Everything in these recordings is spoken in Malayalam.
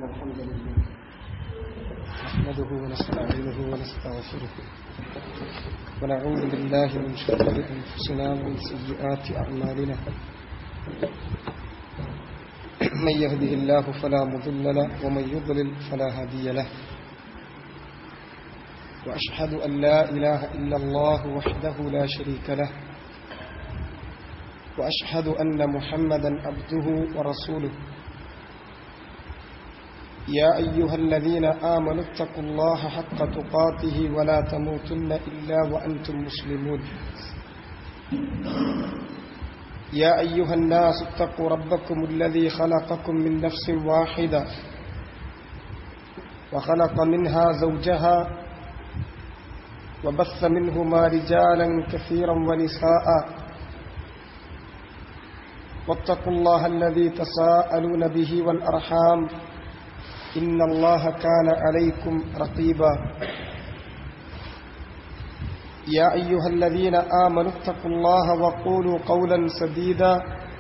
إن الحمد لله نحمده ونستعينه ونستغفره ونعوذ بالله من شرور أنفسنا ومن سيئات أعمالنا من يهده الله فلا مضل له ومن يضلل فلا هادي له وأشهد أن لا إله إلا الله وحده لا شريك له وأشهد أن محمدا عبده ورسوله يا أيها الذين آمنوا اتقوا الله حق تقاته ولا تموتن إلا وأنتم مسلمون يا أيها الناس اتقوا ربكم الذي خلقكم من نفس واحدة وخلق منها زوجها وبث منهما رجالا كثيرا ونساء واتقوا الله الذي تساءلون به والأرحام إن الله كان عليكم رقيبا يا أيها الذين آمنوا اتقوا الله وقولوا قولا سديدا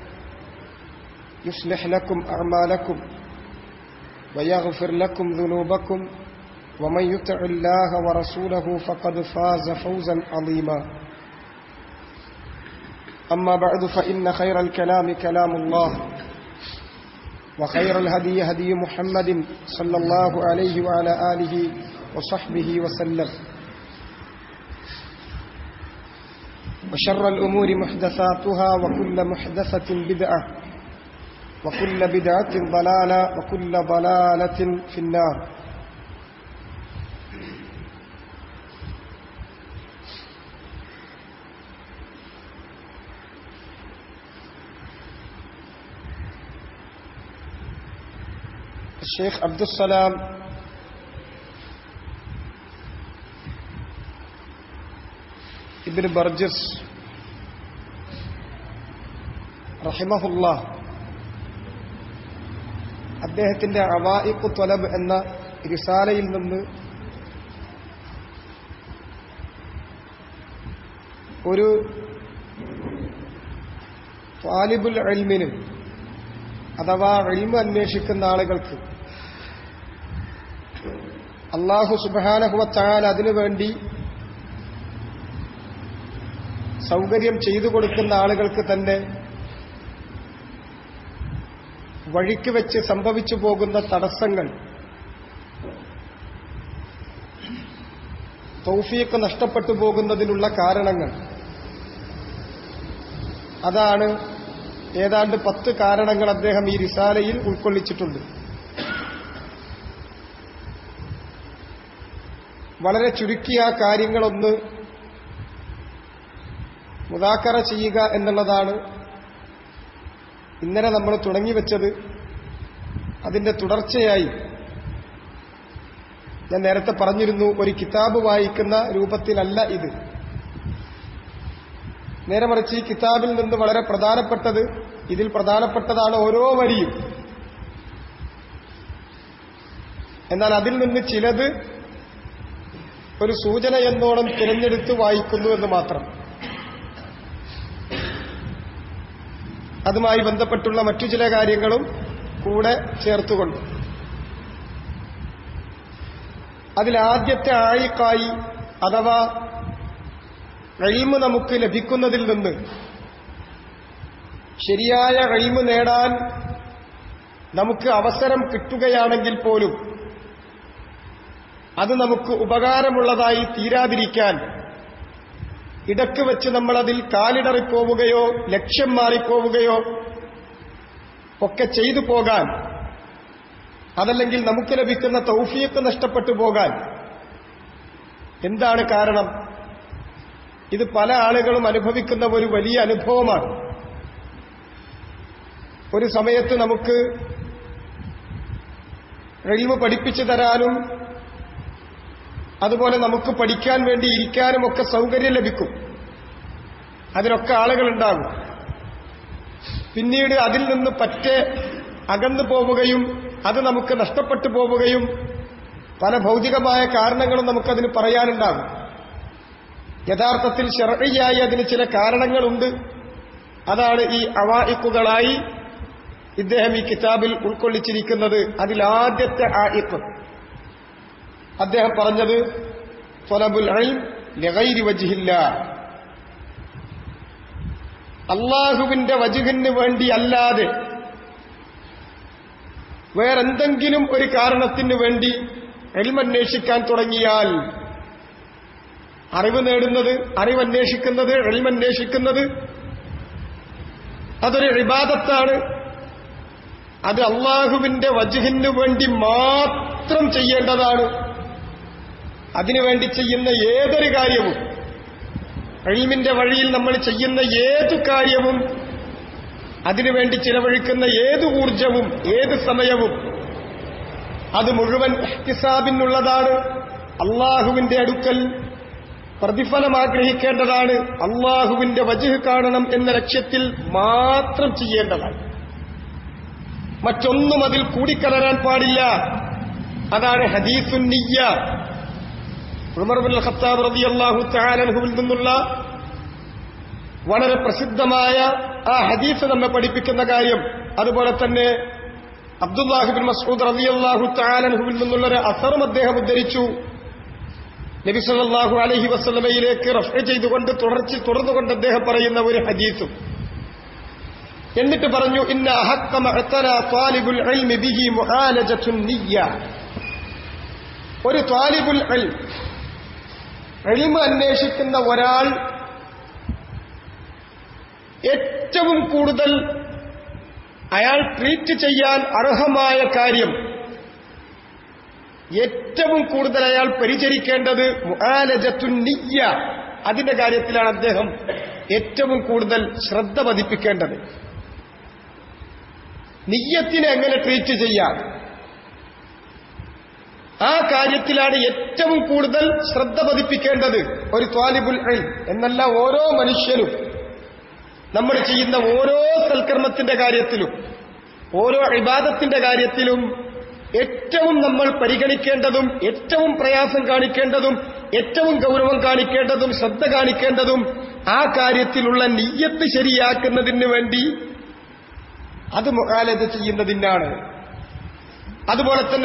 يصلح لكم أعمالكم ويغفر لكم ذنوبكم ومن يطع الله ورسوله فقد فاز فوزا عظيما أما بعد فإن خير الكلام كلام الله وخير الهدي هدي محمد صلى الله عليه وعلى آله وصحبه وسلم وشر الأمور محدثاتها وكل محدثة بدعة وكل بدعة ضلالة وكل ضلالة في النار الشيخ عبد السلام ഇബിൻ ബർജസ് റഹിമഹുല്ല അദ്ദേഹത്തിന്റെ അവായിഖു ത്വലബ് എന്ന റിസാലയിൽ നിന്ന് ഒരു താലിബുൽ എൽമിന് അഥവാ എൽമ അന്വേഷിക്കുന്ന ആളുകൾക്ക് അള്ളാഹു സുബാനഹുവത്താൻ അതിനുവേണ്ടി സൗകര്യം ചെയ്തു കൊടുക്കുന്ന ആളുകൾക്ക് തന്നെ വഴിക്ക് വെച്ച് സംഭവിച്ചു പോകുന്ന തടസ്സങ്ങൾ തൗഫീക്ക് നഷ്ടപ്പെട്ടു പോകുന്നതിനുള്ള കാരണങ്ങൾ അതാണ് ഏതാണ്ട് പത്ത് കാരണങ്ങൾ അദ്ദേഹം ഈ റിസാലയിൽ ഉൾക്കൊള്ളിച്ചിട്ടുണ്ട് വളരെ ചുരുക്കിയ ആ കാര്യങ്ങളൊന്ന് മുതാക്കറ ചെയ്യുക എന്നുള്ളതാണ് ഇന്നലെ നമ്മൾ തുടങ്ങിവെച്ചത് അതിന്റെ തുടർച്ചയായി ഞാൻ നേരത്തെ പറഞ്ഞിരുന്നു ഒരു കിതാബ് വായിക്കുന്ന രൂപത്തിലല്ല ഇത് നേരെ മറിച്ച് ഈ കിതാബിൽ നിന്ന് വളരെ പ്രധാനപ്പെട്ടത് ഇതിൽ പ്രധാനപ്പെട്ടതാണ് ഓരോ വരിയും എന്നാൽ അതിൽ നിന്ന് ചിലത് ഒരു സൂചന എന്നോണം തിരഞ്ഞെടുത്ത് വായിക്കുന്നു എന്ന് മാത്രം അതുമായി ബന്ധപ്പെട്ടുള്ള മറ്റു ചില കാര്യങ്ങളും കൂടെ ചേർത്തുകൊണ്ട് അതിലാദ്യത്തെ ആയിക്കായി അഥവാ കഴിമ് നമുക്ക് ലഭിക്കുന്നതിൽ നിന്ന് ശരിയായ കഴിമ് നേടാൻ നമുക്ക് അവസരം കിട്ടുകയാണെങ്കിൽ പോലും അത് നമുക്ക് ഉപകാരമുള്ളതായി തീരാതിരിക്കാൻ ഇടക്ക് വെച്ച് നമ്മളതിൽ കാലിടറിപ്പോവുകയോ ലക്ഷ്യം മാറിപ്പോവുകയോ ഒക്കെ ചെയ്തു പോകാൻ അതല്ലെങ്കിൽ നമുക്ക് ലഭിക്കുന്ന തൗഫിയൊക്കെ നഷ്ടപ്പെട്ടു പോകാൻ എന്താണ് കാരണം ഇത് പല ആളുകളും അനുഭവിക്കുന്ന ഒരു വലിയ അനുഭവമാണ് ഒരു സമയത്ത് നമുക്ക് കഴിവ് പഠിപ്പിച്ചു തരാനും അതുപോലെ നമുക്ക് പഠിക്കാൻ വേണ്ടി ഇരിക്കാനും ഒക്കെ സൗകര്യം ലഭിക്കും അതിനൊക്കെ ആളുകളുണ്ടാകും പിന്നീട് അതിൽ നിന്ന് പറ്റേ അകന്നു പോവുകയും അത് നമുക്ക് നഷ്ടപ്പെട്ടു പോവുകയും പല ഭൗതികമായ കാരണങ്ങളും നമുക്കതിന് പറയാനുണ്ടാകും യഥാർത്ഥത്തിൽ ഷെറയായി അതിന് ചില കാരണങ്ങളുണ്ട് അതാണ് ഈ അവായിക്കുകളായി ഇദ്ദേഹം ഈ കിതാബിൽ ഉൾക്കൊള്ളിച്ചിരിക്കുന്നത് അതിലാദ്യത്തെ ആയിപ്പ് അദ്ദേഹം പറഞ്ഞത് തൊലബുൽ ലഗൈരി വജിഹില്ല അള്ളാഹുവിന്റെ വജുഹിന് വേണ്ടി അല്ലാതെ വേറെന്തെങ്കിലും ഒരു കാരണത്തിന് വേണ്ടി എൽമന്വേഷിക്കാൻ തുടങ്ങിയാൽ അറിവ് നേടുന്നത് അറിവന്വേഷിക്കുന്നത് എൽമന്വേഷിക്കുന്നത് അതൊരു വിവാദത്താണ് അത് അള്ളാഹുവിന്റെ വജുഹിന് വേണ്ടി മാത്രം ചെയ്യേണ്ടതാണ് അതിനുവേണ്ടി ചെയ്യുന്ന ഏതൊരു കാര്യവും എൽമിന്റെ വഴിയിൽ നമ്മൾ ചെയ്യുന്ന ഏതു കാര്യവും അതിനുവേണ്ടി ചിലവഴിക്കുന്ന ഏത് ഊർജവും ഏത് സമയവും അത് മുഴുവൻ ഇഹ്തിസാബിനുള്ളതാണ് അള്ളാഹുവിന്റെ അടുക്കൽ പ്രതിഫലം ആഗ്രഹിക്കേണ്ടതാണ് അള്ളാഹുവിന്റെ വജുഹ് കാണണം എന്ന ലക്ഷ്യത്തിൽ മാത്രം ചെയ്യേണ്ടതാണ് മറ്റൊന്നും അതിൽ കൂടിക്കലരാൻ പാടില്ല അതാണ് ഹദീസുന്നിയ്യ ഉമർബുൽ ഖത്താബ് റളിയല്ലാഹു തആലഹുവിൽ നിന്നുള്ള വളരെ പ്രസിദ്ധമായ ആ ഹദീസ് നമ്മെ പഠിപ്പിക്കുന്ന കാര്യം അതുപോലെ തന്നെ അബ്ദുല്ലാഹിബിൻ മസൂദ് റളിയല്ലാഹു തആലഹുവിൽ നിന്നുള്ള ഒരു അസറും അദ്ദേഹം ഉദ്ധരിച്ചു നബി സല്ലല്ലാഹു അലൈഹി വസല്ലമയിലേക്ക് റഫ് ചെയ്തുകൊണ്ട് തുടർച്ച തുടർന്നുകൊണ്ട് അദ്ദേഹം പറയുന്ന ഒരു ഹദീസും എന്നിട്ട് പറഞ്ഞു ഇന്ന അഹക്ക മഅ്തന ത്വാലിബുൽ ഇൽമി ബിഹി മുആലജത്തുൻ നിയ്യ ഒരു ത്വാലിബുൽ ഇൽം എളിമ അന്വേഷിക്കുന്ന ഒരാൾ ഏറ്റവും കൂടുതൽ അയാൾ ട്രീറ്റ് ചെയ്യാൻ അർഹമായ കാര്യം ഏറ്റവും കൂടുതൽ അയാൾ പരിചരിക്കേണ്ടത് മുആലജത്തുന്നിയ്യ അതിന്റെ കാര്യത്തിലാണ് അദ്ദേഹം ഏറ്റവും കൂടുതൽ ശ്രദ്ധ പതിപ്പിക്കേണ്ടത് നിയ്യത്തിനെ എങ്ങനെ ട്രീറ്റ് ചെയ്യാം ആ കാര്യത്തിലാണ് ഏറ്റവും കൂടുതൽ ശ്രദ്ധ പതിപ്പിക്കേണ്ടത് ഒരു ത്വാലിബുൽ ഇൽം എന്നല്ല ഓരോ മനുഷ്യനും നമ്മൾ ചെയ്യുന്ന ഓരോ സൽക്കർമ്മത്തിന്റെ കാര്യത്തിലും ഓരോ ഇബാദത്തിന്റെ കാര്യത്തിലും ഏറ്റവും നമ്മൾ പരിഗണിക്കേണ്ടതും ഏറ്റവും പ്രയാസം കാണിക്കേണ്ടതും ഏറ്റവും ഗൗരവം കാണിക്കേണ്ടതും ശ്രദ്ധ കാണിക്കേണ്ടതും ആ കാര്യത്തിലുള്ള നീയത്ത് ശരിയാക്കുന്നതിന് വേണ്ടി അത് മുഖാലത ചെയ്യുന്നതിനാണ് അതുപോലെ തന്നെ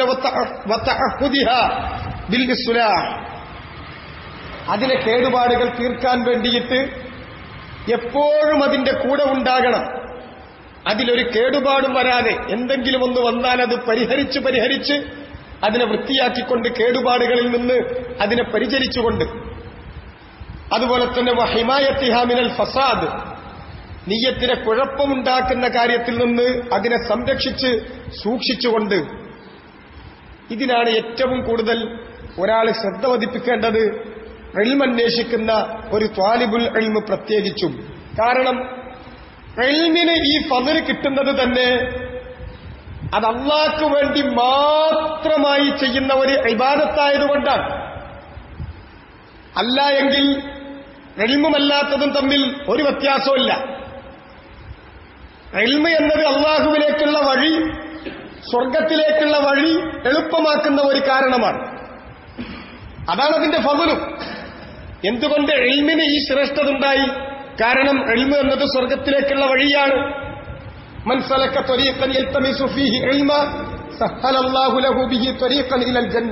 അതിലെ കേടുപാടുകൾ തീർക്കാൻ വേണ്ടിയിട്ട് എപ്പോഴും അതിന്റെ കൂടെ ഉണ്ടാകണം അതിലൊരു കേടുപാടും വരാതെ എന്തെങ്കിലും ഒന്ന് വന്നാൽ അത് പരിഹരിച്ച് പരിഹരിച്ച് അതിനെ വൃത്തിയാക്കിക്കൊണ്ട് കേടുപാടുകളിൽ നിന്ന് അതിനെ പരിചരിച്ചുകൊണ്ട് അതുപോലെ തന്നെ ഹിമായത്തിഹാമിനൽ ഫസാദ് നീയത്തിനെ കുഴപ്പമുണ്ടാക്കുന്ന കാര്യത്തിൽ നിന്ന് അതിനെ സംരക്ഷിച്ച് സൂക്ഷിച്ചുകൊണ്ട് ഇതിനാണ് ഏറ്റവും കൂടുതൽ ഒരാൾ ശ്രദ്ധ പതിപ്പിക്കേണ്ടത് എൽമന്വേഷിക്കുന്ന ഒരു ത്വാലിബുൽ എൽമ് പ്രത്യേകിച്ചും കാരണം എൽമിന് ഈ ഫതിന് കിട്ടുന്നത് തന്നെ അത് അള്ളാഹ്ക്ക് വേണ്ടി മാത്രമായി ചെയ്യുന്ന ഒരു ഇബാദത്തായതുകൊണ്ടാണ് അല്ല എങ്കിൽ എൽമുമല്ലാത്തതും തമ്മിൽ ഒരു വ്യത്യാസമില്ല എൽമ എന്നത് അള്ളാഹുവിലേക്കുള്ള വഴി സ്വർഗത്തിലേക്കുള്ള വഴി എളുപ്പമാക്കുന്ന ഒരു കാരണമാണ് അതാണ് അതിന്റെ ഫതിലും എന്തുകൊണ്ട് എൽമിന് ഈ ശ്രേഷ്ഠത ഉണ്ടായി കാരണം എൽമ എന്നത് സ്വർഗത്തിലേക്കുള്ള വഴിയാണ് മനസ്സലക്ക ത്വരീഖൻ യൽതമിസു ഫീഹി ഇൽമ സഹലല്ലാഹു ലഹു ബിഹി ത്വരീഖൻ ഇലൽ ജന്ന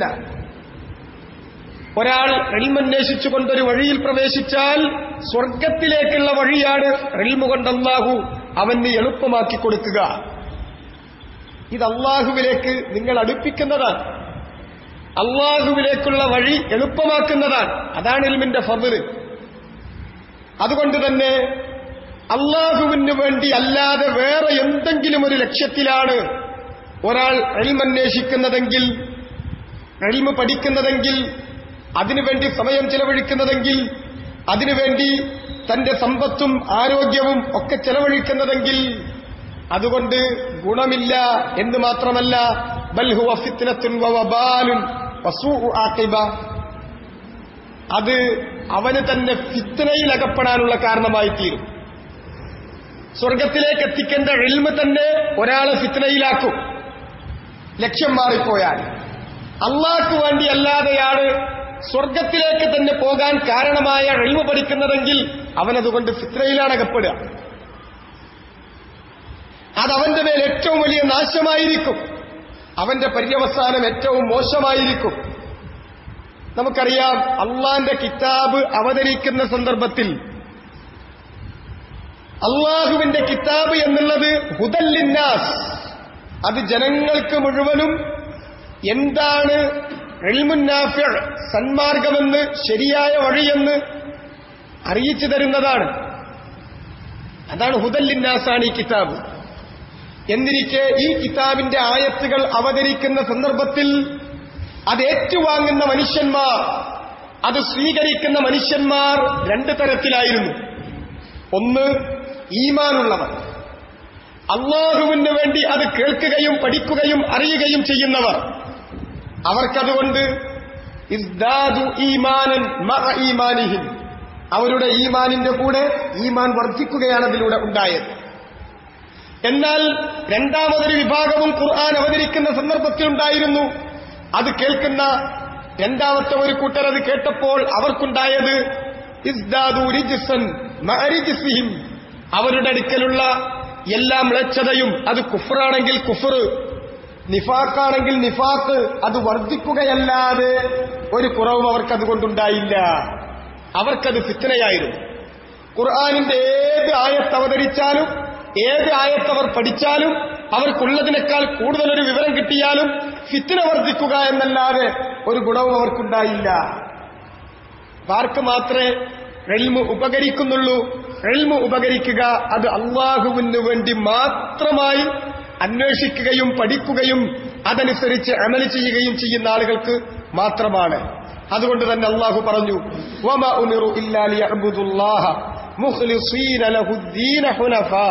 ഒരാൾ എൽമന്വേഷിച്ചുകൊണ്ടൊരു വഴിയിൽ പ്രവേശിച്ചാൽ സ്വർഗത്തിലേക്കുള്ള വഴിയാണ് എൽമ കൊണ്ട് അള്ളാഹു അവന് എളുപ്പമാക്കി കൊടുക്കുക ഇത് അള്ളാഹുവിലേക്ക് നിങ്ങൾ അടുപ്പിക്കുന്നതാണ് അള്ളാഹുവിലേക്കുള്ള വഴി എളുപ്പമാക്കുന്നതാണ് അതാണ് ഇൽമിന്റെ ഫതില് അതുകൊണ്ട് തന്നെ അള്ളാഹുവിന് വേണ്ടി അല്ലാതെ വേറെ എന്തെങ്കിലും ഒരു ലക്ഷ്യത്തിലാണ് ഒരാൾ എൽമന്വേഷിക്കുന്നതെങ്കിൽ എൽമ പഠിക്കുന്നതെങ്കിൽ അതിനുവേണ്ടി സമയം ചെലവഴിക്കുന്നതെങ്കിൽ അതിനുവേണ്ടി തന്റെ സമ്പത്തും ആരോഗ്യവും ഒക്കെ ചെലവഴിക്കുന്നതെങ്കിൽ അതുകൊണ്ട് ഗുണമില്ല എന്ന് മാത്രമല്ല ബൽഹുവ ഫിത്നത്തുൻ വബാലുൻ വസൂഉ ആഖിബ അത് അവന് തന്നെ ഫിത്നയിൽ അകപ്പെടാനുള്ള കാരണമായി തീരും സ്വർഗത്തിലേക്ക് എത്തിക്കേണ്ട എൽമ തന്നെ ഒരാളെ ഫിത്നയിലാക്കും ലക്ഷ്യം മാറിപ്പോയാൽ അള്ളാഹ്ക്ക് വേണ്ടി അല്ലാതെയാണ് സ്വർഗത്തിലേക്ക് തന്നെ പോകാൻ കാരണമായ എൽമ പഠിക്കുന്നതെങ്കിൽ അവനതുകൊണ്ട് ഫിത്നയിലാണ് അകപ്പെടുക അത് അവന്റെ മേൽ ഏറ്റവും വലിയ നാശമായിരിക്കും അവന്റെ പര്യവസാനം ഏറ്റവും മോശമായിരിക്കും നമുക്കറിയാം അള്ളാന്റെ കിതാബ് അവതരിക്കുന്ന സന്ദർഭത്തിൽ അള്ളാഹുവിന്റെ കിതാബ് എന്നുള്ളത് ഹുദല്ലിന്നാസ് അത് ജനങ്ങൾക്ക് മുഴുവനും എന്താണ് എൽമുന്നാഫ്യ സന്മാർഗമെന്ന് ശരിയായ വഴിയെന്ന് അറിയിച്ചു തരുന്നതാണ് അതാണ് ഹുദല്ലിന്നാസാണ് ഈ കിതാബ് എന്നിരിക്കെ ഈ കിതാബിന്റെ ആയത്തുകൾ അവതരിക്കുന്ന സന്ദർഭത്തിൽ അത് ഏറ്റുവാങ്ങുന്ന മനുഷ്യന്മാർ അത് സ്വീകരിക്കുന്ന മനുഷ്യന്മാർ രണ്ട് തരത്തിലായിരുന്നു ഒന്ന് ഈമാനുള്ളവർ അള്ളാഹുവിന് വേണ്ടി അത് കേൾക്കുകയും പഠിക്കുകയും അറിയുകയും ചെയ്യുന്നവർ അവർക്കതുകൊണ്ട് ഇസ്ദാദു ഈമാനൻ മഅ ഈമാനിഹിം അവരുടെ ഈമാനിന്റെ കൂടെ ഈമാൻ വർദ്ധിക്കുകയാണ് അതിലൂടെ ഉണ്ടായത് എന്നാൽ രണ്ടാമതൊരു വിഭാഗവും ഖുർആൻ അവതരിക്കുന്ന സന്ദർഭത്തിലുണ്ടായിരുന്നു അത് കേൾക്കുന്ന രണ്ടാമത്തെ ഒരു കൂട്ടർ അത് കേട്ടപ്പോൾ അവർക്കുണ്ടായത് ഇസ്ദാദു റിജ്സൻ മഅ റിജ്സിഹിം അവരുടെ അടുക്കലുള്ള എല്ലാ മ്ലേച്ഛതയും അത് കുഫറാണെങ്കിൽ കുഫർ നിഫാക്കാണെങ്കിൽ നിഫാക്ക് അത് വർദ്ധിക്കുകയല്ലാതെ ഒരു കുറവും അവർക്കതുകൊണ്ടുണ്ടായില്ല അവർക്കത് ഫിത്തനയായിരുന്നു ഖുർആാനിന്റെ ഏത് ആയത്ത് അവതരിച്ചാലും ഏത് ആയത്തവർ പഠിച്ചാലും അവർക്കുള്ളതിനേക്കാൾ കൂടുതലൊരു വിവരം കിട്ടിയാലും ഫിത്തിന വർദ്ധിക്കുക എന്നല്ലാതെ ഒരു ഗുണവും അവർക്കുണ്ടായില്ല ആർക്ക് മാത്രമേ എൽമ് ഉപകരിക്കുന്നുള്ളൂ എൽമ് ഉപകരിക്കുക അത് അള്ളാഹുവിന് വേണ്ടി മാത്രമായി അന്വേഷിക്കുകയും പഠിക്കുകയും അതനുസരിച്ച് അമല് ചെയ്യുകയും ചെയ്യുന്ന ആളുകൾക്ക് മാത്രമാണ് അതുകൊണ്ട് തന്നെ അള്ളാഹു പറഞ്ഞു വമ ഉമിറു ഇല്ലാ ലിയഅ്ബുദുല്ലാഹ മുഖ്ലിസീന ലഹുദ്ദീന ഹുനഫാ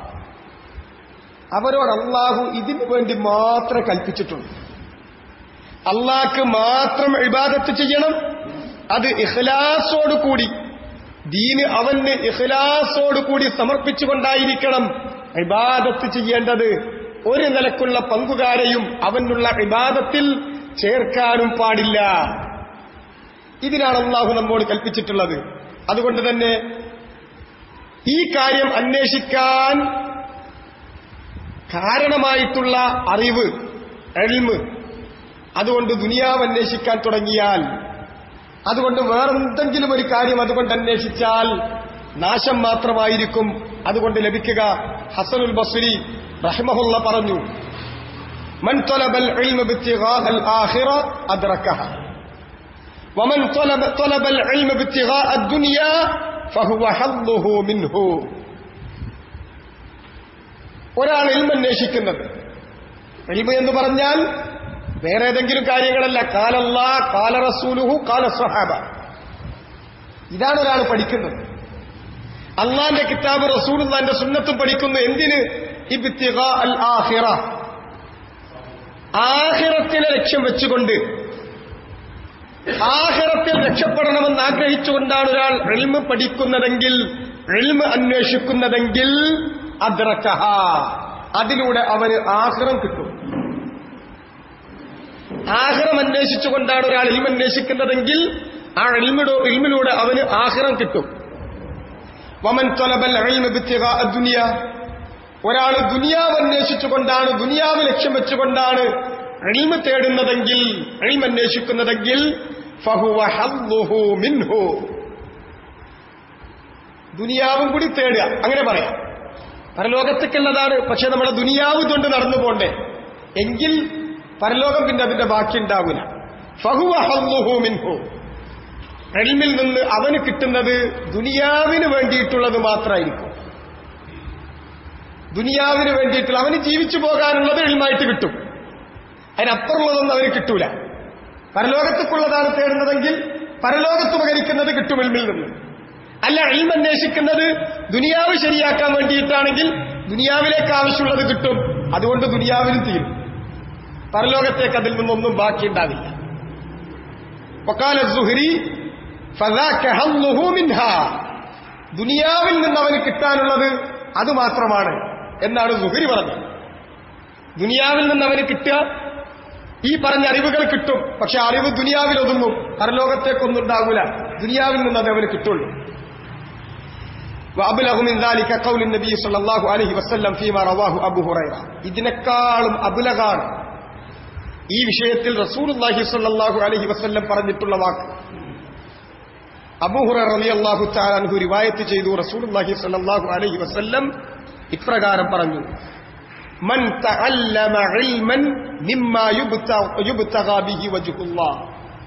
അവരോട് അള്ളാഹു ഇതിനു വേണ്ടി മാത്രം കൽപ്പിച്ചിട്ടുണ്ട് അള്ളാഹ്ക്ക് മാത്രം ഇബാദത്ത് ചെയ്യണം അത് ഇഖ്ലാസോടുകൂടി ദീന് അവന് ഇഖ്ലാസോടുകൂടി സമർപ്പിച്ചുകൊണ്ടായിരിക്കണം ഇബാദത്ത് ചെയ്യേണ്ടത് ഒരു നിലക്കുള്ള പങ്കുകാരെയും അവനുള്ള ഇബാദത്തിൽ ചേർക്കാനും പാടില്ല ഇതിനാണ് അള്ളാഹു നമ്മോട് കൽപ്പിച്ചിട്ടുള്ളത് അതുകൊണ്ട് തന്നെ ഈ കാര്യം അന്വേഷിക്കാൻ കാരണമായിട്ടുള്ള അറിവ് എൽമ് അതുകൊണ്ട് ദുനിയാവ് അന്വേഷിക്കാൻ തുടങ്ങിയാൽ അതുകൊണ്ട് വേറെന്തെങ്കിലും ഒരു കാര്യം അതുകൊണ്ട് അന്വേഷിച്ചാൽ നാശം മാത്രമായിരിക്കും അതുകൊണ്ട് ലഭിക്കുക ഹസനുൽ ബസ്രി റഹ്മഹുല്ല പറഞ്ഞു മൻ തൊലബൽ ഇൽമ ആഖിറ അദ്റക്കഹ ومن طلب طلب العلم ابتغاء الدنيا فهو حظه منه ഒരാൾ ഇൽമ അന്വേഷിക്കുന്നത് ഇൽമ എന്ന് പറഞ്ഞാൽ വേറെ ഏതെങ്കിലും കാര്യങ്ങളല്ല കാലല്ലാ കാല റസൂലുഹു കാല സഹാബ ഇതാണ് ഒരാൾ പഠിക്കുന്നത് അള്ളാന്റെ കിതാബ് റസൂലുള്ളാന്റെ സുന്നത്തും പഠിക്കുന്നു എന്തിന് ഇബ്തിഗ അൽ ആഹിറ ആഹിറത്തിനെ ലക്ഷ്യം വെച്ചുകൊണ്ട് ആഹിറത്തിൽ രക്ഷപ്പെടണമെന്ന് ആഗ്രഹിച്ചുകൊണ്ടാണ് ഒരാൾ എൽമ് പഠിക്കുന്നതെങ്കിൽ എൽമ് അന്വേഷിക്കുന്നതെങ്കിൽ അദ്രക്കഹ അതിലൂടെ അവന് ആഹ്റം കിട്ടും ആഹ്റം അന്വേഷിച്ചുകൊണ്ടാണ് ഒരാൾ ഇൽമ അന്വേഷിക്കുന്നതെങ്കിൽ ആ ഇൽമിടോ ഇൽമിലൂടെ അവന് ആഹ്റം കിട്ടും വമൻ തൊലബൽ ദുനിയ ഒരാൾ ദുനിയാവ് അന്വേഷിച്ചുകൊണ്ടാണ് ദുനിയാവ് ലക്ഷ്യം വെച്ചുകൊണ്ടാണ് എൽമ തേടുന്നതെങ്കിൽ എൽമ അന്വേഷിക്കുന്നതെങ്കിൽ ഫഹുവ ഹദ്ദുഹു മിൻഹു ദുനിയാവും കൂടി തേടുക അങ്ങനെ പറയാം പരലോകത്തേക്കുള്ളതാണ് പക്ഷെ നമ്മുടെ ദുനിയാവ് കൊണ്ട് നടന്നു പോണ്ടേ എങ്കിൽ പരലോകം പിന്നെ അതിന്റെ ബാക്കി ഉണ്ടാവില്ല ഫഹുവ ഹദ്ദുഹു മിൻഹു എൽമിൽ നിന്ന് അവന് കിട്ടുന്നത് ദുനിയാവിന് വേണ്ടിയിട്ടുള്ളത് മാത്രമായിരിക്കും ദുനിയാവിന് വേണ്ടിയിട്ടുള്ള അവന് ജീവിച്ചു പോകാനുള്ളത് എൽമായിട്ട് കിട്ടും അതിനപ്പുറമുള്ളതൊന്നും അവന് കിട്ടൂല പരലോകത്തേക്കുള്ളതാണ് തേടുന്നതെങ്കിൽ പരലോകത്ത് ഉപകരിക്കുന്നത് കിട്ടും എൽമിൽ നിന്ന് അല്ല എൽമ അന്വേഷിക്കുന്നത് ദുനിയാവ് ശരിയാക്കാൻ വേണ്ടിയിട്ടാണെങ്കിൽ ദുനിയാവിലേക്ക് ആവശ്യമുള്ളത് കിട്ടും അതുകൊണ്ട് ദുനിയാവിനും തീരും പരലോകത്തേക്ക് അതിൽ നിന്നൊന്നും ബാക്കിയുണ്ടാവില്ല വക്കാല സുഹരി ദുനിയാവിൽ നിന്ന് അവന് കിട്ടാനുള്ളത് അത് മാത്രമാണ് എന്നാണ് സുഹരി പറഞ്ഞത് ദുനിയാവിൽ നിന്ന് അവന് കിട്ടുക ഈ പറഞ്ഞ അറിവുകൾ കിട്ടും പക്ഷെ അറിവ് ദുനിയാവിൽ ഒതുങ്ങും പരലോകത്തേക്കൊന്നും ഉണ്ടാകൂല ദുനിയാവിൽ നിന്ന് അത് അവന് കിട്ടുള്ളൂ وأبلغ من ذلك قول النبي صلى الله عليه وسلم فيما رواه أبو هريرة ഇതിനേക്കാളും അബുലകാണ് ഈ വിഷയത്തിൽ റസൂലുള്ളാഹി സ്വല്ലല്ലാഹു അലൈഹി വസല്ലം പറഞ്ഞിട്ടുള്ള വാക്ക് അബൂഹുറ റളിയല്ലാഹു തആല അൻഹു റിവായത്ത് ചെയ്തു റസൂലുള്ളാഹി സ്വല്ലല്ലാഹു അലൈഹി വസല്ലം ഇപ്രകാരം പറഞ്ഞു മൻ തഅല്ലമ ഇൽമൻ മിമ്മാ യുബ്തഗ ബിഹി വജ്ഹുല്ലാഹ്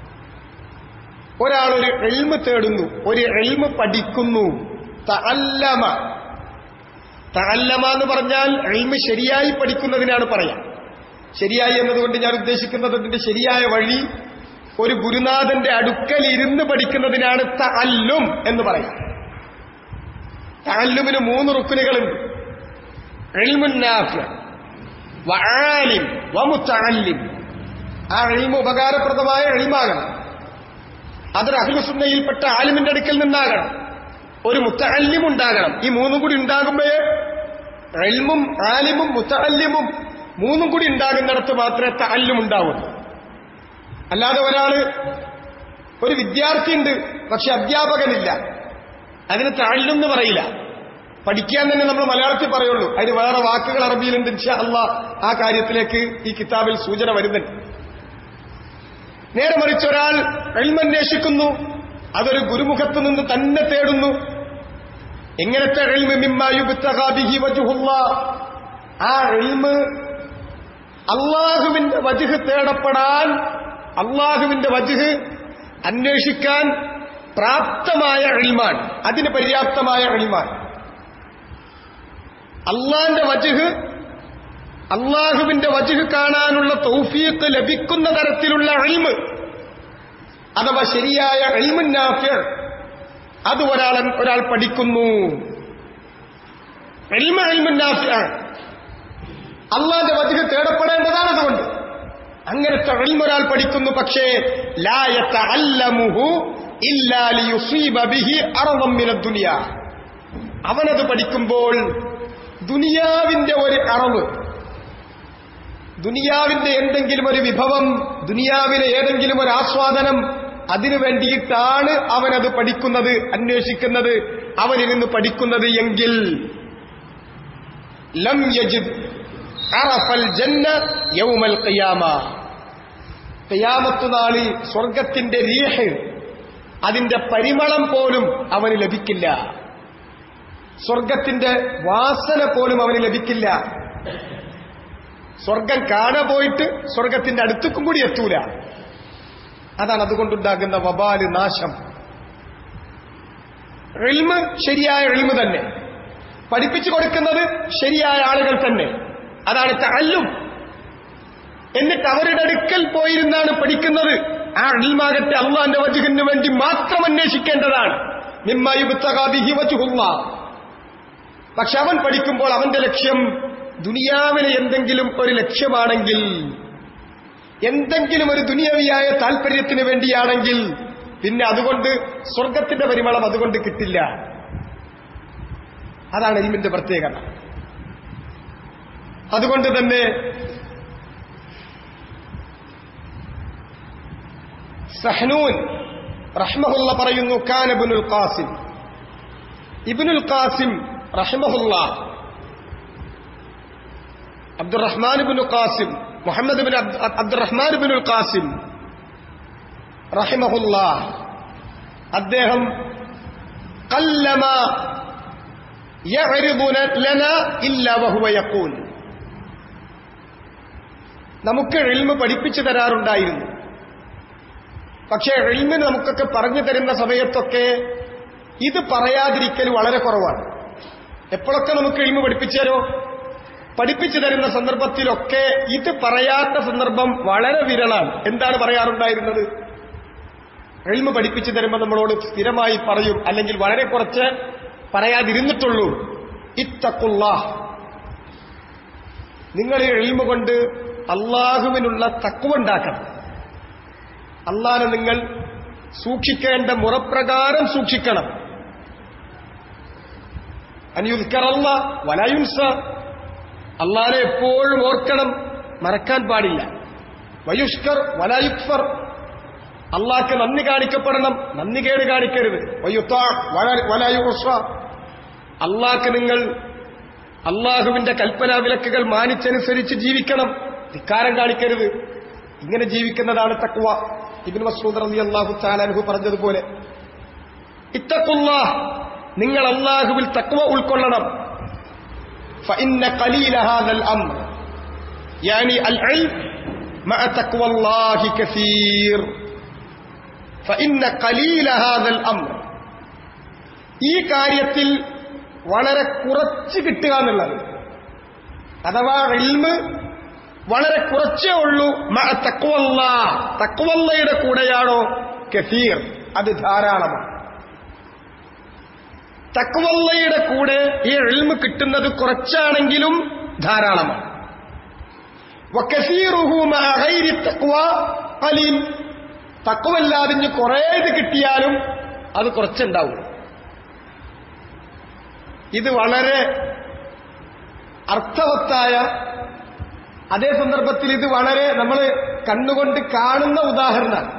ഒരാൾ ഒരു എൽമ് തേടുന്നു ഒരു എൽമ് പഠിക്കുന്നു തഅല്ലമ തഅല്ലമ എന്ന് പറഞ്ഞാൽ എൽമ് ശരിയായി പഠിക്കുന്നതിനാണ് പറയാം ശരിയായി എന്നതുകൊണ്ട് ഞാൻ ഉദ്ദേശിക്കുന്നത് അതിന്റെ ശരിയായ വഴി ഒരു ഗുരുനാഥന്റെ അടുക്കൽ ഇരുന്ന് പഠിക്കുന്നതിനാണ് തഅല്ലും എന്ന് പറയാം തഅല്ലുമിന് മൂന്ന് റുക്കുനുകളുണ്ട് എൽമുന്നാഫ് വആലിം വമുത്തഅല്ലിം ആ എൽമ് ഉപകാരപ്രദമായ എൽമാകണം അതൊരു അഖിലുസുന്നയിൽപ്പെട്ട ആലിമിന്റെ അടുക്കൽ നിന്നാകണം ഒരു മുത്തഅല്ലിം ഉണ്ടാകണം ഈ മൂന്നും കൂടി ഉണ്ടാകുമ്പോഴേ എൽമും ആലിമും മുത്തഅല്ലിമും മൂന്നും കൂടി ഉണ്ടാകുന്നിടത്ത് മാത്രമേ തഅല്ലും ഉണ്ടാവുള്ളൂ അല്ലാതെ ഒരാള് ഒരു വിദ്യാർത്ഥിയുണ്ട് പക്ഷെ അധ്യാപകനില്ല അതിന് തഅല്ലും എന്ന് പറയില്ല പഠിക്കാൻ തന്നെ നമ്മൾ മലയാളത്തിൽ പറയുള്ളൂ അതിന് വേറെ വാക്കുകൾ അറബിയിലുണ്ട് ഇൻഷാ അള്ളാ ആ കാര്യത്തിലേക്ക് ഈ കിതാബിൽ സൂചന വരുന്നുണ്ട് നേരെ മറിച്ച് ഒരാൾ എൽമന്വേഷിക്കുന്നു അതൊരു ഗുരുമുഖത്ത് നിന്ന് തന്നെ തേടുന്നു എങ്ങനത്തെ എൽമ് മിമ്മായുബിഹി വജുഹുള്ള ആ എൽമ് അള്ളാഹുവിന്റെ വജുഹ് തേടപ്പെടാൻ അള്ളാഹുവിന്റെ വജുഹ് അന്വേഷിക്കാൻ പ്രാപ്തമായ എൽമാൻ അതിന് പര്യാപ്തമായ എൽമാൻ അള്ളാന്റെ വജുഹ് അള്ളാഹുവിന്റെ വജുഹ് കാണാനുള്ള തൗഫീഖ് ലഭിക്കുന്ന തരത്തിലുള്ള എൽമ് അഥവാ ശരിയായ എൽമുന്നാഫ്യ അത് ഒരാൾ ഒരാൾ പഠിക്കുന്നു എൽമ എൽമുന്നാഫ്യ അള്ളാന്റെ വജുഹ് തേടപ്പെടേണ്ടതാണ് അതുകൊണ്ട് അങ്ങനത്തെ എൽമ ഒരാൾ പഠിക്കുന്നു പക്ഷേ ലായത്ത അല്ലമുഹു ഇല്ലാലിയുസീബിഹി അറവമ്മിന ദുനിയ അവനത് പഠിക്കുമ്പോൾ ദുനിയാവിന്റെ ഒരു അറവ് ദുനിയാവിന്റെ എന്തെങ്കിലും ഒരു വിഭവം ദുനിയാവിലെ ഏതെങ്കിലും ഒരു ആസ്വാദനം അതിനു വേണ്ടിയിട്ടാണ് അവനത് പഠിക്കുന്നത് അന്വേഷിക്കുന്നത് അവനിൽ നിന്ന് പഠിക്കുന്നത് എങ്കിൽ ലം യജിദ് അറഫൽ ജന്ന യൗമൽ ഖിയാമ ഖിയാമത്ത് നാളിൽ സ്വർഗത്തിന്റെ രീഹ് അതിന്റെ പരിമളം പോലും അവന് ലഭിക്കില്ല സ്വർഗത്തിന്റെ വാസന പോലും അവന് ലഭിക്കില്ല സ്വർഗം കാണാൻ പോയിട്ട് സ്വർഗത്തിന്റെ അടുത്തേക്കും കൂടി എത്തൂല അതാണ് അതുകൊണ്ടുണ്ടാകുന്ന വബാല് നാശം എൽമ് ശരിയായ എൽമ് തന്നെ പഠിപ്പിച്ചു കൊടുക്കുന്നത് ശരിയായ ആളുകൾ തന്നെ അതാണ് തല്ലും എന്നിട്ട് അവരുടെ അടുക്കൽ പോയിരുന്നാണ് പഠിക്കുന്നത് ആ എൽമാകട്ടെ അള്ളാന്റെ വജുഹിന് വേണ്ടി മാത്രം അന്വേഷിക്കേണ്ടതാണ് നിമ്മായുബുത്തകാദിഹി വജുഹുള്ള പക്ഷെ അവൻ പഠിക്കുമ്പോൾ അവന്റെ ലക്ഷ്യം ദുനിയാവിലെ എന്തെങ്കിലും ഒരു ലക്ഷ്യമാണെങ്കിൽ എന്തെങ്കിലും ഒരു ദുനിയവിയായ താല്പര്യത്തിന് വേണ്ടിയാണെങ്കിൽ പിന്നെ അതുകൊണ്ട് സ്വർഗത്തിന്റെ പരിമളം അതുകൊണ്ട് കിട്ടില്ല അതാണ് എലിമിന്റെ പ്രത്യേകത അതുകൊണ്ട് തന്നെ സഹ്നൂൻ റഹ്മഹുല്ല പറയുന്നു കാനബുനുൽ ഖാസിം ഇബിനുൽ ഖാസിം റഹ്മഹുല്ല Abdurrahman bin Qasim Muhammad bin Abdurrahman bin Qasim റഹിമഹുല്ല അദ്ദേഹം കല്ലമ ലന ഇല്ല വഹുവ യഖൂൽ നമുക്ക് എൽമ് പഠിപ്പിച്ചു തരാറുണ്ടായിരുന്നു പക്ഷേ എൽമിന് നമുക്കൊക്കെ പറഞ്ഞു തരുന്ന സമയത്തൊക്കെ ഇത് പറയാതിരിക്കൽ വളരെ കുറവാണ് എപ്പോഴൊക്കെ നമുക്ക് എൽമ് പഠിപ്പിച്ചാലോ പഠിപ്പിച്ചു തരുന്ന സന്ദർഭത്തിലൊക്കെ ഇത് പറയാത്ത സന്ദർഭം വളരെ വിരളാണ് എന്താണ് പറയാറുണ്ടായിരുന്നത് എൽമ പഠിപ്പിച്ചു തരുമ്പോൾ നമ്മളോട് സ്ഥിരമായി പറയും അല്ലെങ്കിൽ വളരെ കുറച്ച് പറയാതിരുന്നിട്ടുള്ളൂ ഇത്തക്കുള്ള നിങ്ങൾ ഈ എൽമ കൊണ്ട് അള്ളാഹുവിനുള്ള തക്കുവുണ്ടാക്കണം അള്ളാനെ നിങ്ങൾ സൂക്ഷിക്കേണ്ട മുറപ്രകാരം സൂക്ഷിക്കണം അനിയുദ്ക്കറല്ല വലായുൻസ അള്ളാനെ എപ്പോഴും ഓർക്കണം മറക്കാൻ പാടില്ല വയുഷ്കർ വലായുക്ഫർ അള്ളാഹ്ക്ക് നന്ദി കാണിക്കപ്പെടണം നന്ദി കേട് കാണിക്കരുത് വയുത്ത വലായുഷ അള്ളാഹ്ക്ക് നിങ്ങൾ അള്ളാഹുവിന്റെ കൽപ്പനാ വിലക്കുകൾ മാനിച്ചനുസരിച്ച് ജീവിക്കണം ധിക്കാരം കാണിക്കരുത് ഇങ്ങനെ ജീവിക്കുന്നതാണ് തക്വ ഇബിൻ മസൂദ് റലി അള്ളാഹു ചാലാൻഹു പറഞ്ഞതുപോലെ ഇത്തക്കുള്ള നിങ്ങൾ അള്ളാഹുവിൽ തക്വ ഉൾക്കൊള്ളണം فإن قليل هذا الأمر يعني العلم مع تقوى الله كثير فإن قليل هذا الأمر ഈ കാര്യത്തിൽ വളരെ കുറച്ച് കിട്ടുക എന്നുള്ളത് അഥവാ ഇൽമ് വളരെ കുറച്ചേ ഉള്ളൂ തക്വല്ല തക്വല്ലയുടെ കൂടെയാണോ കസീർ അത് ധാരാളമാണ് തക്വല്ലയുടെ കൂടെ ഈ എൽമ് കിട്ടുന്നത് കുറച്ചാണെങ്കിലും ധാരാളമാണ് തക്വല്ലാതിഞ്ഞ് കുറേ ഇത് കിട്ടിയാലും അത് കുറച്ചുണ്ടാവും ഇത് വളരെ അർത്ഥവത്തായ അതേ സന്ദർഭത്തിൽ ഇത് വളരെ നമ്മൾ കണ്ണുകൊണ്ട് കാണുന്ന ഉദാഹരണമാണ്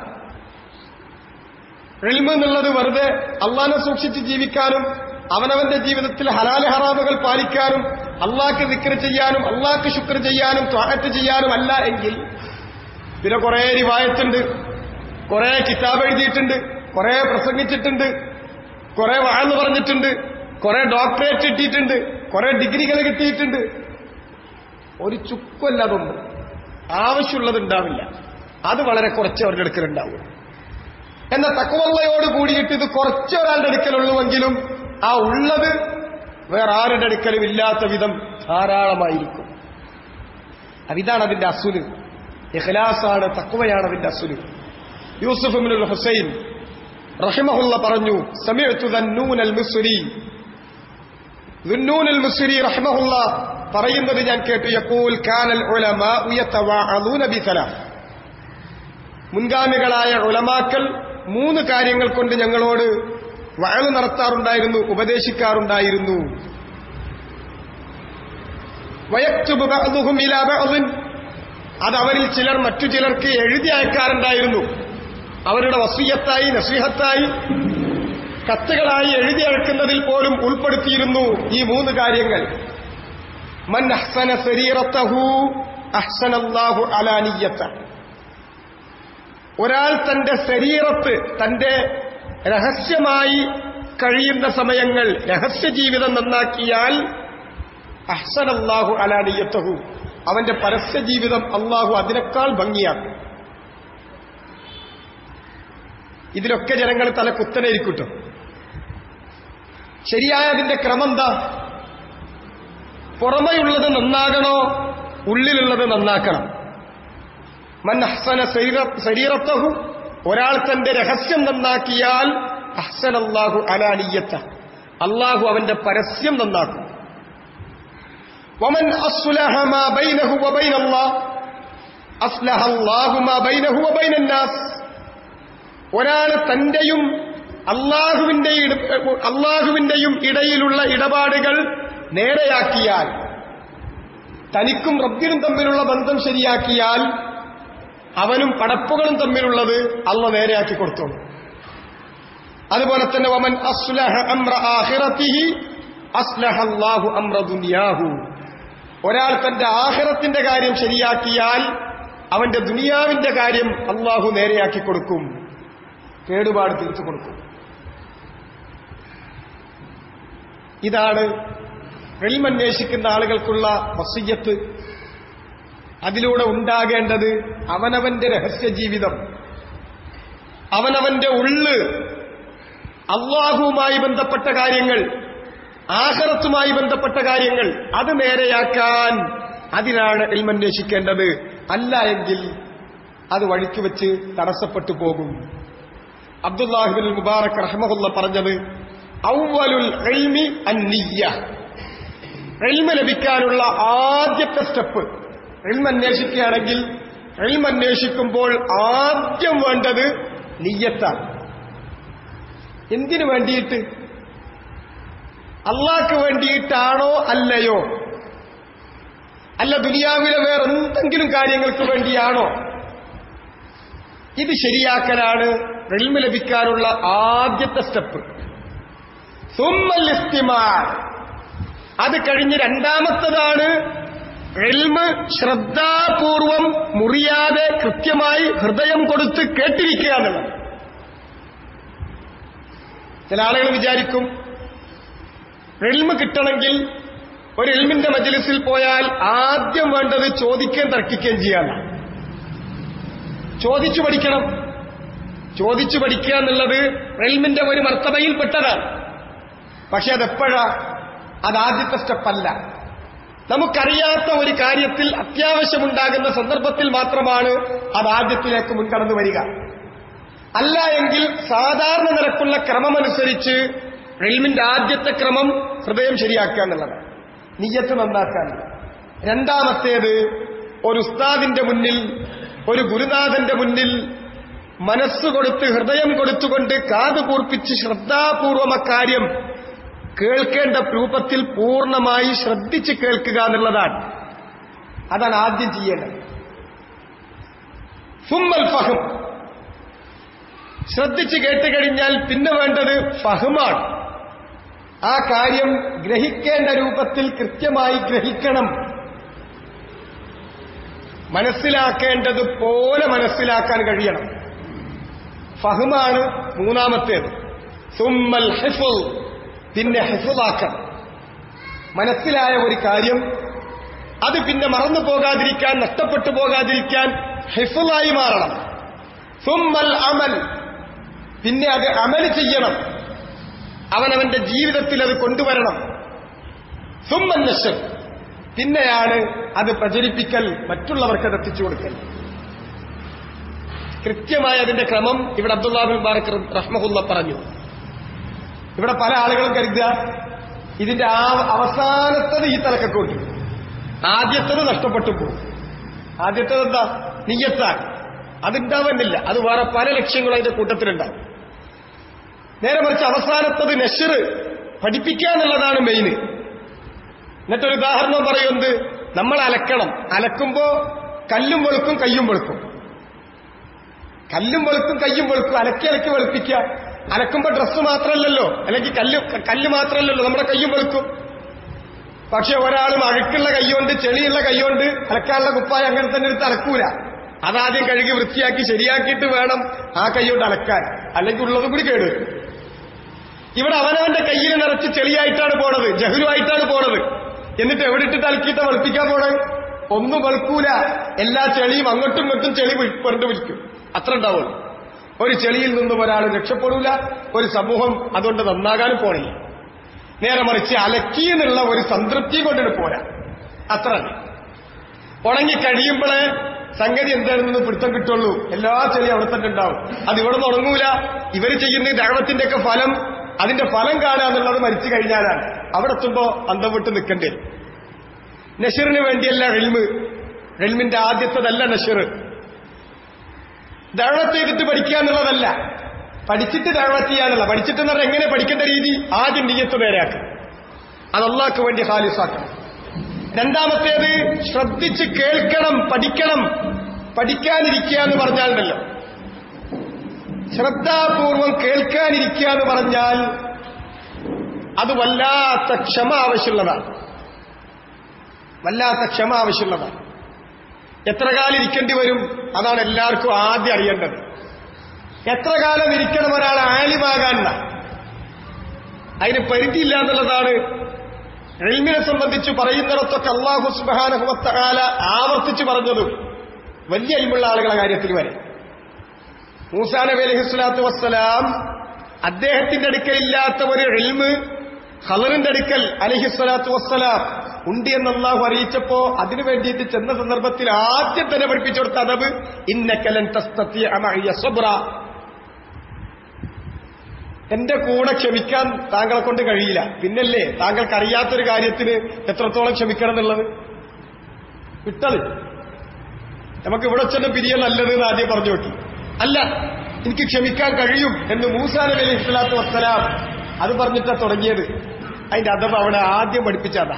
എളിമ എന്നുള്ളത് വെറുതെ അള്ളാനെ സൂക്ഷിച്ച് ജീവിക്കാനും അവനവന്റെ ജീവിതത്തിൽ ഹലാല ഹറാമുകൾ പാലിക്കാനും അള്ളാഹ്ക്ക് ദിക്കർ ചെയ്യാനും അള്ളാഹ്ക്ക് ശുക്ർ ചെയ്യാനും ത്വാഹറ്റ് ചെയ്യാനും അല്ല എങ്കിൽ പിന്നെ കുറേ റിവായത്തുണ്ട് കുറേ കിതാബ് എഴുതിയിട്ടുണ്ട് കുറേ പ്രസംഗിച്ചിട്ടുണ്ട് കുറേ വാഴ്ന്നു പറഞ്ഞിട്ടുണ്ട് കുറേ ഡോക്ടറേറ്റ് കിട്ടിയിട്ടുണ്ട് കുറേ ഡിഗ്രികൾ കിട്ടിയിട്ടുണ്ട് ഒരു ചുക്കല്ലാതൊന്നും ആവശ്യമുള്ളത് ഉണ്ടാവില്ല അത് വളരെ കുറച്ച് അവരുടെ അടുക്കലുണ്ടാവും എന്ന തക്കവള്ളയോട് കൂടിയിട്ട് ഇത് കുറച്ച് ഒരാളുടെ അടുക്കലുള്ളുവെങ്കിലും ആ ഉള്ളത് വേറെ ആരുടെ അടുക്കലും ഇല്ലാത്ത വിധം ധാരാളമായിരിക്കും അവിതാണ് അതിന്റെ അസുല് ഇഖ്ലാസാണ് തക്വയാണ് അതിന്റെ അസുല് യൂസുഫ് മിനുൽ ഹുസൈൻ റഹിമഹുല്ല പറഞ്ഞു സമയത്തു ദന്നൂൻ അൽ മിസ്രി ദുന്നൂൻ അൽ മിസ്രി റഹിമഹുല്ല പറയുന്നത് ഞാൻ കേട്ടു യഖൂൽ കാനൽ ഉലമാ യതവാഅദൂന ബിസലാം മുൻഗാമികളായ ഉലമാക്കൾ മൂന്ന് കാര്യങ്ങൾ കൊണ്ട് ഞങ്ങളോട് വഴല് നടത്താറുണ്ടായിരുന്നു ഉപദേശിക്കാറുണ്ടായിരുന്നു അത് അവരിൽ ചിലർ മറ്റു ചിലർക്ക് എഴുതി അയക്കാറുണ്ടായിരുന്നു അവരുടെ വസീയത്തായി നസീഹത്തായി കത്തുകളായി എഴുതി അയക്കുന്നതിൽ പോലും ഉൾപ്പെടുത്തിയിരുന്നു ഈ മൂന്ന് കാര്യങ്ങൾ മൻ അഹ്സന ശരീരത്തഹു അഹ്സനല്ലാഹു അലാനിയത്ത ഒരാൾ തന്റെ ശരീരത്ത് തന്റെ രഹസ്യമായി കഴിയുന്ന സമയങ്ങൾ രഹസ്യ ജീവിതം നന്നാക്കിയാൽ അഹ്സൻ അള്ളാഹു അലാനിയത്തഹു അവന്റെ പരസ്യ ജീവിതം അള്ളാഹു അതിനേക്കാൾ ഭംഗിയാക്കും ഇതിലൊക്കെ ജനങ്ങൾ തല കുത്തനെ ഇരിക്കട്ടോ ശരിയായ അതിന്റെ ക്രമം എന്താ പുറമെയുള്ളത് നന്നാകണോ ഉള്ളിലുള്ളത് നന്നാക്കണം മൻ അഹ്സന ശരീരത്തഹു ഒരാൾ തന്റെ രഹസ്യം നന്നാക്കിയാൽ അഹ്സൻ അള്ളാഹു അലാനിയത്ത അള്ളാഹു അവന്റെ പരസ്യം നന്നാക്കും വമൻ അസ്ലഹ മാ ബൈനഹു വബൈന അല്ലാഹ് അസ്ലഹ അല്ലാഹു മാ ബൈനഹു വബൈന الناس ഒരാൾ തന്റെയും അള്ളാഹുവിന്റെ അള്ളാഹുവിന്റെയും ഇടയിലുള്ള ഇടപാടുകൾ നേരെയാക്കിയാൽ തനിക്കും റബ്ബിനും തമ്മിലുള്ള ബന്ധം ശരിയാക്കിയാൽ അവനും പടപ്പുകളും തമ്മിലുള്ളത് അള്ള നേരെയാക്കി കൊടുത്തോളൂ അതുപോലെ തന്നെ വമൻ അസ്ലഹ അംറ ആഖിറതിഹി അസ്ലഹ അല്ലാഹു അംറ ദുനിയാഹു ഒരാൾ തന്റെ ആഖിറത്തിന്റെ കാര്യം ശരിയാക്കിയാൽ അവന്റെ ദുനിയാവിന്റെ കാര്യം അള്ളാഹു നേരെയാക്കി കൊടുക്കും കേടുപാട് തിരിച്ചു കൊടുക്കും ഇതാണ് വെളിമന്വേഷിക്കുന്ന ആളുകൾക്കുള്ള വസയ്യത്ത് അതിലൂടെ ഉണ്ടാകേണ്ടത് അവനവന്റെ രഹസ്യ ജീവിതം അവനവന്റെ ഉള്ള് അള്ളാഹുവുമായി ബന്ധപ്പെട്ട കാര്യങ്ങൾ ആഹറത്തുമായി ബന്ധപ്പെട്ട കാര്യങ്ങൾ അത് നേരെയാക്കാൻ അതിനാണ് എൽമന്വേഷിക്കേണ്ടത് അല്ല എങ്കിൽ അത് വഴിക്ക് വെച്ച് തടസ്സപ്പെട്ടു പോകും അബ്ദുല്ലാഹിബിൻ മുബാറക് റഹ്മുല്ല പറഞ്ഞത് ഔവലുൽ എൽമി അന്നിയ്യ എൽമ ലഭിക്കാനുള്ള ആദ്യത്തെ സ്റ്റെപ്പ് എൽമ അന്വേഷിക്കുകയാണെങ്കിൽ എൽമ അന്വേഷിക്കുമ്പോൾ ആദ്യം വേണ്ടത് നിയ്യത്താണ് എന്തിനു വേണ്ടിയിട്ട് അള്ളാഹ്ക്ക് വേണ്ടിയിട്ടാണോ അല്ലയോ അല്ല ദുനിയാവിലെ വേറെ എന്തെങ്കിലും കാര്യങ്ങൾക്ക് വേണ്ടിയാണോ ഇത് ശരിയാക്കലാണ് റെൽമ ലഭിക്കാനുള്ള ആദ്യത്തെ സ്റ്റെപ്പ് സുമ്മൽ ഇസ്തിമാ അത് കഴിഞ്ഞ് രണ്ടാമത്തതാണ് എൽമ് ശ്രദ്ധാപൂർവം മുറിയാതെ കൃത്യമായി ഹൃദയം കൊടുത്ത് കേട്ടിരിക്കുക എന്നുള്ളത് ചില ആളുകൾ വിചാരിക്കും എൽമ് കിട്ടണമെങ്കിൽ ഒരു എൽമിന്റെ മജ്ലിസിൽ പോയാൽ ആദ്യം വേണ്ടത് ചോദിക്കുകയും തർക്കിക്കുകയും ചെയ്യാനാണ് ചോദിച്ചു പഠിക്കണം ചോദിച്ചു പഠിക്കുക എന്നുള്ളത് എൽമിന്റെ ഒരു മർത്തബയിൽപ്പെട്ടതാണ് പക്ഷെ അതെപ്പോഴാ അത് ആദ്യത്തെ സ്റ്റെപ്പല്ല നമുക്കറിയാത്ത ഒരു കാര്യത്തിൽ അത്യാവശ്യമുണ്ടാകുന്ന സന്ദർഭത്തിൽ മാത്രമാണ് അത് ആദ്യത്തിലേക്ക് മുൻകടന്നു വരിക അല്ല എങ്കിൽ സാധാരണ നിരക്കുള്ള ക്രമമനുസരിച്ച് എൽമിന്റെ ആദ്യത്തെ ക്രമം ഹൃദയം ശരിയാക്കുക എന്നുള്ളതാണ് നിയ്യത്ത് നന്നാക്കാൻ രണ്ടാമത്തേത് ഒരു ഉസ്താദിന്റെ മുന്നിൽ ഒരു ഗുരുനാഥന്റെ മുന്നിൽ മനസ്സ് കൊടുത്ത് ഹൃദയം കൊടുത്തുകൊണ്ട് കാത് കൂർപ്പിച്ച് ശ്രദ്ധാപൂർവം അക്കാര്യം കേൾക്കേണ്ട രൂപത്തിൽ പൂർണ്ണമായി ശ്രദ്ധിച്ച് കേൾക്കുക എന്നുള്ളതാണ് അതാണ് ആദ്യം ചെയ്യേണ്ടത് സുമ്മൽ ഫഹം ശ്രദ്ധിച്ച് കേട്ടുകഴിഞ്ഞാൽ പിന്നെ വേണ്ടത് ഫഹമാണ് ആ കാര്യം ഗ്രഹിക്കേണ്ട രൂപത്തിൽ കൃത്യമായി ഗ്രഹിക്കണം മനസ്സിലാക്കേണ്ടത് പോലെ മനസ്സിലാക്കാൻ കഴിയണം ഫഹമാണ് മൂന്നാമത്തേത് സുമ്മൽ ഹിഫുൽ പിന്നെ ഹിഫുലാക്കണം മനസ്സിലായ ഒരു കാര്യം അത് പിന്നെ മറന്നു പോകാതിരിക്കാൻ നഷ്ടപ്പെട്ടു പോകാതിരിക്കാൻ ഹിഫുലായി മാറണം സുമ്മൽ അമൽ പിന്നെ അത് അമൽ ചെയ്യണം അവനവന്റെ ജീവിതത്തിൽ അത് കൊണ്ടുവരണം സുമ്മൻ നശർ പിന്നെയാണ് അത് പ്രചരിപ്പിക്കൽ മറ്റുള്ളവർക്ക് അത് എത്തിച്ചു കൊടുക്കൽ കൃത്യമായ അതിന്റെ ക്രമം ഇവിടെ അബ്ദുല്ലാബിൻ ബാറക് റഹ്മഹുല്ല പറഞ്ഞു ഇവിടെ പല ആളുകളും കരുതുക ഇതിന്റെ ആ അവസാനത്തത് ഈ തലക്കൊക്കെ ഉണ്ട് ആദ്യത്തത് നഷ്ടപ്പെട്ടു പോകും ആദ്യത്തത് എന്താ നിയ്യത്താണ് അതുണ്ടാവുന്നില്ല അത് വേറെ പല ലക്ഷ്യങ്ങളും അതിന്റെ കൂട്ടത്തിലുണ്ടാവും നേരെ മറിച്ച് അവസാനത്തത് നഷർ പഠിപ്പിക്കുക എന്നുള്ളതാണ് മെയിന് എന്നിട്ടൊരു ഉദാഹരണം പറയുന്നത് നമ്മൾ അലക്കണം അലക്കുമ്പോ കല്ലും വെളുക്കും കയ്യും വെളുക്കും കല്ലും വെളുക്കും കയ്യും വെളുക്കും അലക്കി അലക്കി വെളുപ്പിക്കുക അലക്കുമ്പോ ഡ്രസ്സ് മാത്രമല്ലല്ലോ അല്ലെങ്കിൽ കല്ല് കല്ല് മാത്രമല്ലല്ലോ നമ്മുടെ കയ്യും വെളുക്കും പക്ഷെ ഒരാളും അഴുക്കുള്ള കൈകൊണ്ട് ചെളിയുള്ള കൈകൊണ്ട് അലക്കാനുള്ള കുപ്പായ അങ്ങനെ തന്നെ എടുത്ത് അലക്കൂല അതാദ്യം കഴുകി വൃത്തിയാക്കി ശരിയാക്കിയിട്ട് വേണം ആ കൈകൊണ്ട് അലക്കാൻ അല്ലെങ്കിൽ ഉള്ളത് കൂടി കേട് ഇവിടെ അവനവന്റെ കയ്യിൽ നിറച്ച് ചെളിയായിട്ടാണ് പോണത് ജഹലുമായിട്ടാണ് പോണത് എന്നിട്ട് എവിടെ ഇട്ടിട്ട് അലക്കിയിട്ട് വെളുപ്പിക്കാൻ പോണത് ഒന്നും വെളുക്കൂല എല്ലാ ചെളിയും അങ്ങോട്ടും ഇങ്ങോട്ടും ചെളി പുറണ്ടു വിളിക്കും അത്ര ഉണ്ടാവുള്ളൂ ഒരു ചെളിയിൽ നിന്നും ഒരാൾ രക്ഷപ്പെടൂല ഒരു സമൂഹം അതുകൊണ്ട് നന്നാകാനും പോണില്ല നേരെ മറിച്ച് അലക്കി എന്നുള്ള ഒരു സംതൃപ്തി കൊണ്ടിട്ട് പോരാ അത്ര ഉണങ്ങി കഴിയുമ്പോഴേ സംഗതി എന്താണെന്ന് പിടുത്തം കിട്ടുള്ളൂ എല്ലാ ചെളി അവിടെ തന്നെ ഉണ്ടാവും അത് ഇവിടെ നിന്ന് ഉണങ്ങൂല ഇവർ ചെയ്യുന്ന ദൈവത്തിന്റെ ഒക്കെ ഫലം അതിന്റെ ഫലം കാണുക എന്നുള്ളത് മരിച്ചു കഴിഞ്ഞാലാണ് അവിടെ എത്തുമ്പോ അന്തം വിട്ട് നിൽക്കേണ്ടി വരും നഷറിന് വേണ്ടിയല്ല റെൽമ് റെൽമിന്റെ ആദ്യത്തതല്ല നഷർ ദഴവത്ത് ചെയ്തിട്ട് പഠിക്കുക എന്നുള്ളതല്ല പഠിച്ചിട്ട് ദഴവത്ത് ചെയ്യാനുള്ള പഠിച്ചിട്ട് പറഞ്ഞാൽ എങ്ങനെ പഠിക്കേണ്ട രീതി ആദ്യം നീയത്ത് നേരെയാക്കണം അത് അള്ളാഹ്ക്ക് വേണ്ടി ഹാലിസാക്കണം രണ്ടാമത്തേത് ശ്രദ്ധിച്ച് കേൾക്കണം പഠിക്കണം പഠിക്കാനിരിക്കുക എന്ന് പറഞ്ഞാലുണ്ടല്ലോ ശ്രദ്ധാപൂർവം കേൾക്കാനിരിക്കുക എന്ന് പറഞ്ഞാൽ അത് വല്ലാത്ത ക്ഷമ ആവശ്യമുള്ളതാണ് വല്ലാത്ത ക്ഷമ ആവശ്യമുള്ളതാണ് എത്ര കാലം ഇരിക്കേണ്ടി വരും അതാണ് എല്ലാവർക്കും ആദ്യം അറിയേണ്ടത് എത്ര കാലം ഇരിക്കണം ഒരാൾ ആലിമാകാൻ അതിന് പരിധിയില്ല എന്നുള്ളതാണ് എൽമിനെ സംബന്ധിച്ച് പറയുന്നിടത്തൊക്കെ അള്ളാഹു സുബാനഹുമത്തകാല ആവർത്തിച്ച് പറഞ്ഞതും വലിയ അൽമുള്ള ആളുകളെ കാര്യത്തിൽ വരെ മൂസാ നബി അലഹിസ്ലാത്തു വസ്സലാം അദ്ദേഹത്തിന്റെ അടുക്കലില്ലാത്ത ഒരു എൽമ് ഖലറിന്റെ അടുക്കൽ അലഹിസ്വലാത്തു വസ്സലാം ഉണ്ട് എന്ന് അള്ളാഹു അറിയിച്ചപ്പോ അതിനു വേണ്ടിയിട്ട് ചെന്ന സന്ദർഭത്തിൽ ആദ്യം തന്നെ പഠിപ്പിച്ചു കൊടുത്ത അതവ് ഇന്നക്കലൻ തസ്തത്തി അമഴിയ സ്വബ്ര എന്റെ കൂടെ ക്ഷമിക്കാൻ താങ്കളെ കൊണ്ട് കഴിയില്ല പിന്നല്ലേ താങ്കൾക്ക് അറിയാത്തൊരു കാര്യത്തിന് എത്രത്തോളം ക്ഷമിക്കണം എന്നുള്ളത് വിട്ടത് നമുക്ക് ഇവിടെ ചെന്ന് പിരിയ നല്ലത് എന്ന് ആദ്യം പറഞ്ഞു നോക്കി അല്ല എനിക്ക് ക്ഷമിക്കാൻ കഴിയും എന്ന് മൂസാ നബി അലൈഹി സ്വലാത്തു വസ്സലാം അത് പറഞ്ഞിട്ടാ തുടങ്ങിയത് അതിന്റെ അതവ് അവിടെ ആദ്യം പഠിപ്പിച്ചതാ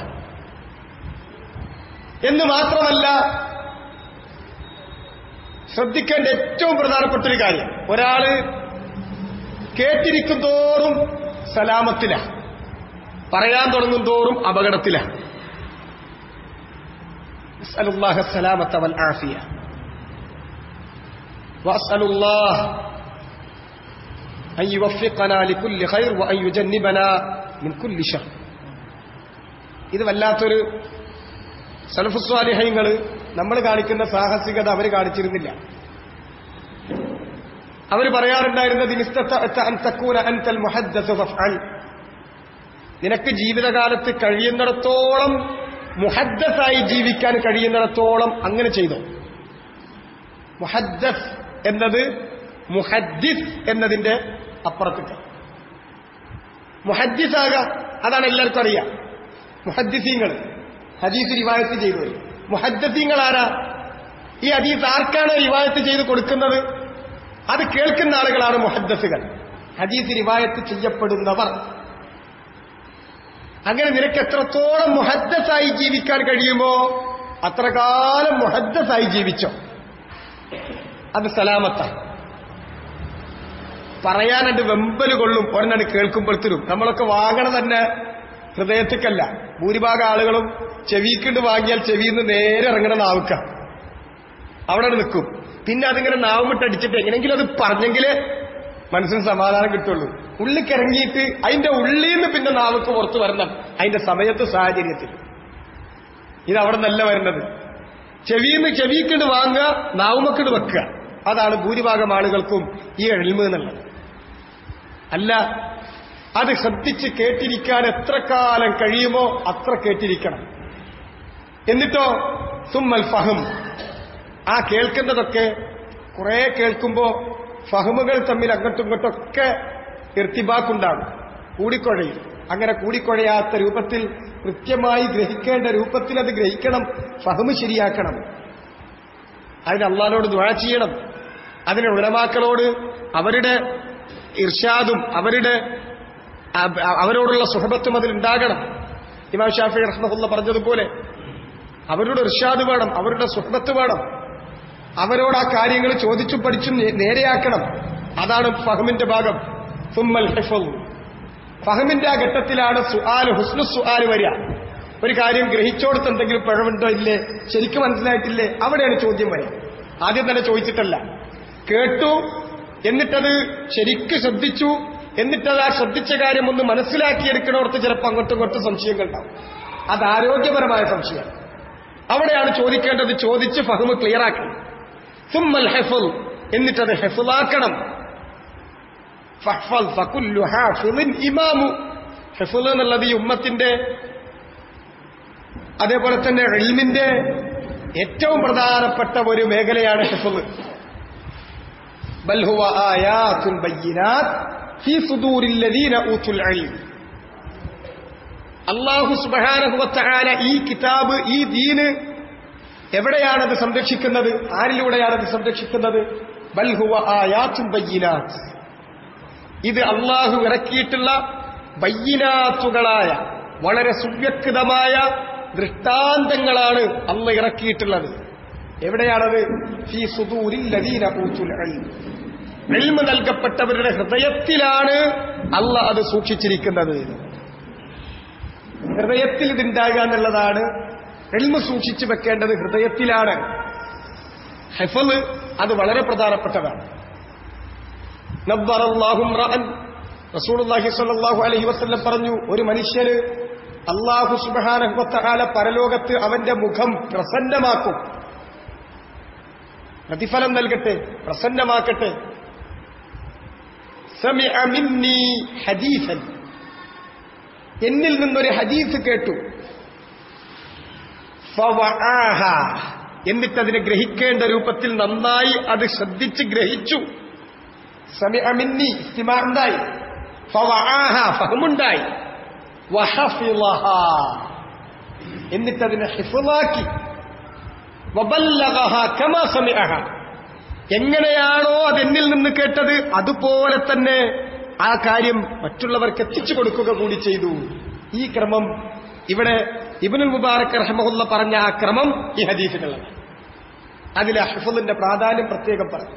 എന്ന് മാത്രമല്ല ശ്രദ്ധിക്കേണ്ട ഏറ്റവും പ്രധാനപ്പെട്ട ഒരു കാര്യം ഒരാള് കേട്ടിരിക്കും തോറും സലാമത്തില പറയാൻ തുടങ്ങും തോറും അപകടത്തിലാണ് نسأل الله السلامة والعافية وأسأل الله أن يوفقنا لكل خير وأن يجنبنا من كل شر ഇത് വല്ലാത്തൊരു സലഫുസ്വാലിഹ്യങ്ങൾ നമ്മൾ കാണിക്കുന്ന സാഹസികത അവർ കാണിച്ചിരുന്നില്ല അവർ പറയാറുണ്ടായിരുന്നത് നിനക്ക് ജീവിതകാലത്ത് കഴിയുന്നിടത്തോളം മുഹദ്ദസായി ജീവിക്കാൻ കഴിയുന്നിടത്തോളം അങ്ങനെ ചെയ്തു മുഹദ്ദസ് എന്നത് മുഹദ്ദിസ് എന്നതിന്റെ അപ്പുറത്തേക്ക് മുഹദ്ദിസാകാം അതാണ് എല്ലാവർക്കും അറിയാം മുഹദ്ദിസീങ്ങൾ ഹദീസ് റിവായത്ത് ചെയ്തു മുഹദ്ദസീങ്ങൾ ആരാ ഈ ഹദീസ് ആർക്കാണ് റിവായത്ത് ചെയ്ത് കൊടുക്കുന്നത് അത് കേൾക്കുന്ന ആളുകളാണ് മുഹദ്ദസുകൾ ഹദീസ് റിവായത്ത് ചെയ്യപ്പെടുന്നവർ അങ്ങനെ നിനക്ക് എത്രത്തോളം മുഹദ്ദസായി ജീവിക്കാൻ കഴിയുമോ അത്ര കാലം മുഹദ്ദസായി ജീവിച്ചോ അത് സലാമത്താണ് പറയാനുണ്ട് വെമ്പല് കൊള്ളും ഒരെണ്ണാണ് കേൾക്കുമ്പോഴത്തേനും നമ്മളൊക്കെ വാങ്ങണ തന്നെ ഹൃദയത്തിക്കല്ല ഭൂരിഭാഗം ആളുകളും ചെവിക്കുണ്ട് വാങ്ങിയാൽ ചെവിയിൽ നിന്ന് നേരെ ഇറങ്ങണ നാവുക്ക അവിടെ നിൽക്കും പിന്നെ അതിങ്ങനെ നാവുമിട്ടടിച്ചിട്ട് എങ്ങനെയെങ്കിലും അത് പറഞ്ഞെങ്കിലേ മനസ്സിന് സമാധാനം കിട്ടുള്ളൂ ഉള്ളിക്കിറങ്ങിയിട്ട് അതിന്റെ ഉള്ളിൽ നിന്ന് പിന്നെ നാവുക്ക് പുറത്തു വരണം അതിന്റെ സമയത്ത് സാഹചര്യത്തിൽ ഇത് അവിടെ നല്ല വരുന്നത് ചെവിന്ന് ചെവിക്കിണ്ട് വാങ്ങുക നാവുമക്കിണ്ട് വെക്കുക അതാണ് ഭൂരിഭാഗം ആളുകൾക്കും ഈ എഴുമ എന്നുള്ളത് അല്ല അത് ശ്രദ്ധിച്ച് കേട്ടിരിക്കാൻ എത്ര കാലം കഴിയുമോ അത്ര കേട്ടിരിക്കണം എന്നിട്ടോ സുമ്മൽ ഫഹം ആ കേൾക്കുന്നതൊക്കെ കുറെ കേൾക്കുമ്പോ ഫഹമുകൾ തമ്മിൽ അങ്ങോട്ടും ഇങ്ങോട്ടൊക്കെ ഇർത്തിബാക്കുണ്ടാകും കൂടിക്കൊഴയും അങ്ങനെ കൂടിക്കൊഴയാത്ത രൂപത്തിൽ കൃത്യമായി ഗ്രഹിക്കേണ്ട രൂപത്തിൽ അത് ഗ്രഹിക്കണം ഫഹമ് ശരിയാക്കണം അതിന് അള്ളഹാനോട് ദ്വാ ചെയ്യണം അതിന് ഉലമാക്കളോട് അവരുടെ ഇർഷാദും അവരുടെ അവരോടുള്ള സുഹബത്തും അതിലുണ്ടാകണം ഇമാം ഷാഫി റഹ്മഹുല്ല പറഞ്ഞതുപോലെ അവരുടെ ഇർഷാദ് വേണം അവരുടെ സുഹബത്ത് വേണം അവരോട് ആ കാര്യങ്ങൾ ചോദിച്ചും പഠിച്ചും നേരെയാക്കണം അതാണ് ഫഹമിന്റെ ഭാഗം സുമ്മൽ ഹിഫൽ ഫഹമിന്റെ ആ ഘട്ടത്തിലാണ് സുആൽ ഹുസ്നു സുആൽ വരിക ഒരു കാര്യം ഗ്രഹിച്ചോടത്ത് എന്തെങ്കിലും പിഴവുണ്ടോ ഇല്ലേ ശരിക്കും മനസ്സിലായിട്ടില്ലേ അവിടെയാണ് ചോദ്യം വരിക ആദ്യം തന്നെ ചോദിച്ചിട്ടല്ല കേട്ടു എന്നിട്ടത് ശരിക്ക് ശ്രദ്ധിച്ചു എന്നിട്ടത് ആ ശ്രദ്ധിച്ച കാര്യം ഒന്ന് മനസ്സിലാക്കിയെടുക്കണോർത്ത് ചിലപ്പോൾ അങ്ങോട്ടും ഇങ്ങോട്ടും സംശയങ്ങൾ ഉണ്ടാവും അത് ആരോഗ്യപരമായ സംശയം അവിടെയാണ് ചോദിക്കേണ്ടത് ചോദിച്ച് ഫഹമ് ക്ലിയറാക്കണം സുമ്മൽ ഹെഫുൽ എന്നിട്ടത് ഹെഫുലാക്കണം ഫഹ്ഫൽ ഫകുല്ലു ഹാഫിളിൻ ഇമാമു ഹെഫുൽ എന്നുള്ളത് ഈ ഉമ്മത്തിന്റെ അതേപോലെ തന്നെ ഇൽമിന്റെ ഏറ്റവും പ്രധാനപ്പെട്ട ഒരു മേഖലയാണ് ഹെഫുൽ ബൽ ഹുവ ആയാത്തുൻ ബയ്യിനാത്ത് ഫീ സുദൂരിൽ ലദീന ഊതുൽ ഇൽം അള്ളാഹു സുബ്ഹാനഹു വതആല ഈ കിതാബ് ഈ ദീന് എവിടെയാണത് സംരക്ഷിക്കുന്നത് ആരിലൂടെയാണത് സംരക്ഷിക്കുന്നത് ബൽ ഹുവ ആയാത്തുൻ ബയ്യിനാത്ത് ഇത് അള്ളാഹു ഇറക്കിയിട്ടുള്ള ബയ്യിനാത്തുകളായ വളരെ സുവ്യക്തമായ ദൃഷ്ടാന്തങ്ങളാണ് അള്ള ഇറക്കിയിട്ടുള്ളത് എവിടെയാണത് ഫീ സുദൂരിൽ ലദീന ഊതുൽ ഇൽം ഇൽമ് നൽകപ്പെട്ടവരുടെ ഹൃദയത്തിലാണ് അള്ള അത് സൂക്ഷിച്ചിരിക്കുന്നത് ഹൃദയത്തിൽ ഇതുണ്ടാകുക എന്നുള്ളതാണ് എൽമ സൂക്ഷിച്ചു വെക്കേണ്ടത് ഹൃദയത്തിലാണ് ഹെഫല് അത് വളരെ പ്രധാനപ്പെട്ടതാണ് റസൂലുള്ളാഹി സ്വല്ലല്ലാഹു അലൈഹി വസല്ലം പറഞ്ഞു ഒരു മനുഷ്യന് അള്ളാഹു സുബ്ഹാനഹു വതആല പരലോകത്ത് അവന്റെ മുഖം പ്രസന്നമാക്കും പ്രതിഫലം നൽകട്ടെ പ്രസന്നമാക്കട്ടെ സമിഅ മിന്നി ഹദീസൻ എന്നിൽ നിന്നൊരു ഹദീസ് കേട്ടു ഫവആഹ എന്നിട്ടതിനെ ഗ്രഹിക്കേണ്ട രൂപത്തിൽ നന്നായി അത് ശ്രദ്ധിച്ച് ഗ്രഹിച്ചു സമിഅമിന്നി ഇസ്തിമാ ഉണ്ടായി ഫവആഹ ഫഹമുണ്ടായി വഹഫിളഹ എന്നിട്ടതിനെ ഹിഫ്ളാക്കി വബല്ലഗഹ കമാ സമിഅഹ എങ്ങനെയാണോ അത് എന്നിൽ നിന്ന് കേട്ടത് അതുപോലെ തന്നെ ആ കാര്യം മറ്റുള്ളവർക്ക് എത്തിച്ചു കൊടുക്കുക കൂടി ചെയ്തു ഈ ക്രമം ഇവിടെ ഇബനുൽ മുബാറക് റഹ്മുല്ല പറഞ്ഞ ആ ക്രമം ഈ ഹദീസുകളാണ് അതിൽ അഹ്ഫുലിന്റെ പ്രാധാന്യം പ്രത്യേകം പറഞ്ഞു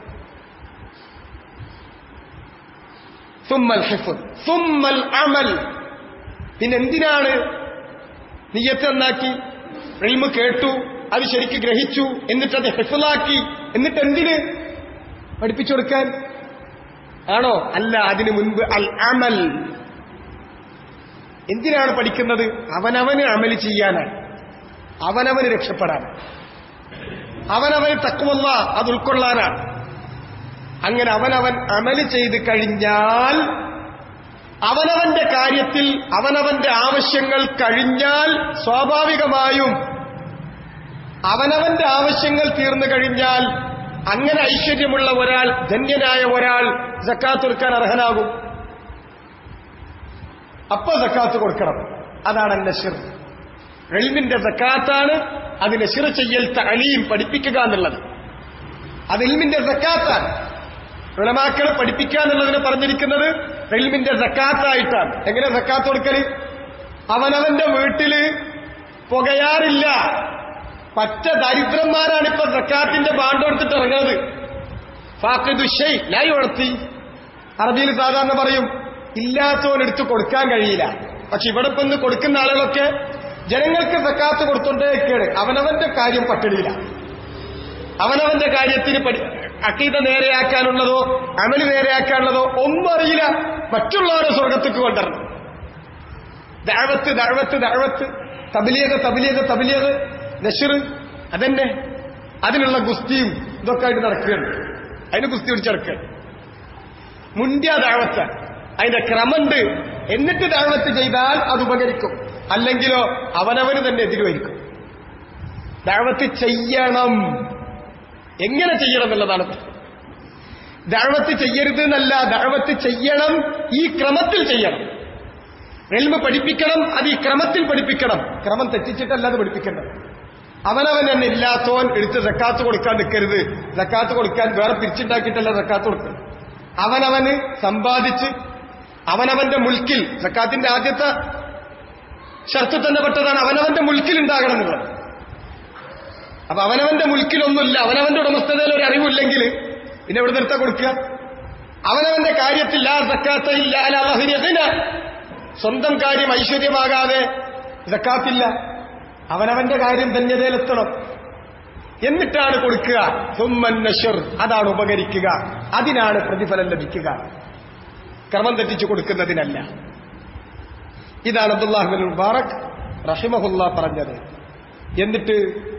സുമ്മൽ ഹിഫുൽ സുമ്മൽ അമൽ പിന്നെ എന്തിനാണ് നീയത്ത് നന്നാക്കി എൽമ് കേട്ടു അത് ശരിക്ക് ഗ്രഹിച്ചു എന്നിട്ട് അത് ഹെഫിലാക്കി എന്നിട്ട് എന്തിന് പഠിപ്പിച്ചു കൊടുക്കാൻ ആണോ അല്ല അതിനു മുൻപ് അൽ അമൽ എന്തിനാണ് പഠിക്കുന്നത് അവനവന് അമല് ചെയ്യാനാണ് അവനവന് രക്ഷപ്പെടാനാണ് അവനവന് തക്കുവല്ല അത് ഉൾക്കൊള്ളാനാണ് അങ്ങനെ അവനവൻ അമല് ചെയ്ത് കഴിഞ്ഞാൽ അവനവന്റെ കാര്യത്തിൽ അവനവന്റെ ആവശ്യങ്ങൾ കഴിഞ്ഞാൽ സ്വാഭാവികമായും അവനവന്റെ ആവശ്യങ്ങൾ തീർന്നു കഴിഞ്ഞാൽ അങ്ങനെ ഐശ്വര്യമുള്ള ഒരാൾ ധന്യനായ ഒരാൾ ജക്കാത്ത് കൊടുക്കാൻ അർഹനാകും അപ്പൊ ജക്കാത്ത് കൊടുക്കണം അതാണ് നഷിർ എൽമിന്റെ ജക്കാത്താണ് അത് നഷിർ ചെയ്യൽ തലീം പഠിപ്പിക്കുക എന്നുള്ളത് അത് എൽമിന്റെ ജക്കാത്താണ് ഉളമാക്കൾ പഠിപ്പിക്കുക എന്നുള്ളതിനെ പറഞ്ഞിരിക്കുന്നത് എൽമിന്റെ ജക്കാത്തായിട്ടാണ് എങ്ങനെ ജക്കാത്ത് കൊടുക്കല് അവനവന്റെ വീട്ടില് പുകയാറില്ല പറ്റ ദരിദ്രന്മാരാണ് ഇപ്പൊ സക്കാത്തിന്റെ ബാണ്ട് കൊടുത്തിട്ട് ഇറങ്ങുന്നത് ഫാഖിദുഷൈ ലായി വളർത്തി അറബിയിൽ സാധാരണ പറയും ഇല്ലാത്തവൻ എടുത്ത് കൊടുക്കാൻ കഴിയില്ല പക്ഷെ ഇവിടെ ഇപ്പൊ ഇന്ന് കൊടുക്കുന്ന ആളുകളൊക്കെ ജനങ്ങൾക്ക് സക്കാത്ത് കൊടുത്തോണ്ടേക്കാണ് അവനവന്റെ കാര്യം പട്ടിണിയില്ല അവനവന്റെ കാര്യത്തിന് പഠി അക്കീത നേരെയാക്കാനുള്ളതോ അമല് നേരെയാക്കാനുള്ളതോ ഒന്നും അറിയില്ല മറ്റുള്ളവരെ സ്വർഗത്തേക്ക് കൊണ്ടുവരണം ദഴവത്ത് ദഴവത്ത് ദഴവത്ത് തബിലിയത് തബിലിയത് തബിലിയത് നഷിർ അതന്നെ അതിനുള്ള ഗുസ്തിയും ഇതൊക്കെ ആയിട്ട് നടക്കുകയാണ് അതിന് ഗുസ്തി പിടിച്ചെടുക്കുക മുന്തിയ ദാവത്ത് അതിന്റെ ക്രമമുണ്ട് എന്നിട്ട് ദാവത്ത് ചെയ്താൽ അത് ഉപകരിക്കും അല്ലെങ്കിലോ അവനവന് തന്നെ എതിരുവരിക്കും ദാവത്ത് ചെയ്യണം എങ്ങനെ ചെയ്യണം എന്നുള്ളതാണ് ദാവത്ത് ചെയ്യരുത് എന്നല്ല ദാവത്ത് ചെയ്യണം ഈ ക്രമത്തിൽ ചെയ്യണം എൽമ പഠിപ്പിക്കണം അത് ഈ ക്രമത്തിൽ പഠിപ്പിക്കണം ക്രമം തെറ്റിച്ചിട്ടല്ല അത് പഠിപ്പിക്കേണ്ടത് അവനവൻ തന്നെ ഇല്ലാത്തവൻ എടുത്ത് സക്കാത്ത് കൊടുക്കാൻ നിൽക്കരുത് സക്കാത്ത് കൊടുക്കാൻ വേറെ പിരിച്ചുണ്ടാക്കിയിട്ടല്ല സക്കാത്ത് കൊടുക്കുന്നത് അവനവന് സമ്പാദിച്ച് അവനവന്റെ മുൽക്കിൽ സക്കാത്തിന്റെ ആദ്യത്തെ ഷർത്ത് തന്നെ പെട്ടതാണ് അവനവന്റെ മുൽക്കിൽ ഉണ്ടാകണം എന്നുള്ളത് അപ്പൊ അവനവന്റെ മുൽക്കിലൊന്നുമില്ല അവനവന്റെ ഉടമസ്ഥതയിൽ ഒരു അറിവില്ലെങ്കിൽ പിന്നെ എവിടെ നിർത്താൻ കൊടുക്കുക അവനവന്റെ കാര്യത്തിൽ ആ സക്കാത്ത ഇല്ല സ്വന്തം കാര്യം ഐശ്വര്യമാകാതെ സക്കാത്തില്ല അവനവന്റെ കാര്യം ധന്യതയിലെത്തണം എന്നിട്ടാണ് കൊടുക്കുക സുമ്മൻ നഷർ അതാണ് ഉപകരിക്കുക അതിനാണ് പ്രതിഫലം ലഭിക്കുക ക്രമം തെറ്റിച്ചു കൊടുക്കുന്നതിനല്ല ഇതാണ് അബ്ദുല്ലാഹിബിൻ മുബാറക് റഹിമഹുല്ല പറഞ്ഞത് എന്നിട്ട്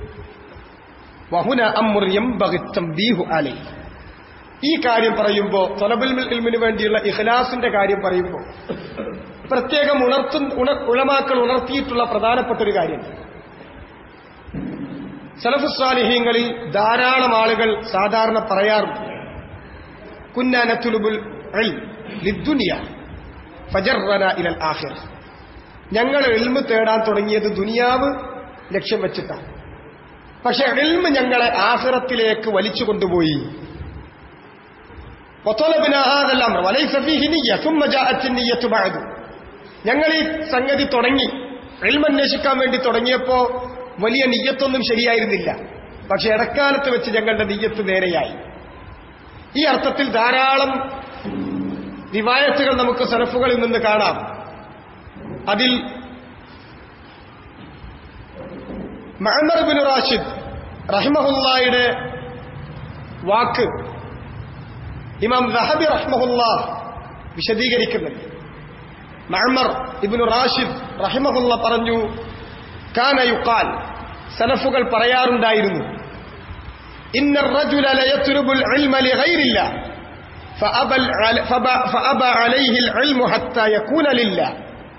വഹുന അമ്മുറിയം ബീഹു അലൈ ഈ കാര്യം പറയുമ്പോൾ തൊലബുൽ ഇൽമിന് വേണ്ടിയുള്ള ഇഖ്ലാസിന്റെ കാര്യം പറയുമ്പോൾ പ്രത്യേകം ഉണർത്തു ഉളമാക്കൾ ഉണർത്തിയിട്ടുള്ള പ്രധാനപ്പെട്ട ഒരു കാര്യം സലഫുസ്വാലിഹ്യങ്ങളിൽ ധാരാളം ആളുകൾ സാധാരണ പറയാറുണ്ട് കുന്നാനത്തുലുബുൽ ലിദ്ദുനിയ ഫജർറന ഇലൽ ആഖിർ ഞങ്ങൾ എൽമ് തേടാൻ തുടങ്ങിയത് ദുനിയാവ് ലക്ഷ്യം വെച്ചിട്ടാണ് പക്ഷെ എൽമ് ഞങ്ങളെ ആഹ്റത്തിലേക്ക് വലിച്ചു കൊണ്ടുപോയി ഞങ്ങൾ ഈ സംഗതി തുടങ്ങി എൽമന്വേഷിക്കാൻ വേണ്ടി തുടങ്ങിയപ്പോ വലിയ നീയത്തൊന്നും ശരിയായിരുന്നില്ല പക്ഷെ ഇടക്കാലത്ത് വെച്ച് ഞങ്ങളുടെ നീയത്ത് നേരെയായി ഈ അർത്ഥത്തിൽ ധാരാളം റിവായത്തുകൾ നമുക്ക് സലഫുകളിൽ നിന്ന് കാണാം അതിൽ മഹമ്മർ ബിൻ റാഷിദ് റഹ്മഹുല്ലായുടെ വാക്ക് ഇമാം ദഹബി റഹ്മഹുല്ല വിശദീകരിക്കുന്നുണ്ട് മഹമ്മർ ഇബിനു റാഷിദ് റഹിമഹുല്ല പറഞ്ഞു കാന യുക്കാൽ സലഫുകൾ പറയാറുണ്ടായിരുന്നു ഇന്ന الرجل ليطلب العلم لغير الله فأبى, فأبى عليه العلم حتى يكون لله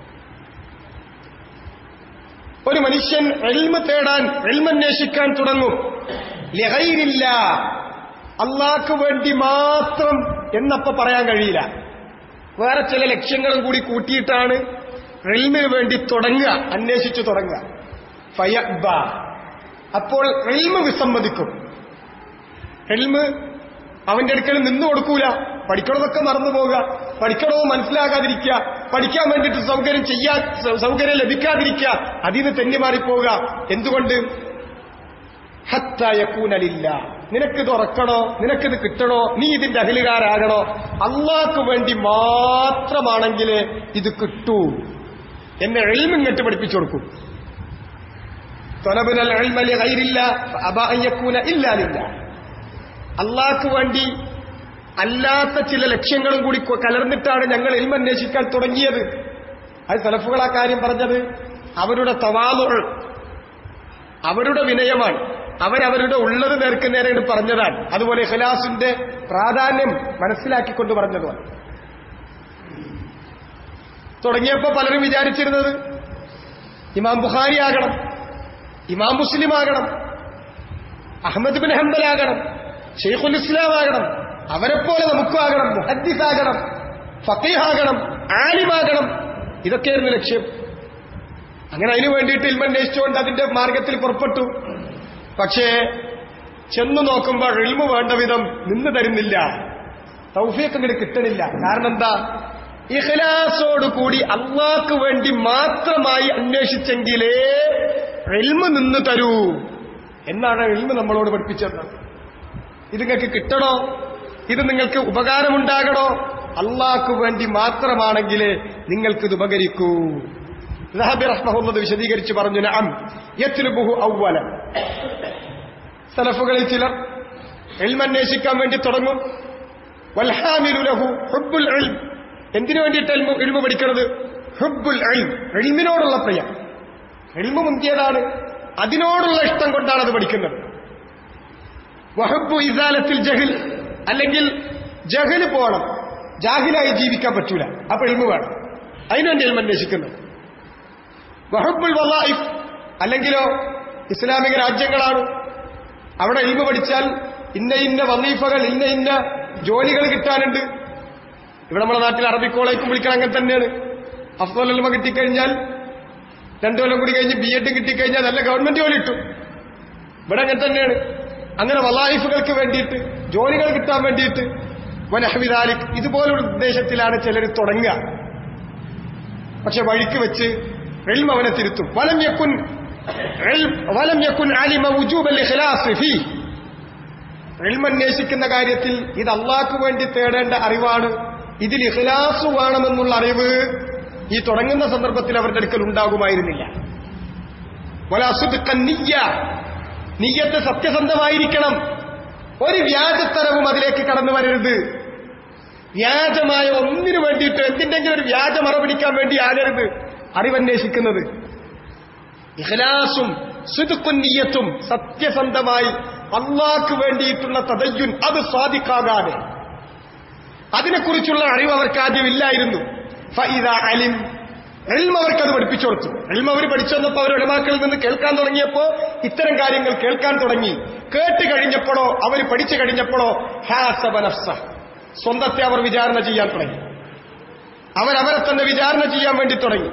ഒരു മനുഷ്യൻ എൽമ തേടാൻ എൽമന്വേഷിക്കാൻ തുടങ്ങും ലഹൈരില്ല അള്ളാഹ്ക്ക് വേണ്ടി മാത്രം എന്നപ്പോ പറയാൻ കഴിയില്ല വേറെ ചില ലക്ഷ്യങ്ങളും കൂടി കൂട്ടിയിട്ടാണ് എൽമിന് വേണ്ടി തുടങ്ങുക അന്വേഷിച്ചു തുടങ്ങുക ഫയബ അപ്പോൾ എൽമ് വിസമ്മതിക്കും എൽമ് അവന്റെ അടുക്കൽ നിന്നു കൊടുക്കൂല പഠിക്കണതൊക്കെ മറന്നു പോവുക പഠിക്കണോ മനസ്സിലാകാതിരിക്കുക പഠിക്കാൻ വേണ്ടിയിട്ട് സൗകര്യം ചെയ്യാൻ സൗകര്യം ലഭിക്കാതിരിക്കുക അതിന് തെന്നിമാറിപ്പോവുക എന്തുകൊണ്ട് ഹത്തയക്കൂനലില്ല നിനക്കിത് ഉറക്കണോ നിനക്കിത് കിട്ടണോ നീ ഇതിന്റെ അഖിലുകാരാകണോ അള്ളാഹ്ക്ക് വേണ്ടി മാത്രമാണെങ്കിലേ ഇത് കിട്ടൂ എന്നെ എൽമ ഇങ്ങോട്ട് പഠിപ്പിച്ചു കൊടുക്കും തൊലബുനൽ എൽമലി കൈരില്ല അബായ്യക്കൂന ഇല്ലാലില്ല അള്ളാഹ്ക്ക് വേണ്ടി അല്ലാത്ത ചില ലക്ഷ്യങ്ങളും കൂടി കൊ- കലർന്നിട്ടാണ് ഞങ്ങൾ എൽമ അന്വേഷിക്കാൻ തുടങ്ങിയത് അത് സലഫുകൾ ആ കാര്യം പറഞ്ഞത് അവരുടെ തവാലുകൾ അവരുടെ വിനയമാണ് അവരവരുടെ ഉള്ളത് നേർക്ക് നേരെയാണ് പറഞ്ഞതാണ് അതുപോലെ ഇഖ്ലാസിന്റെ പ്രാധാന്യം മനസ്സിലാക്കിക്കൊണ്ട് പറഞ്ഞതുമാണ് തുടങ്ങിയപ്പോൾ പലരും വിചാരിച്ചിരുന്നത് ഇമാം ബുഖാരി ആകണം ഇമാം മുസ്ലിം ആകണം അഹമ്മദ് ബിൻ ഹംബൽ ആകണം ഷെയ്ഖുൽ ഇസ്ലാം ആകണം അവരെപ്പോലെ നമുക്കും ആകണം മുഹദ്ദിസ് ആകണം ഫക്കീഹ് ആകണം ആലിമാകണം ഇതൊക്കെയായിരുന്നു ലക്ഷ്യം അങ്ങനെ അതിനു വേണ്ടിയിട്ട് ഇൽമന്വേഷിച്ചുകൊണ്ട് അതിന്റെ മാർഗത്തിൽ പുറപ്പെട്ടു പക്ഷേ ചെന്നു നോക്കുമ്പോൾ ഇൽമു വേണ്ട വിധം നിന്ന് തരുന്നില്ല തൗഫീഖ് ഇങ്ങോട്ട് കിട്ടണില്ല കാരണം എന്താ ഇഖ്ലാസോടുകൂടി അള്ളാഹ്ക്ക് വേണ്ടി മാത്രമായി അന്വേഷിച്ചെങ്കിലേ എൽമ നിന്ന് തരൂ എന്നാണ് എൽമ നമ്മളോട് പഠിപ്പിച്ചത് ഇത് നിങ്ങൾക്ക് കിട്ടണോ ഇത് നിങ്ങൾക്ക് ഉപകാരമുണ്ടാകണോ അള്ളാഹ്ക്ക് വേണ്ടി മാത്രമാണെങ്കിലേ നിങ്ങൾക്കിത് ഉപകരിക്കൂ റഹബി റഹ്മഹുള്ളത് വിശദീകരിച്ച് പറഞ്ഞു നഅം യത്ലുബുഹു അവ്വല സലഫുകളിൽ ചിലർ എൽമന്വേഷിക്കാൻ വേണ്ടി തുടങ്ങും വൽഹാമിലു ലഹു ഹുബ്ബുൽ ഇൽം എന്തിനു വേണ്ടിയിട്ട് എൽമ എൽമ പഠിക്കുന്നത് ഹുബ്ബുൽ ഇൽം എൽമിനോടുള്ള പ്രിയം എൽമ മുന്തിയതാണ് അതിനോടുള്ള ഇഷ്ടം കൊണ്ടാണ് അത് പഠിക്കുന്നത് വഹബ്ബു ഇസാലത്തിൽ ജഹിൽ അല്ലെങ്കിൽ ജഹല് പോകണം ജാഹിലായി ജീവിക്കാൻ പറ്റൂല അപ്പൊ എൽമ വേണം അതിനുവേണ്ടി എൽമ അന്വേഷിക്കുന്നത് വഹബുൽ വലായിഫ് അല്ലെങ്കിലോ ഇസ്ലാമിക രാജ്യങ്ങളാണ് അവിടെ ഇൽമ പഠിച്ചാൽ ഇന്ന ഇന്ന വന്നീഫകൾ ഇന്ന ഇന്ന ജോലികൾ കിട്ടാനുണ്ട് ഇവിടെ നമ്മുടെ നാട്ടിൽ അറബി കോളേജും വിളിക്കണം അങ്ങനെ തന്നെയാണ് അഫ്സൽ എൽമ കിട്ടിക്കഴിഞ്ഞാൽ രണ്ടു കൊല്ലം കൂടി കഴിഞ്ഞ് ബി എഡും കിട്ടിക്കഴിഞ്ഞാൽ നല്ല ഗവൺമെന്റ് ജോലി കിട്ടും ഇവിടെ അങ്ങനെ തന്നെയാണ് അങ്ങനെ വലായിഫുകൾക്ക് വേണ്ടിയിട്ട് ജോലികൾ കിട്ടാൻ വേണ്ടിയിട്ട് വനഹവിദാലിക് ഇതുപോലുള്ള ഉദ്ദേശത്തിലാണ് ചിലർ തുടങ്ങുക പക്ഷെ വഴിക്ക് വെച്ച് എൽമ അവനെ തിരുത്തും വലം യക്കുൻ ഇൽം- വലം യക്കുൻ ആലിമ വുജൂബൽ ഇഖ്ലാസ് ഫീ എൽമ അന്വേഷിക്കുന്ന കാര്യത്തിൽ ഇത് അള്ളാഹ്ക്ക് വേണ്ടി തേടേണ്ട അറിവാണ് ഇതിൽ ഇഖ്ലാസ് വേണമെന്നുള്ള അറിവ് ഈ തുടങ്ങുന്ന സന്ദർഭത്തിൽ അവരുടെ അടുക്കൽ ഉണ്ടാകുമായിരുന്നില്ല വല അസുദ്ഖൻ നിയ്യ നീയത്ത് സത്യസന്ധമായിരിക്കണം ഒരു വ്യാജത്തരവും അതിലേക്ക് കടന്നു വരരുത് വ്യാജമായ ഒന്നിനു വേണ്ടിയിട്ട് എന്തിന്റെങ്കിലും ഒരു വ്യാജ മറപിടിക്കാൻ വേണ്ടി ആകരുത് അറിവന്വേഷിക്കുന്നത് ഇഖ്ലാസും സുതുക്കുന്നീയത്തും സത്യസന്ധമായി അള്ളാഹ്ക്ക് വേണ്ടിയിട്ടുള്ള തദയ്യുൻ അത് സ്വാധിക്കാകാതെ അതിനെക്കുറിച്ചുള്ള അറിവ് അവർക്ക് ആദ്യം ഇല്ലായിരുന്നു ഫൈദ അലിം എൽമ അവർക്ക് അത് പഠിപ്പിച്ചു കൊടുത്തു എൽമ അവർ പഠിച്ചു വന്നപ്പോൾ അവർ ഉടമാക്കളിൽ നിന്ന് കേൾക്കാൻ തുടങ്ങിയപ്പോ ഇത്തരം കാര്യങ്ങൾ കേൾക്കാൻ തുടങ്ങി കേട്ട് കഴിഞ്ഞപ്പോഴോ അവർ പഠിച്ചു കഴിഞ്ഞപ്പോഴോ ഹാസബനഫ്സ സ്വന്തത്തെ അവർ വിചാരണ ചെയ്യാൻ തുടങ്ങി അവരവരെ തന്നെ വിചാരണ ചെയ്യാൻ വേണ്ടി തുടങ്ങി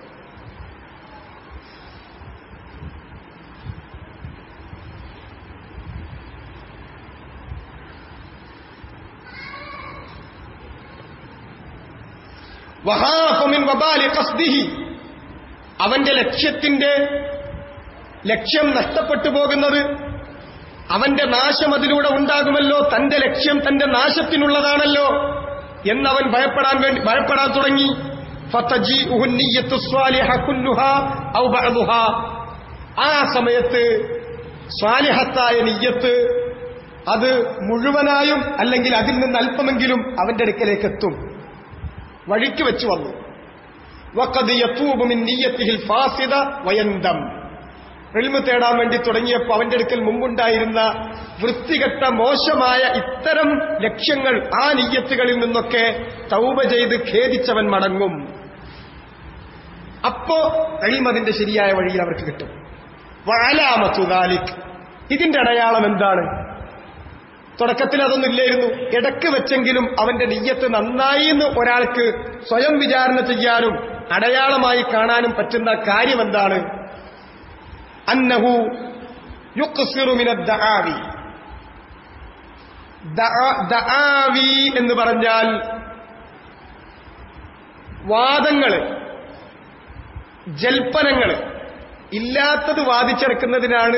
വഹാഫമിൻ വബാലി ഖസ്ദിഹി അവന്റെ ലക്ഷ്യത്തിന്റെ ലക്ഷ്യം നഷ്ടപ്പെട്ടു പോകുന്നത് അവന്റെ നാശം അതിലൂടെ ഉണ്ടാകുമല്ലോ തന്റെ ലക്ഷ്യം തന്റെ നാശത്തിനുള്ളതാണല്ലോ എന്നവൻ ഭയപ്പെടാൻ വേണ്ടി ഭയപ്പെടാൻ തുടങ്ങി ഫതജീഉഹു നിയ്യത്തു സ്വാലിഹ കുല്ലുഹാ ഔ ബഅദുഹാ ആ സമയത്ത് സ്വാലിഹത്തായ നിയ്യത്ത് അത് മുഴുവനായും അല്ലെങ്കിൽ അതിൽ നിന്ന് അല്പമെങ്കിലും അവന്റെ അടുക്കലേക്ക് എത്തും വഴിക്ക് വെച്ച് വന്നു വക്കത് യത്തൂബുമിൻ നീയത്തിഹിൽ ഫാസിദ വയന്തം എൽമ് തേടാൻ വേണ്ടി തുടങ്ങിയപ്പോൾ അവന്റെ അടുക്കൽ മുമ്പുണ്ടായിരുന്ന വൃത്തികെട്ട മോശമായ ഇത്തരം ലക്ഷ്യങ്ങൾ ആ നീയത്തുകളിൽ നിന്നൊക്കെ തൗബ ചെയ്ത് ഖേദിച്ചവൻ മടങ്ങും അപ്പോ എൽമതിന്റെ ശരിയായ വഴിയിൽ അവർക്ക് കിട്ടും വാലാമത്തുദാലിക് ഇതിന്റെ അടയാളം എന്താണ് തുടക്കത്തിൽ അതൊന്നും ഇല്ലായിരുന്നു ഇടക്ക് വെച്ചെങ്കിലും അവന്റെ നെയ്യത്ത് നന്നായി എന്ന് ഒരാൾക്ക് സ്വയം വിചാരണ ചെയ്യാനും അടയാളമായി കാണാനും പറ്റുന്ന കാര്യം എന്താണ് അന്നഹു യുക്സിറുമിന ദആവി ദആവി എന്ന് പറഞ്ഞാൽ വാദങ്ങള് ജൽപ്പനങ്ങള് ഇല്ലാത്തത് വാദിച്ചെടുക്കുന്നതിനാണ്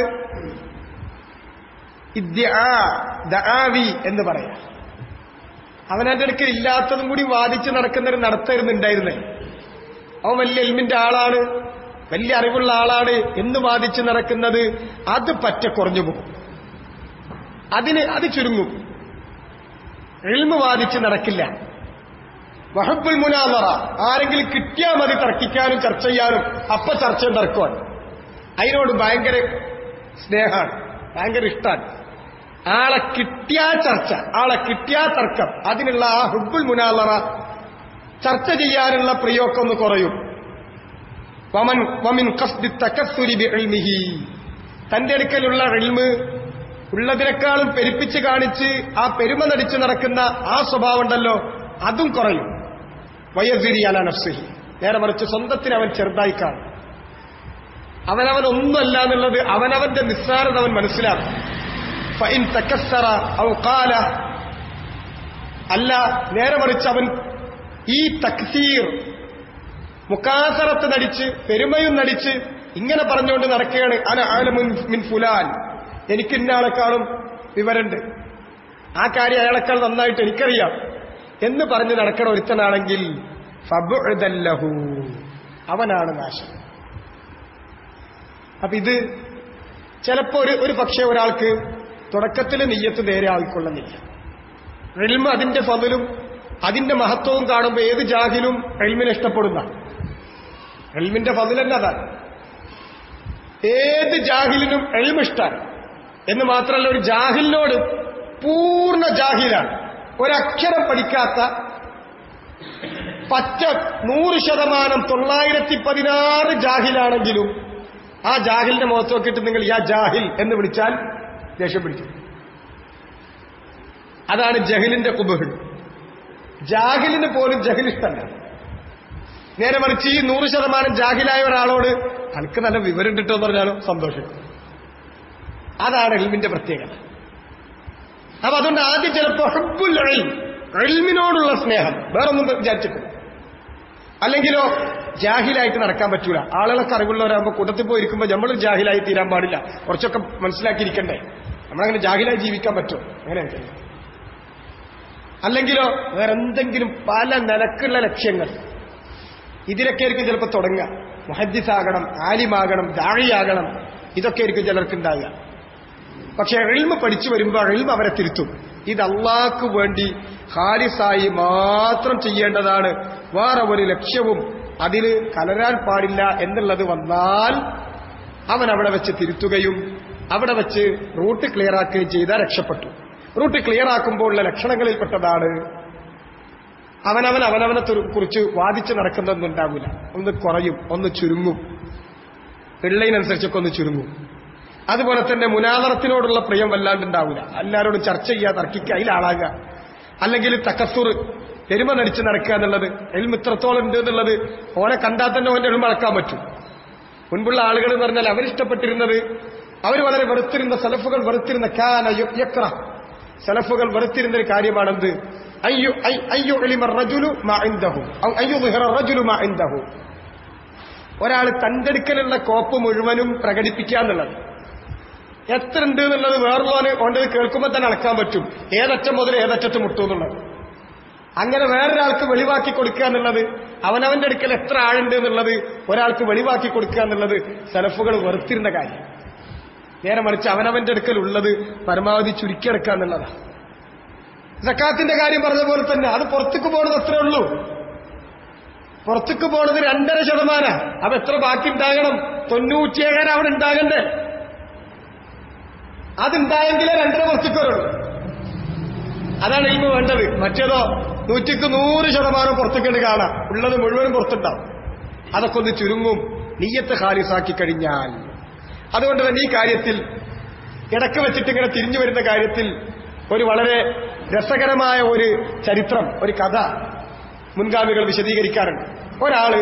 ഇദ്യാ ദആവി എന്ന് പറയാം അവനന്റെ അടുക്കൽ ഇല്ലാത്തതും കൂടി വാദിച്ച് നടക്കുന്നൊരു നടത്തരുന്നുണ്ടായിരുന്നേ അവൻ വലിയ എൽമിന്റെ ആളാണ് വലിയ അറിവുള്ള ആളാണ് എന്ന് വാദിച്ച് നടക്കുന്നത് അത് പറ്റ കുറഞ്ഞു പോകും അതിന് അത് ചുരുങ്ങും എൽമ് വാദിച്ച് നടക്കില്ല വഹബുൽ മുനാവറ ആരെങ്കിലും കിട്ടിയാൽ മതി തർക്കിക്കാനും ചർച്ച ചെയ്യാനും അപ്പൊ ചർച്ചയും തർക്കമാണ് അതിനോട് ഭയങ്കര സ്നേഹമാണ് ഭയങ്കര ഇഷ്ടമാണ് ആളെ കിട്ടിയാ ചർച്ച ആളെ കിട്ടിയാ തർക്കം അതിനുള്ള ആ ഹുബുൽ മുനാവറ ചർച്ച ചെയ്യാനുള്ള പ്രിയൊക്കെ ഒന്ന് കുറയും വമൻ വമിൻ ഖസ്ദി തകസ്സുരി ബിഇൽമിഹി തന്റെ അടുക്കലുള്ള ഇൽമ് ഉള്ളതിനേക്കാളും പെരുപ്പിച്ച് കാണിച്ച് ആ പെരുമ നടിച്ച് നടക്കുന്ന ആ സ്വഭാവം ഉണ്ടല്ലോ അതും കുറയും വയസിരി അല നഫ്സിഹി നേരെ മറിച്ച് സ്വന്തത്തിന് അവൻ ചെറുതായി കാണും അവനവൻ ഒന്നുമല്ല എന്നുള്ളത് അവനവന്റെ നിസ്സാരത അവൻ മനസ്സിലാക്കും ഫൈൻ തക്കസ്സറ ഔ ഖാല അല്ല നേരെ മറിച്ച് അവൻ ഈ തക്സീർ മുക്കാസറത്ത് നടിച്ച് പെരുമയും നടിച്ച് ഇങ്ങനെ പറഞ്ഞുകൊണ്ട് നടക്കുകയാണ് അന ആലമുൻ മിൻ ഫുലാൻ എനിക്ക് ഇന്നയാളെക്കാളും വിവരണ്ട് ആ കാര്യം അയാളെക്കാൾ നന്നായിട്ട് എനിക്കറിയാം എന്ന് പറഞ്ഞ് നടക്കണ ഒരുത്തനാണെങ്കിൽ ഫബുഅദല്ലഹു അവനാണ് നാശം അപ്പൊ ഇത് ചിലപ്പോ ഒരു ഒരു പക്ഷേ ഒരാൾക്ക് തുടക്കത്തിൽ നെയ്യത്ത് നേരെ ആയിക്കൊള്ളുന്നില്ല എൽമ അതിന്റെ ഫതിലും അതിന്റെ മഹത്വവും കാണുമ്പോൾ ഏത് ജാഹിലും എൽമിനെ ഇഷ്ടപ്പെടുന്ന എൽമിന്റെ ഫതിൽ തന്നെ അതാണ് ഏത് ജാഹിലിനും എൽമ ഇഷ്ടമാണ് എന്ന് മാത്രമല്ല ഒരു ജാഹിലിനോട് പൂർണ്ണ ജാഹിലാണ് ഒരക്ഷരം പഠിക്കാത്ത പച്ച നൂറ് ശതമാനം തൊള്ളായിരത്തി പതിനാറ് ജാഹിലാണെങ്കിലും ആ ജാഹിലിന്റെ മുഖത്ത് നോക്കിയിട്ട് നിങ്ങൾ യാ ജാഹിൽ എന്ന് വിളിച്ചാൽ ദേഷ്യം പിടിക്കും അതാണ് ജഹിലിന്റെ കുബഹ് ജാഹിലിന് പോലും ജഹിൽ ഇഷ്ടമല്ല നേരെ മറിച്ച് ഈ നൂറ് ശതമാനം ജാഹിലായ ഒരാളോട് അനക്ക് നല്ല വിവരം കിട്ടുമെന്ന് പറഞ്ഞാലും സന്തോഷിക്കും അതാണ് എൽമിന്റെ പ്രത്യേകത അപ്പൊ അതുകൊണ്ട് ആദ്യം ചിലപ്പോ ഹബ്ബുൽ ഇൽം, ഇൽമിനോടുള്ള സ്നേഹം വേറൊന്നും വിചാരിച്ചിട്ടില്ല അല്ലെങ്കിലോ ജാഹിലായിട്ട് നടക്കാൻ പറ്റൂല ആളുകളൊക്കെ അറിവുള്ളവരാകുമ്പോൾ കൂട്ടത്തിൽ പോയിരിക്കുമ്പോൾ നമ്മൾ ജാഹിലായി തീരാൻ പാടില്ല കുറച്ചൊക്കെ മനസ്സിലാക്കിയിരിക്കണ്ടേ നമ്മളങ്ങനെ ജാഹിലായി ജീവിക്കാൻ പറ്റും അങ്ങനെയൊക്കെ അല്ലെങ്കിലോ വേറെ എന്തെങ്കിലും പല നിലക്കുള്ള ലക്ഷ്യങ്ങൾ ഇതിലൊക്കെ ആയിരിക്കും ചിലപ്പോൾ തുടങ്ങുക മുഹദ്ദിസാകണം ആലിമാകണം ദാഴിയാകണം ഇതൊക്കെ ആയിരിക്കും ചിലർക്ക് ഉണ്ടാകുക പക്ഷെ എൽമ പഠിച്ചു വരുമ്പോൾ എൽമ അവരെ തിരുത്തും ഇത് അള്ളാഹ്ക്ക് വേണ്ടി ഹാരിസായി മാത്രം ചെയ്യേണ്ടതാണ് വേറെ ഒരു ലക്ഷ്യവും അതിൽ കലരാൻ പാടില്ല എന്നുള്ളത് വന്നാൽ അവൻ അവിടെ വെച്ച് തിരുത്തുകയും അവിടെ വെച്ച് റൂട്ട് ക്ലിയർ ആക്കുകയും ചെയ്താൽ രക്ഷപ്പെട്ടു റൂട്ട് ക്ലിയർ ആക്കുമ്പോഴുള്ള ലക്ഷണങ്ങളിൽപ്പെട്ടതാണ് അവനവൻ അവനവനെ തു- കുറിച്ച് വാദിച്ച് നടക്കുന്നതൊന്നും ഉണ്ടാകില്ല ഒന്ന് കുറയും ഒന്ന് ചുരുങ്ങും പിള്ളയിനനുസരിച്ചൊക്കെ ഒന്ന് ചുരുങ്ങും അതുപോലെ തന്നെ മുനാദറത്തിനോടുള്ള പ്രിയം വല്ലാണ്ടുണ്ടാവില്ല എല്ലാവരോടും ചർച്ച ചെയ്യുക തർക്കിക്കുക അതിലാളാകുക അല്ലെങ്കിൽ തക്കസുർ പെരുമ നടിച്ച് നടക്കുക എന്നുള്ളത് എൽമ ഇത്രത്തോളം ഉണ്ട് എന്നുള്ളത് ഓനെ കണ്ടാൽ തന്നെ ഓന്റെ എൽമ അളക്കാൻ പറ്റും മുൻപുള്ള ആളുകൾ എന്ന് പറഞ്ഞാൽ അവരിഷ്ടപ്പെട്ടിരുന്നത് അവർ വളരെ വെറുത്തിരുന്ന സലഫുകൾ വെറുത്തിരുന്ന കാന യു- യക്ര സലഫുകൾ വെറുത്തിരുന്ന ഒരു കാര്യമാണെന്ത് അയ്യു ഐ- അയ്യു എളിമ റജുലു മാ ഇൻദഹു ഔ അയ്യു ദിഹറ റജുലു മാ ഇൻദഹു ഒരാൾ തന്റെ അടുക്കലുള്ള കോപ്പ് മുഴുവനും പ്രകടിപ്പിക്കുക എന്നുള്ളത് എത്ര ഉണ്ട് എന്നുള്ളത് വേറുള്ളവന് ഓൻ്റെ കേൾക്കുമ്പോൾ തന്നെ അളക്കാൻ പറ്റും ഏതറ്റം മുതൽ ഏതറ്റത്ത് മുട്ടും എന്നുള്ളത് അങ്ങനെ വേറൊരാൾക്ക് വെളിവാക്കി കൊടുക്കുക എന്നുള്ളത് അവനവന്റെ അടുക്കൽ എത്ര ആഴുണ്ട് എന്നുള്ളത് ഒരാൾക്ക് വെളിവാക്കി കൊടുക്കുക എന്നുള്ളത് സെലഫുകൾ വെറുത്തിരുന്ന കാര്യം നേരെ മറിച്ച് അവനവന്റെ അടുക്കൽ ഉള്ളത് പരമാവധി ചുരുക്കിയെടുക്കുക എന്നുള്ളതാണ് സക്കാത്തിന്റെ കാര്യം പറഞ്ഞ പോലെ തന്നെ അത് പുറത്തേക്ക് പോകുന്നത് അത്രേ ഉള്ളൂ പുറത്തേക്ക് പോണത് രണ്ടര ശതമാനം അപ്പൊ എത്ര ബാക്കി ഉണ്ടാകണം തൊണ്ണൂറ്റിയേഴര അവിടെ ഉണ്ടാകണ്ടേ അതുണ്ടായെങ്കിലേ രണ്ടര പുറത്തേക്ക് വരുള്ളൂ അതാണ് ഇൽമ വേണ്ടത് മറ്റേതോ നൂറ്റിക്ക് നൂറ് ശതമാനം പുറത്തേക്ക് കാണാം ഉള്ളത് മുഴുവനും പുറത്തുണ്ടാവും അതൊക്കെ ഒന്ന് ചുരുങ്ങും നീയത്ത് ഹാലിസാക്കി കഴിഞ്ഞാൽ അതുകൊണ്ട് തന്നെ ഈ കാര്യത്തിൽ ഇടക്ക് വെച്ചിട്ട് ഇങ്ങനെ തിരിഞ്ഞു വരുന്ന കാര്യത്തിൽ ഒരു വളരെ രസകരമായ ഒരു ചരിത്രം ഒരു കഥ മുൻഗാമികൾ വിശദീകരിക്കാറുണ്ട് ഒരാള്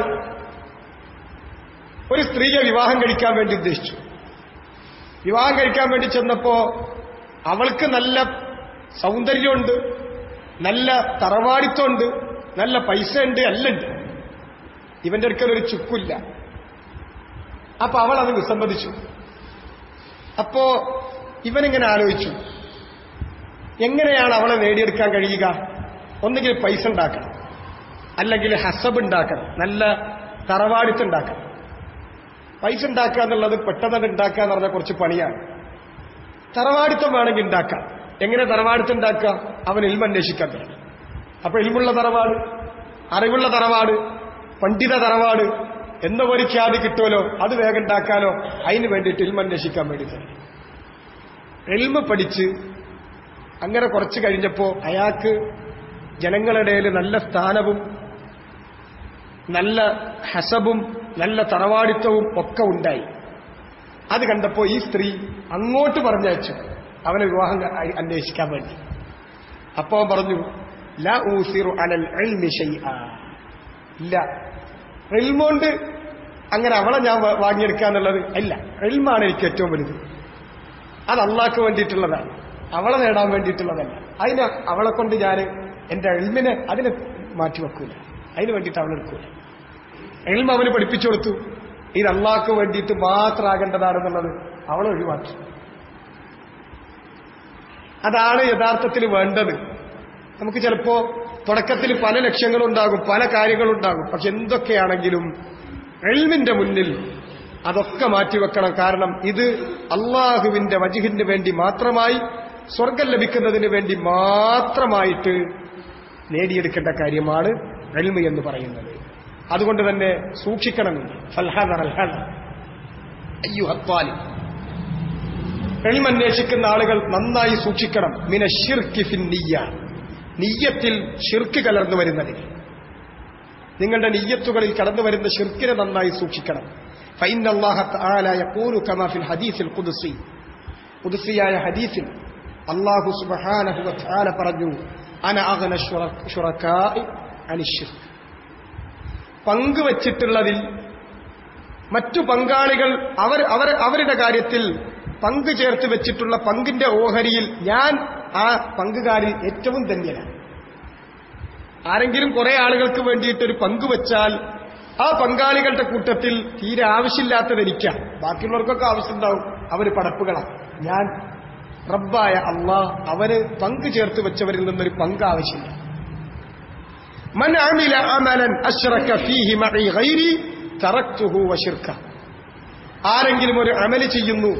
ഒരു സ്ത്രീയെ വിവാഹം കഴിക്കാൻ വേണ്ടി ഉദ്ദേശിച്ചു വിവാഹം കഴിക്കാൻ വേണ്ടി ചെന്നപ്പോ അവൾക്ക് നല്ല സൗന്ദര്യമുണ്ട് നല്ല തറവാടിത്തമുണ്ട് നല്ല പൈസ ഉണ്ട് എല്ലാം ഉണ്ട് ഇവന്റെ അടുക്കൽ ഒരു ചുക്കില്ല അപ്പൊ അവൾ അത് വിസമ്മതിച്ചു അപ്പോ ഇവനിങ്ങനെ ആലോചിച്ചു എങ്ങനെയാണ് അവളെ നേടിയെടുക്കാൻ കഴിയുക ഒന്നുകിൽ പൈസ ഉണ്ടാക്കണം അല്ലെങ്കിൽ ഹസബ് ഉണ്ടാക്കണം നല്ല തറവാടിത്തുണ്ടാക്കാം പൈസ ഉണ്ടാക്കുക എന്നുള്ളത് പെട്ടെന്ന് ഉണ്ടാക്കുക എന്ന് പറഞ്ഞാൽ കുറച്ച് പണിയാണ് തറവാടിത്തം വേണമെങ്കിൽ ഉണ്ടാക്കാം എങ്ങനെ തറവാടിത്തം ഉണ്ടാക്കുക അവൻ ഇൽമന്വേഷിക്കാൻ തുടങ്ങി അപ്പൊ ഇൽമുള്ള തറവാട് അറിവുള്ള തറവാട് പണ്ഡിത തറവാട് എന്ന ഒരു ഖ്യാതി കിട്ടുമല്ലോ അത് വേഗം ഉണ്ടാക്കാലോ അതിന് വേണ്ടിയിട്ട് ഇൽമന്വേഷിക്കാൻ വേണ്ടി തുടങ്ങി എൽമ പഠിച്ച് അങ്ങനെ കുറച്ച് കഴിഞ്ഞപ്പോ അയാൾക്ക് ജനങ്ങളുടെ ഇടയിൽ നല്ല സ്ഥാനവും നല്ല ഹസബും നല്ല തറവാടിത്തവും ഒക്കെ ഉണ്ടായി അത് കണ്ടപ്പോ ഈ സ്ത്രീ അങ്ങോട്ട് പറഞ്ഞയച്ചു അവനെ വിവാഹം ക- അ- അന്വേഷിക്കാൻ വേണ്ടി അപ്പോ അവൻ പറഞ്ഞു ലാ ഊസിറു അലൽ ഇൽമി ശൈആ." ഇല്ല എൽമോണ്ട് അങ്ങനെ അവളെ ഞാൻ വാ- വാങ്ങിയെടുക്കുക എന്നുള്ളത് ഇല്ല എൽമാണ് എനിക്ക് ഏറ്റവും വലുത് അത് അള്ളാഹ്ക്ക് വേണ്ടിയിട്ടുള്ളതാണ് അവളെ നേടാൻ വേണ്ടിയിട്ടുള്ളതല്ല അതിന് അവളെ കൊണ്ട് ഞാൻ എന്റെ എൽമിനെ അതിനെ മാറ്റിവെക്കൂല അതിന് വേണ്ടിയിട്ട് അവളെടുക്കൂല എൽമ അവന് പഠിപ്പിച്ചു കൊടുത്തു ഇത് അള്ളാഹ്ക്ക് വേണ്ടിയിട്ട് മാത്രമാകേണ്ടതാണെന്നുള്ളത് അവളെ ഒഴിവാക്കി അതാണ് യഥാർത്ഥത്തിൽ വേണ്ടത് നമുക്ക് ചിലപ്പോ തുടക്കത്തിൽ പല ലക്ഷ്യങ്ങളുണ്ടാകും പല കാര്യങ്ങളുണ്ടാകും പക്ഷെ എന്തൊക്കെയാണെങ്കിലും എൽമിന്റെ മുന്നിൽ അതൊക്കെ മാറ്റിവെക്കണം കാരണം ഇത് അള്ളാഹുവിന്റെ വജിഹിന് വേണ്ടി മാത്രമായി സ്വർഗം ലഭിക്കുന്നതിന് വേണ്ടി മാത്രമായിട്ട് നേടിയെടുക്കേണ്ട കാര്യമാണ് എൽമ് എന്ന് പറയുന്നത് അതുകൊണ്ട് തന്നെ സൂക്ഷിക്കണമെന്ന് ഫൽഹദർ അൽഹദർ അയ്യോ ഹത്വാലി എൽമന്വേഷിക്കുന്ന ആളുകൾ നന്നായി സൂക്ഷിക്കണം മിന ഷിർക്ക് ഫിൻ നിയ്യ നിയ്യത്തിൽ ഷിർക്ക് കലർന്നു വരുന്നതിന് നിങ്ങളുടെ നിയ്യത്തുകളിൽ കടന്നു വരുന്ന ഷിർക്കിനെ നന്നായി സൂക്ഷിക്കണം فإن الله تعالى يقول كما في الحديث القدسي قدسيയായ ഹദീസിൽ അല്ലാഹു സുബ്ഹാനഹു വ തആല പറഞ്ഞു അന അഗ്ന ശുറക്കാഇ അനിശ്ശിർക്ക് പങ്കുവച്ചിട്ടുള്ളതിൽ മറ്റു പങ്കാളികൾ അവർ അവർ അവരുടെ കാര്യത്തിൽ പങ്കു ചേർത്ത് വെച്ചിട്ടുള്ള പങ്കിന്റെ ഓഹരിയിൽ ഞാൻ ആ പങ്കുകാരിൽ ഏറ്റവും ധന്യനാണ് ആരെങ്കിലും കുറെ ആളുകൾക്ക് വേണ്ടിയിട്ടൊരു പങ്ക് വെച്ചാൽ ആ പങ്കാളികളുടെ കൂട്ടത്തിൽ തീരെ ആവശ്യമില്ലാത്തത് എനിക്കാ ബാക്കിയുള്ളവർക്കൊക്കെ ആവശ്യമുണ്ടാവും അവര് പടപ്പുകളാണ് ഞാൻ റബ്ബായ അള്ളാ അവര് പങ്ക് ചേർത്ത് വെച്ചവരിൽ നിന്നൊരു പങ്ക് ആവശ്യമില്ല മൻ അമില അമലൻ അശ്റക ഫീഹി മഇ ഗൈരി തറക്തുഹു വശിർക്ക ആരെങ്കിലും ഒരു അമല് ചെയ്യുന്നു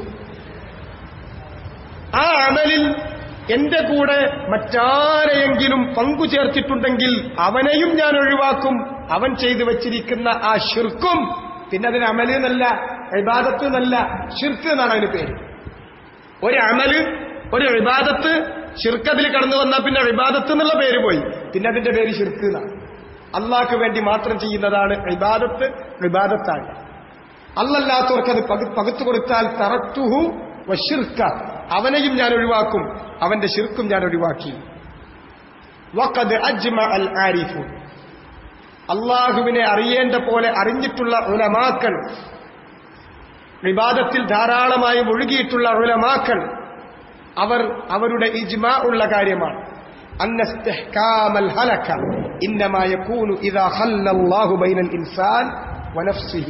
ആ അമലിൽ എന്റെ കൂടെ മറ്റാരെയെങ്കിലും പങ്കു ചേർത്തിട്ടുണ്ടെങ്കിൽ അവനെയും ഞാൻ ഒഴിവാക്കും അവൻ ചെയ്തു വച്ചിരിക്കുന്ന ആ ഷിർക്കും പിന്നെ അതിന് അമല് എന്നല്ല ഇബാദത്ത് എന്നല്ല ഷിർക്ക് എന്നാണ് അതിന് പേര് ഒരു അമല് ഒരു ഇബാദത്ത് ഷിർക്കതിൽ കടന്നു വന്നാൽ പിന്നെ ഇബാദത്ത് എന്നുള്ള പേര് പോയി പിന്നെ അതിന്റെ പേര് ഷിർക്ക് എന്നാണ് അള്ളാഹ്ക്ക് വേണ്ടി മാത്രം ചെയ്യുന്നതാണ് ഇബാദത്ത് ഇബാദത്താണ് അല്ലല്ലാത്തവർക്ക് അത് പകു പകുത്തു കൊടുത്താൽ തറത്തുഹു വഷിർക്ക അവനെയും ഞാൻ ഒഴിവാക്കും അവന്റെ ശിർക്കും ഞാൻ ഒഴിവാക്കി വഖദ് അജ്മ അൽ ആരിഫു അള്ളാഹുവിനെ അറിയേണ്ട പോലെ അറിഞ്ഞിട്ടുള്ള ഉലമാക്കൾ വിവാദത്തിൽ ധാരാളമായി മുഴുകിയിട്ടുള്ള ഉലമാക്കൾ അവർ അവരുടെ ഇജ്മാ ഉള്ള കാര്യമാണ് أن استحكام الهلكة إنما يكون إذا خلى الله بين الإنسان ونفسه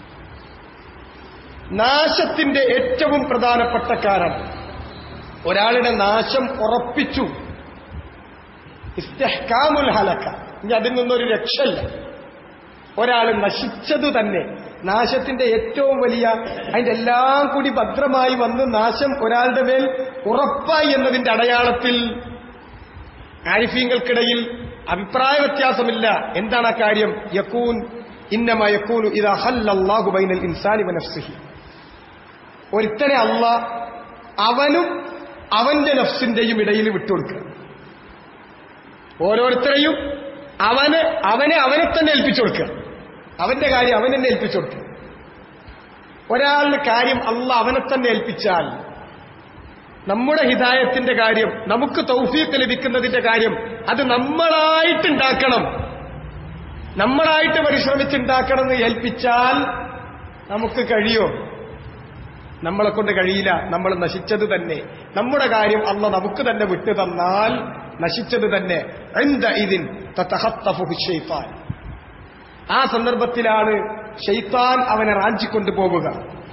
നാശത്തിന്റെ ഏറ്റവും പ്രധാനപ്പെട്ട കാരണം ഒരാളുടെ നാശം ഉറപ്പിച്ചു ഇസ്തഹ്കാമുൽ ഹലക്ക ഇനി അതിൽ നിന്നൊരു രക്ഷല്ല ഒരാൾ നശിച്ചതു തന്നെ നാശത്തിന്റെ ഏറ്റവും വലിയ അതിന്റെ എല്ലാം കൂടി ഭദ്രമായി വന്ന് നാശം ഒരാളുടെ മേൽ ഉറപ്പായി എന്നതിന്റെ അടയാളത്തിൽ ആരിഫീങ്ങൾക്കിടയിൽ അഭിപ്രായ വ്യത്യാസമില്ല എന്താണ് ആ കാര്യം യക്കൂൻ ഇന്നമ യക്കൂനു ഇതാ ഹല്ലാഹു ബൈനൽ ഇൻസാനി വനഫ്സിഹി ഒരുത്തനെ അല്ല അവനും അവന്റെ നഫ്സിന്റെയും ഇടയിൽ വിട്ടുകൊടുക്കുക ഓരോരുത്തരെയും അവന് അവനെ അവനെ തന്നെ ഏൽപ്പിച്ചു കൊടുക്കുക അവന്റെ കാര്യം അവൻ തന്നെ ഏൽപ്പിച്ചു കൊടുക്കുക ഒരാളുടെ കാര്യം അല്ല അവനെ തന്നെ ഏൽപ്പിച്ചാൽ നമ്മുടെ ഹിതായത്തിന്റെ കാര്യം നമുക്ക് തൗഫീഖ് ലഭിക്കുന്നതിന്റെ കാര്യം അത് നമ്മളായിട്ടുണ്ടാക്കണം നമ്മളായിട്ട് പരിശ്രമിച്ചുണ്ടാക്കണം എന്ന് ഏൽപ്പിച്ചാൽ നമുക്ക് കഴിയോ നമ്മളെ കൊണ്ട് കഴിയില്ല നമ്മൾ നശിച്ചത് തന്നെ നമ്മുടെ കാര്യം അല്ല നമുക്ക് തന്നെ വിട്ടു തന്നാൽ നശിച്ചത് തന്നെ എന്ത ഇതിൻ തത്തഹത്തഫുഹു ഷെയ്ത്താൻ ആ സന്ദർഭത്തിലാണ് ഷെയ്ത്താൻ അവനെ റാഞ്ചിക്കൊണ്ടു പോവുക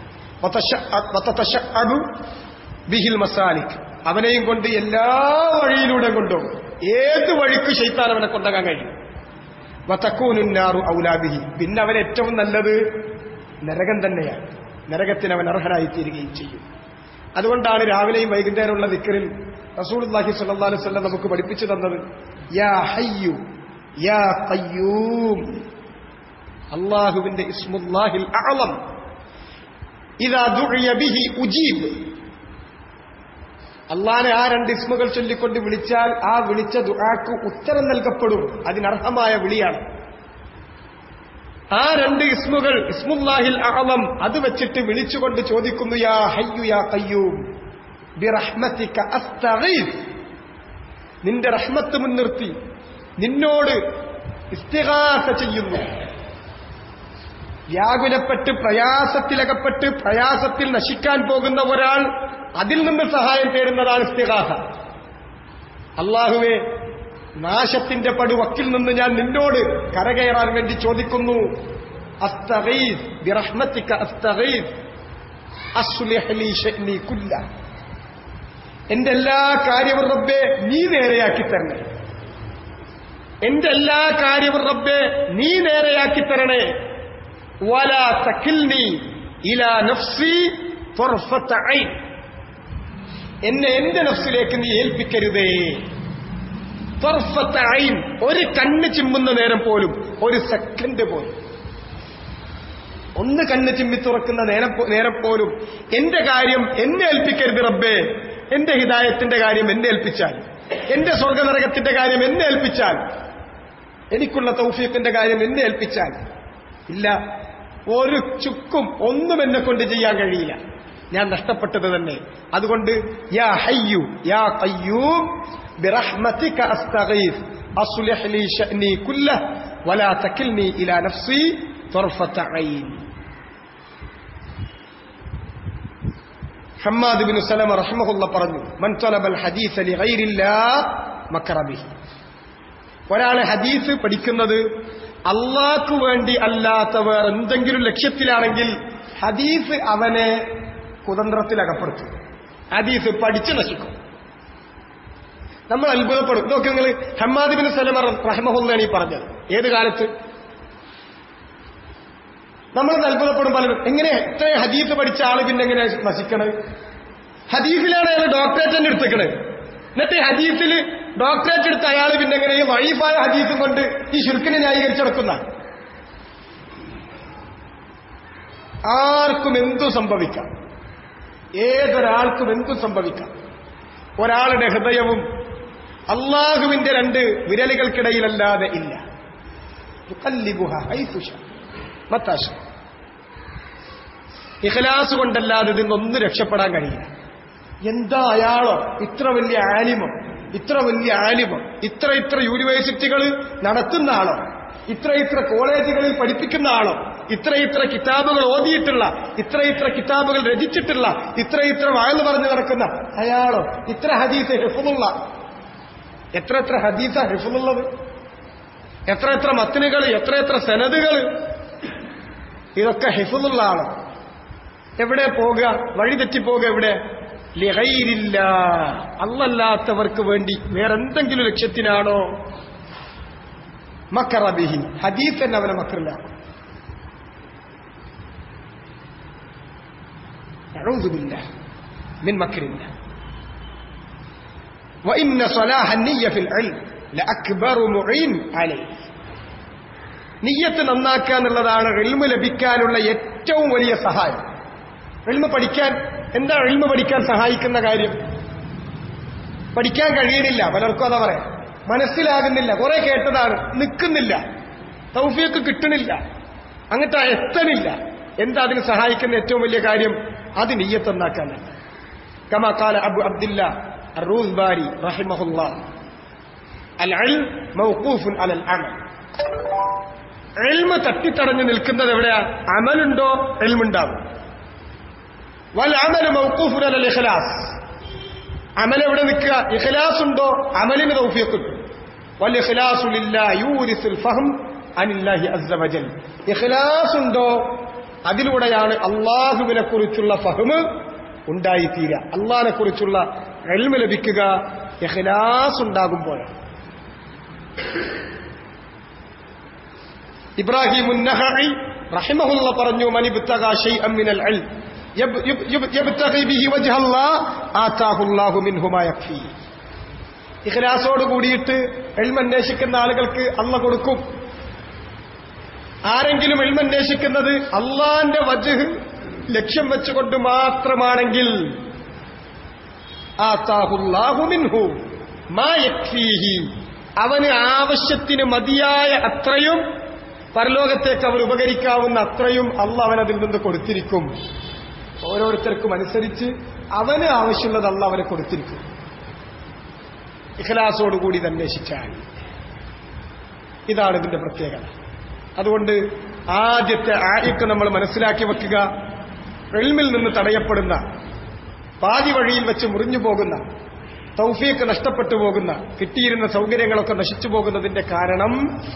വതതശഅബു ബിഹിൽ മസാലിക് അവനെയും കൊണ്ട് എല്ലാ വഴിയിലൂടെ കൊണ്ടുപോകും ഏത് വഴിക്ക് ഷെയ്ത്താൻ അവനെ കൊണ്ടാകാൻ കഴിയും വതക്കൂനുന്നാറു ഔലാബിഹി പിന്നെ അവൻ ഏറ്റവും നല്ലത് നരകം തന്നെയാണ് നരകത്തിന് അവൻ അർഹനായി തീരുകയും ചെയ്യും അതുകൊണ്ടാണ് രാവിലെയും വൈകുന്നേരമുള്ള ദിക്കറിൽ റസൂലുള്ളാഹി സ്വല്ലല്ലാഹു അലൈഹി വസല്ലം നമുക്ക് പഠിപ്പിച്ചു തന്നത് യാ ഹയ്യു യാ ഖയ്യൂം അള്ളാഹുവിന്റെ ഇസ്മുല്ലാഹിൽ അഅളം ഇദാ ദുഇയ ബിഹി ഉജീബ് അള്ളാനെ ആ രണ്ട് ഇസ്മുകൾ ചൊല്ലിക്കൊണ്ട് വിളിച്ചാൽ ആ വിളിച്ച ദുആക്ക് ഉത്തരം നൽകപ്പെടും അതിനർഹമായ വിളിയാണ് ആ രണ്ട് ഇസ്മുകൾ ഇസ്മുല്ലാഹിൽ അഅളം അത് വെച്ചിട്ട് വിളിച്ചുകൊണ്ട് ചോദിക്കുന്നു യാ ഹയ്യു യാ ഖയ്യൂം ബിറഹ്മതിക അസ്തഗീസ് നിന്റെ റഹ്മത്ത് മുൻനിർത്തി നിന്നോട് ഇസ്തിഗാസ ചെയ്യുന്നു വ്യാകുലപ്പെട്ട് പ്രയാസത്തിലകപ്പെട്ട് പ്രയാസത്തിൽ നശിക്കാൻ പോകുന്ന ഒരാൾ അതിൽ നിന്ന് സഹായം തേടുന്നതാണ് ഇസ്തിഗാസ അള്ളാഹുവെ നാശത്തിന്റെ പടുവക്കിൽ നിന്ന് ഞാൻ നിന്നോട് കരകയറാൻ വേണ്ടി ചോദിക്കുന്നു അസ്തഗീസ് ബിറഹ്മതിക അസ്തഗീസ് അസ്ലിഹ് ലീ ശഅ്നി കുല്ല എന്റെ എല്ലാ കാര്യവും റബ്ബെ നീ നേരെയാക്കി തരണേ എന്റെ എല്ലാ കാര്യവും റബ്ബെ നീ നേരെയാക്കി തരണേ വല തക്കിൽനി ഇലാ നഫ്സി ത്വർഫത ഐൻ എന്നെ എന്റെ നഫ്സിലേക്ക് നീ ഏൽപ്പിക്കരുതേ ത്വർഫത ഐൻ ഒരു കണ്ണ് ചിമ്മുന്ന നേരം പോലും ഒരു സെക്കൻഡ് പോലും ഒന്ന് കണ്ണ് ചിമ്മി തുറക്കുന്ന നേരം പോ- നേരം പോലും എന്റെ കാര്യം എന്നെ ഏൽപ്പിക്കരുത് റബ്ബേ എന്റെ ഹിദായത്തിന്റെ കാര്യം എന്നെ ഏൽപ്പിച്ചാൽ എന്റെ സ്വർഗനരകത്തിന്റെ കാര്യം എന്നെ ഏൽപ്പിച്ചാൽ എനിക്കുള്ള തൗഫീഖിന്റെ കാര്യം എന്നെ ഏൽപ്പിച്ചാൽ ഇല്ല ഒരു ചുക്കും ഒന്നും എന്നെ കൊണ്ട് ചെയ്യാൻ കഴിയില്ല ഞാൻ നഷ്ടപ്പെട്ടത് തന്നെ അതുകൊണ്ട് യാ ഹയ്യു യാ ഖയ്യൂം ബിറഹ്മതിക അസ്തഗീസ് അസ്ലിഹ് ലീ ശഅനി കുല്ലഹ് വലാ തകിൽനി ഇലാ നഫ്സി طرفة عين ഹമ്മാദ് ബിൻ സലമ റഹ്മഹുള്ള പറഞ്ഞു മൻ തലബൽ ഹദീസ ലിഗൈരില്ലാഹ് മക്കറ ബിഹി ഒരാളെ ഹദീസ് പഠിക്കുന്നത് അള്ളാഹ്ക്ക് വേണ്ടി അല്ലാത്ത വേറെ എന്തെങ്കിലും ലക്ഷ്യത്തിലാണെങ്കിൽ ഹദീസ് അവനെ കുതന്ത്രത്തിൽ അകപ്പെടുത്തും ഹദീസ് പഠിച്ചു നശിക്കും നമ്മൾ അത്ഭുതപ്പെടും ഇതൊക്കെ നിങ്ങൾ ഹമ്മാദ് ബിൻ സലമ റഹ്മഹുല്ലാണ് ഈ പറഞ്ഞത് ഏത് കാലത്ത് നമ്മൾ അത്ഭുതപ്പെടും പലരും എങ്ങനെ ഇത്രയും ഹദീസ് പഠിച്ച ആള് പിന്നെ എങ്ങനെ നശിക്കണത് ഹദീസിലാണ് അയാൾ ഡോക്ടറേറ്റ് തന്നെ എടുത്തേക്കണത് എന്നിട്ട് ഈ ഹദീസിൽ ഡോക്ടറേറ്റ് എടുത്ത അയാൾ പിന്നെ എങ്ങനെ ഈ വൈഫായ ഹദീസും കൊണ്ട് ഈ ശുരുക്കിനെ ന്യായീകരിച്ചെടുക്കുന്ന ആർക്കും എന്തും സംഭവിക്കാം ഏതൊരാൾക്കും എന്തും സംഭവിക്കാം ഒരാളുടെ ഹൃദയവും അള്ളാഹുവിന്റെ രണ്ട് വിരലുകൾക്കിടയിലല്ലാതെ ഇല്ല യുഖല്ലിബുഹ ഹൈസുഷ മത്താശ ഇഖലാസ് കൊണ്ടല്ലാതെ ഇതിന്നൊന്നും രക്ഷപ്പെടാൻ കഴിയില്ല എന്താ അയാളോ ഇത്ര വലിയ ആലിമോ ഇത്ര വലിയ ആലിമോ ഇത്ര ഇത്ര യൂണിവേഴ്സിറ്റികൾ നടത്തുന്ന ആളോ ഇത്ര ഇത്ര കോളേജുകളിൽ പഠിപ്പിക്കുന്ന ആളോ ഇത്ര ഇത്ര കിതാബുകൾ ഓതിയിട്ടുള്ള ഇത്ര ഇത്ര കിതാബുകൾ രചിച്ചിട്ടുള്ള ഇത്ര ഇത്ര വാഴ്ന്നു പറഞ്ഞു നടക്കുന്ന അയാളോ ഇത്ര ഹദീസ് ഹിഫുള്ള എത്ര എത്ര ഹദീസ ഹിഫുള്ളത് എത്ര എത്ര മത്തിനുകൾ എത്ര എത്ര സനതുകൾ ഇതൊക്കെ ഹിഫുള്ള ആള് എവിടെ പോകുക വഴി തെറ്റിപ്പോകുക എവിടെ ലിഹൈരില്ല അല്ലല്ലാത്തവർക്ക് വേണ്ടി വേറെന്തെങ്കിലും ലക്ഷ്യത്തിനാണോ മക്കറബിഹി ഹദീസ് തന്നെ അവനെ മക്രില്ല أعوذ بالله من مكر الله وإن صلاح النية في العلم لأكبر معين عليه നിയ്യത്ത് നന്നാക്കുക എന്നുള്ളതാണ് എൽമ ലഭിക്കാനുള്ള ഏറ്റവും വലിയ സഹായം എൽമ പഠിക്കാൻ എന്താ എൽമ പഠിക്കാൻ സഹായിക്കുന്ന കാര്യം പഠിക്കാൻ കഴിയണില്ല പലർക്കും അതാ പറയാം മനസ്സിലാകുന്നില്ല കുറെ കേട്ടതാണ് നിൽക്കുന്നില്ല തൗഫിയൊക്കെ കിട്ടണില്ല അങ്ങോട്ട് എത്തണില്ല എന്താ അതിന് സഹായിക്കുന്ന ഏറ്റവും വലിയ കാര്യം അത് നീയത്ത് നന്നാക്കാനാണ് كما قال أبو عبد الله الروزباري رحمه الله العلم موقوف على العمل എൽമ തട്ടിത്തടഞ്ഞു നിൽക്കുന്നത് എവിടെയാ അമലുണ്ടോ എൽമുണ്ടാവും വൽ അമല് മൗക്കൂഫുൻ അലൽ ഇഖ്ലാസ് അമൽ എവിടെ നിൽക്കുക ഇഖ്ലാസ് ഉണ്ടോ അമലിന് തൗഫീഖ് കിട്ടും വൽ ഇഖ്ലാസു ലില്ലാഹി യൂരിസുൽ ഫഹം അനില്ലാഹി അസ്സ വജൽ ഇഖ്ലാസ് ഉണ്ടോ അതിലൂടെയാണ് അള്ളാഹുവിനെ കുറിച്ചുള്ള ഫഹ്മ് ഉണ്ടായിത്തീരുക അള്ളാഹിനെ കുറിച്ചുള്ള എൽമ ലഭിക്കുക ഇഖ്ലാസ് ഉണ്ടാകുമ്പോഴാണ് ഇബ്രാഹിം ഉന്നഹി റഹിമഹുല്ല പറഞ്ഞു മനിബുത്തക ഷൈഅൻ മിനൽ ഇൽം യബ്- യബ്- യബ്- യബ്തഗി ബിഹി വജ്ഹല്ലാഹ് ആതാഹുല്ലാഹു മിൻഹു മാ യക്ഫീ ഇഖ്ലാസോട് കൂടിയിട്ട് എൽമ അന്വേഷിക്കുന്ന ആളുകൾക്ക് അല്ല കൊടുക്കും ആരെങ്കിലും എൽമ അന്വേഷിക്കുന്നത് അള്ളാന്റെ വജഹ് ലക്ഷ്യം വെച്ചുകൊണ്ട് മാത്രമാണെങ്കിൽ ആതാഹുല്ലാഹു മിൻഹു മാ യക്ഫീഹി അവന് ആവശ്യത്തിന് മതിയായ അത്രയും പരലോകത്തേക്ക് അവൻ ഉപകരിക്കാവുന്ന അത്രയും അല്ല അവനതിൽ നിന്ന് കൊടുത്തിരിക്കും ഓരോരുത്തർക്കും അനുസരിച്ച് അവന് ആവശ്യമുള്ളത് അല്ല അവനെ കൊടുത്തിരിക്കും ഇഖലാസോടുകൂടി ഇത് അന്വേഷിച്ചാൽ ഇതാണ് ഇതിന്റെ പ്രത്യേകത അതുകൊണ്ട് ആദ്യത്തെ ആര്യക്ക് നമ്മൾ മനസ്സിലാക്കി വെക്കുക എൽമിൽ നിന്ന് തടയപ്പെടുന്ന പാതി വഴിയിൽ വെച്ച് മുറിഞ്ഞു പോകുന്ന തൗഫീക്ക് നഷ്ടപ്പെട്ടു പോകുന്ന കിട്ടിയിരുന്ന സൗകര്യങ്ങളൊക്കെ നശിച്ചു പോകുന്നതിന്റെ കാരണം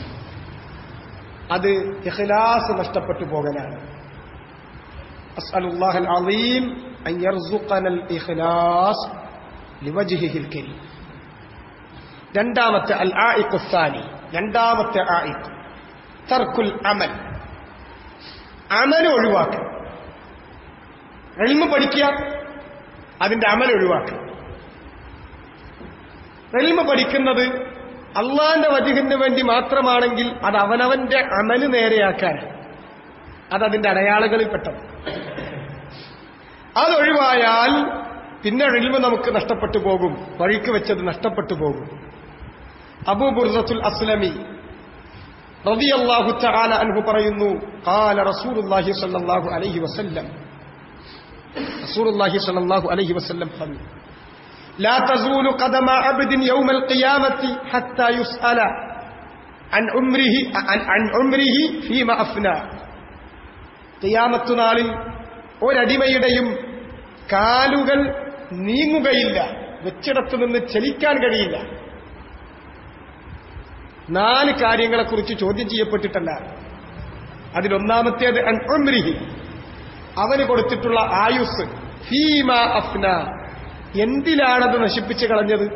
അത് ഇഖ്ലാസ് നഷ്ടപ്പെട്ടു പോകലാണ് അസ്അലുല്ലാഹ് അൽ-അളീം അൻ യർസുഖന ഇഖ്ലാസ് ലിവജ്ഹിഹി കരീം രണ്ടാമത്തെ അൽ ആയിഖുസാനി രണ്ടാമത്തെ ആയിഖ് തർക്കുൽ അമൽ അമൽ ഒഴിവാക്കുക എൽമ പഠിക്കുക അതിന്റെ അമൽ ഒഴിവാക്കുക എൽമ പഠിക്കുന്നത് അള്ളാന്റെ വജുഹിന് വേണ്ടി മാത്രമാണെങ്കിൽ അത് അവനവന്റെ അമല് നേരെയാക്കാൻ അതതിന്റെ അടയാളങ്ങളിൽ പെട്ടത് അതൊഴിവായാൽ പിന്നെ എൽമ നമുക്ക് നഷ്ടപ്പെട്ടു പോകും വഴിക്ക് വെച്ചത് നഷ്ടപ്പെട്ടു പോകും അബൂ ബുർസത്തുൽ അസ്ലമി റളിയല്ലാഹു തആല അൻഹു പറയുന്നു ഖാല റസൂലുള്ളാഹി സ്വല്ലല്ലാഹു അലൈഹി വസല്ലം റസൂലുള്ളാഹി സ്വല്ലല്ലാഹു അലൈഹി വസല്ലം പറഞ്ഞു لا تزول قدم عبد يوم القيامة حتى يسأل عن عمره عن, عن عمره فيما أفنى قيامة നാളിൽ ഒരടിമയുടെയും കാലുകൾ നീങ്ങുകയില്ല വെച്ചിടത്തു നിന്ന് ചലിക്കാൻ കഴിയില്ല നാല് കാര്യങ്ങളെക്കുറിച്ച് ചോദ്യം ചെയ്യപ്പെട്ടിട്ടല്ല അതിലൊന്നാമത്തേത് അൻ ഉംരിഹി അവന് കൊടുത്തിട്ടുള്ള ആയുസ് ഫീമ അഫ്ന എന്തിലാണത് നശിപ്പിച്ചു കളഞ്ഞത്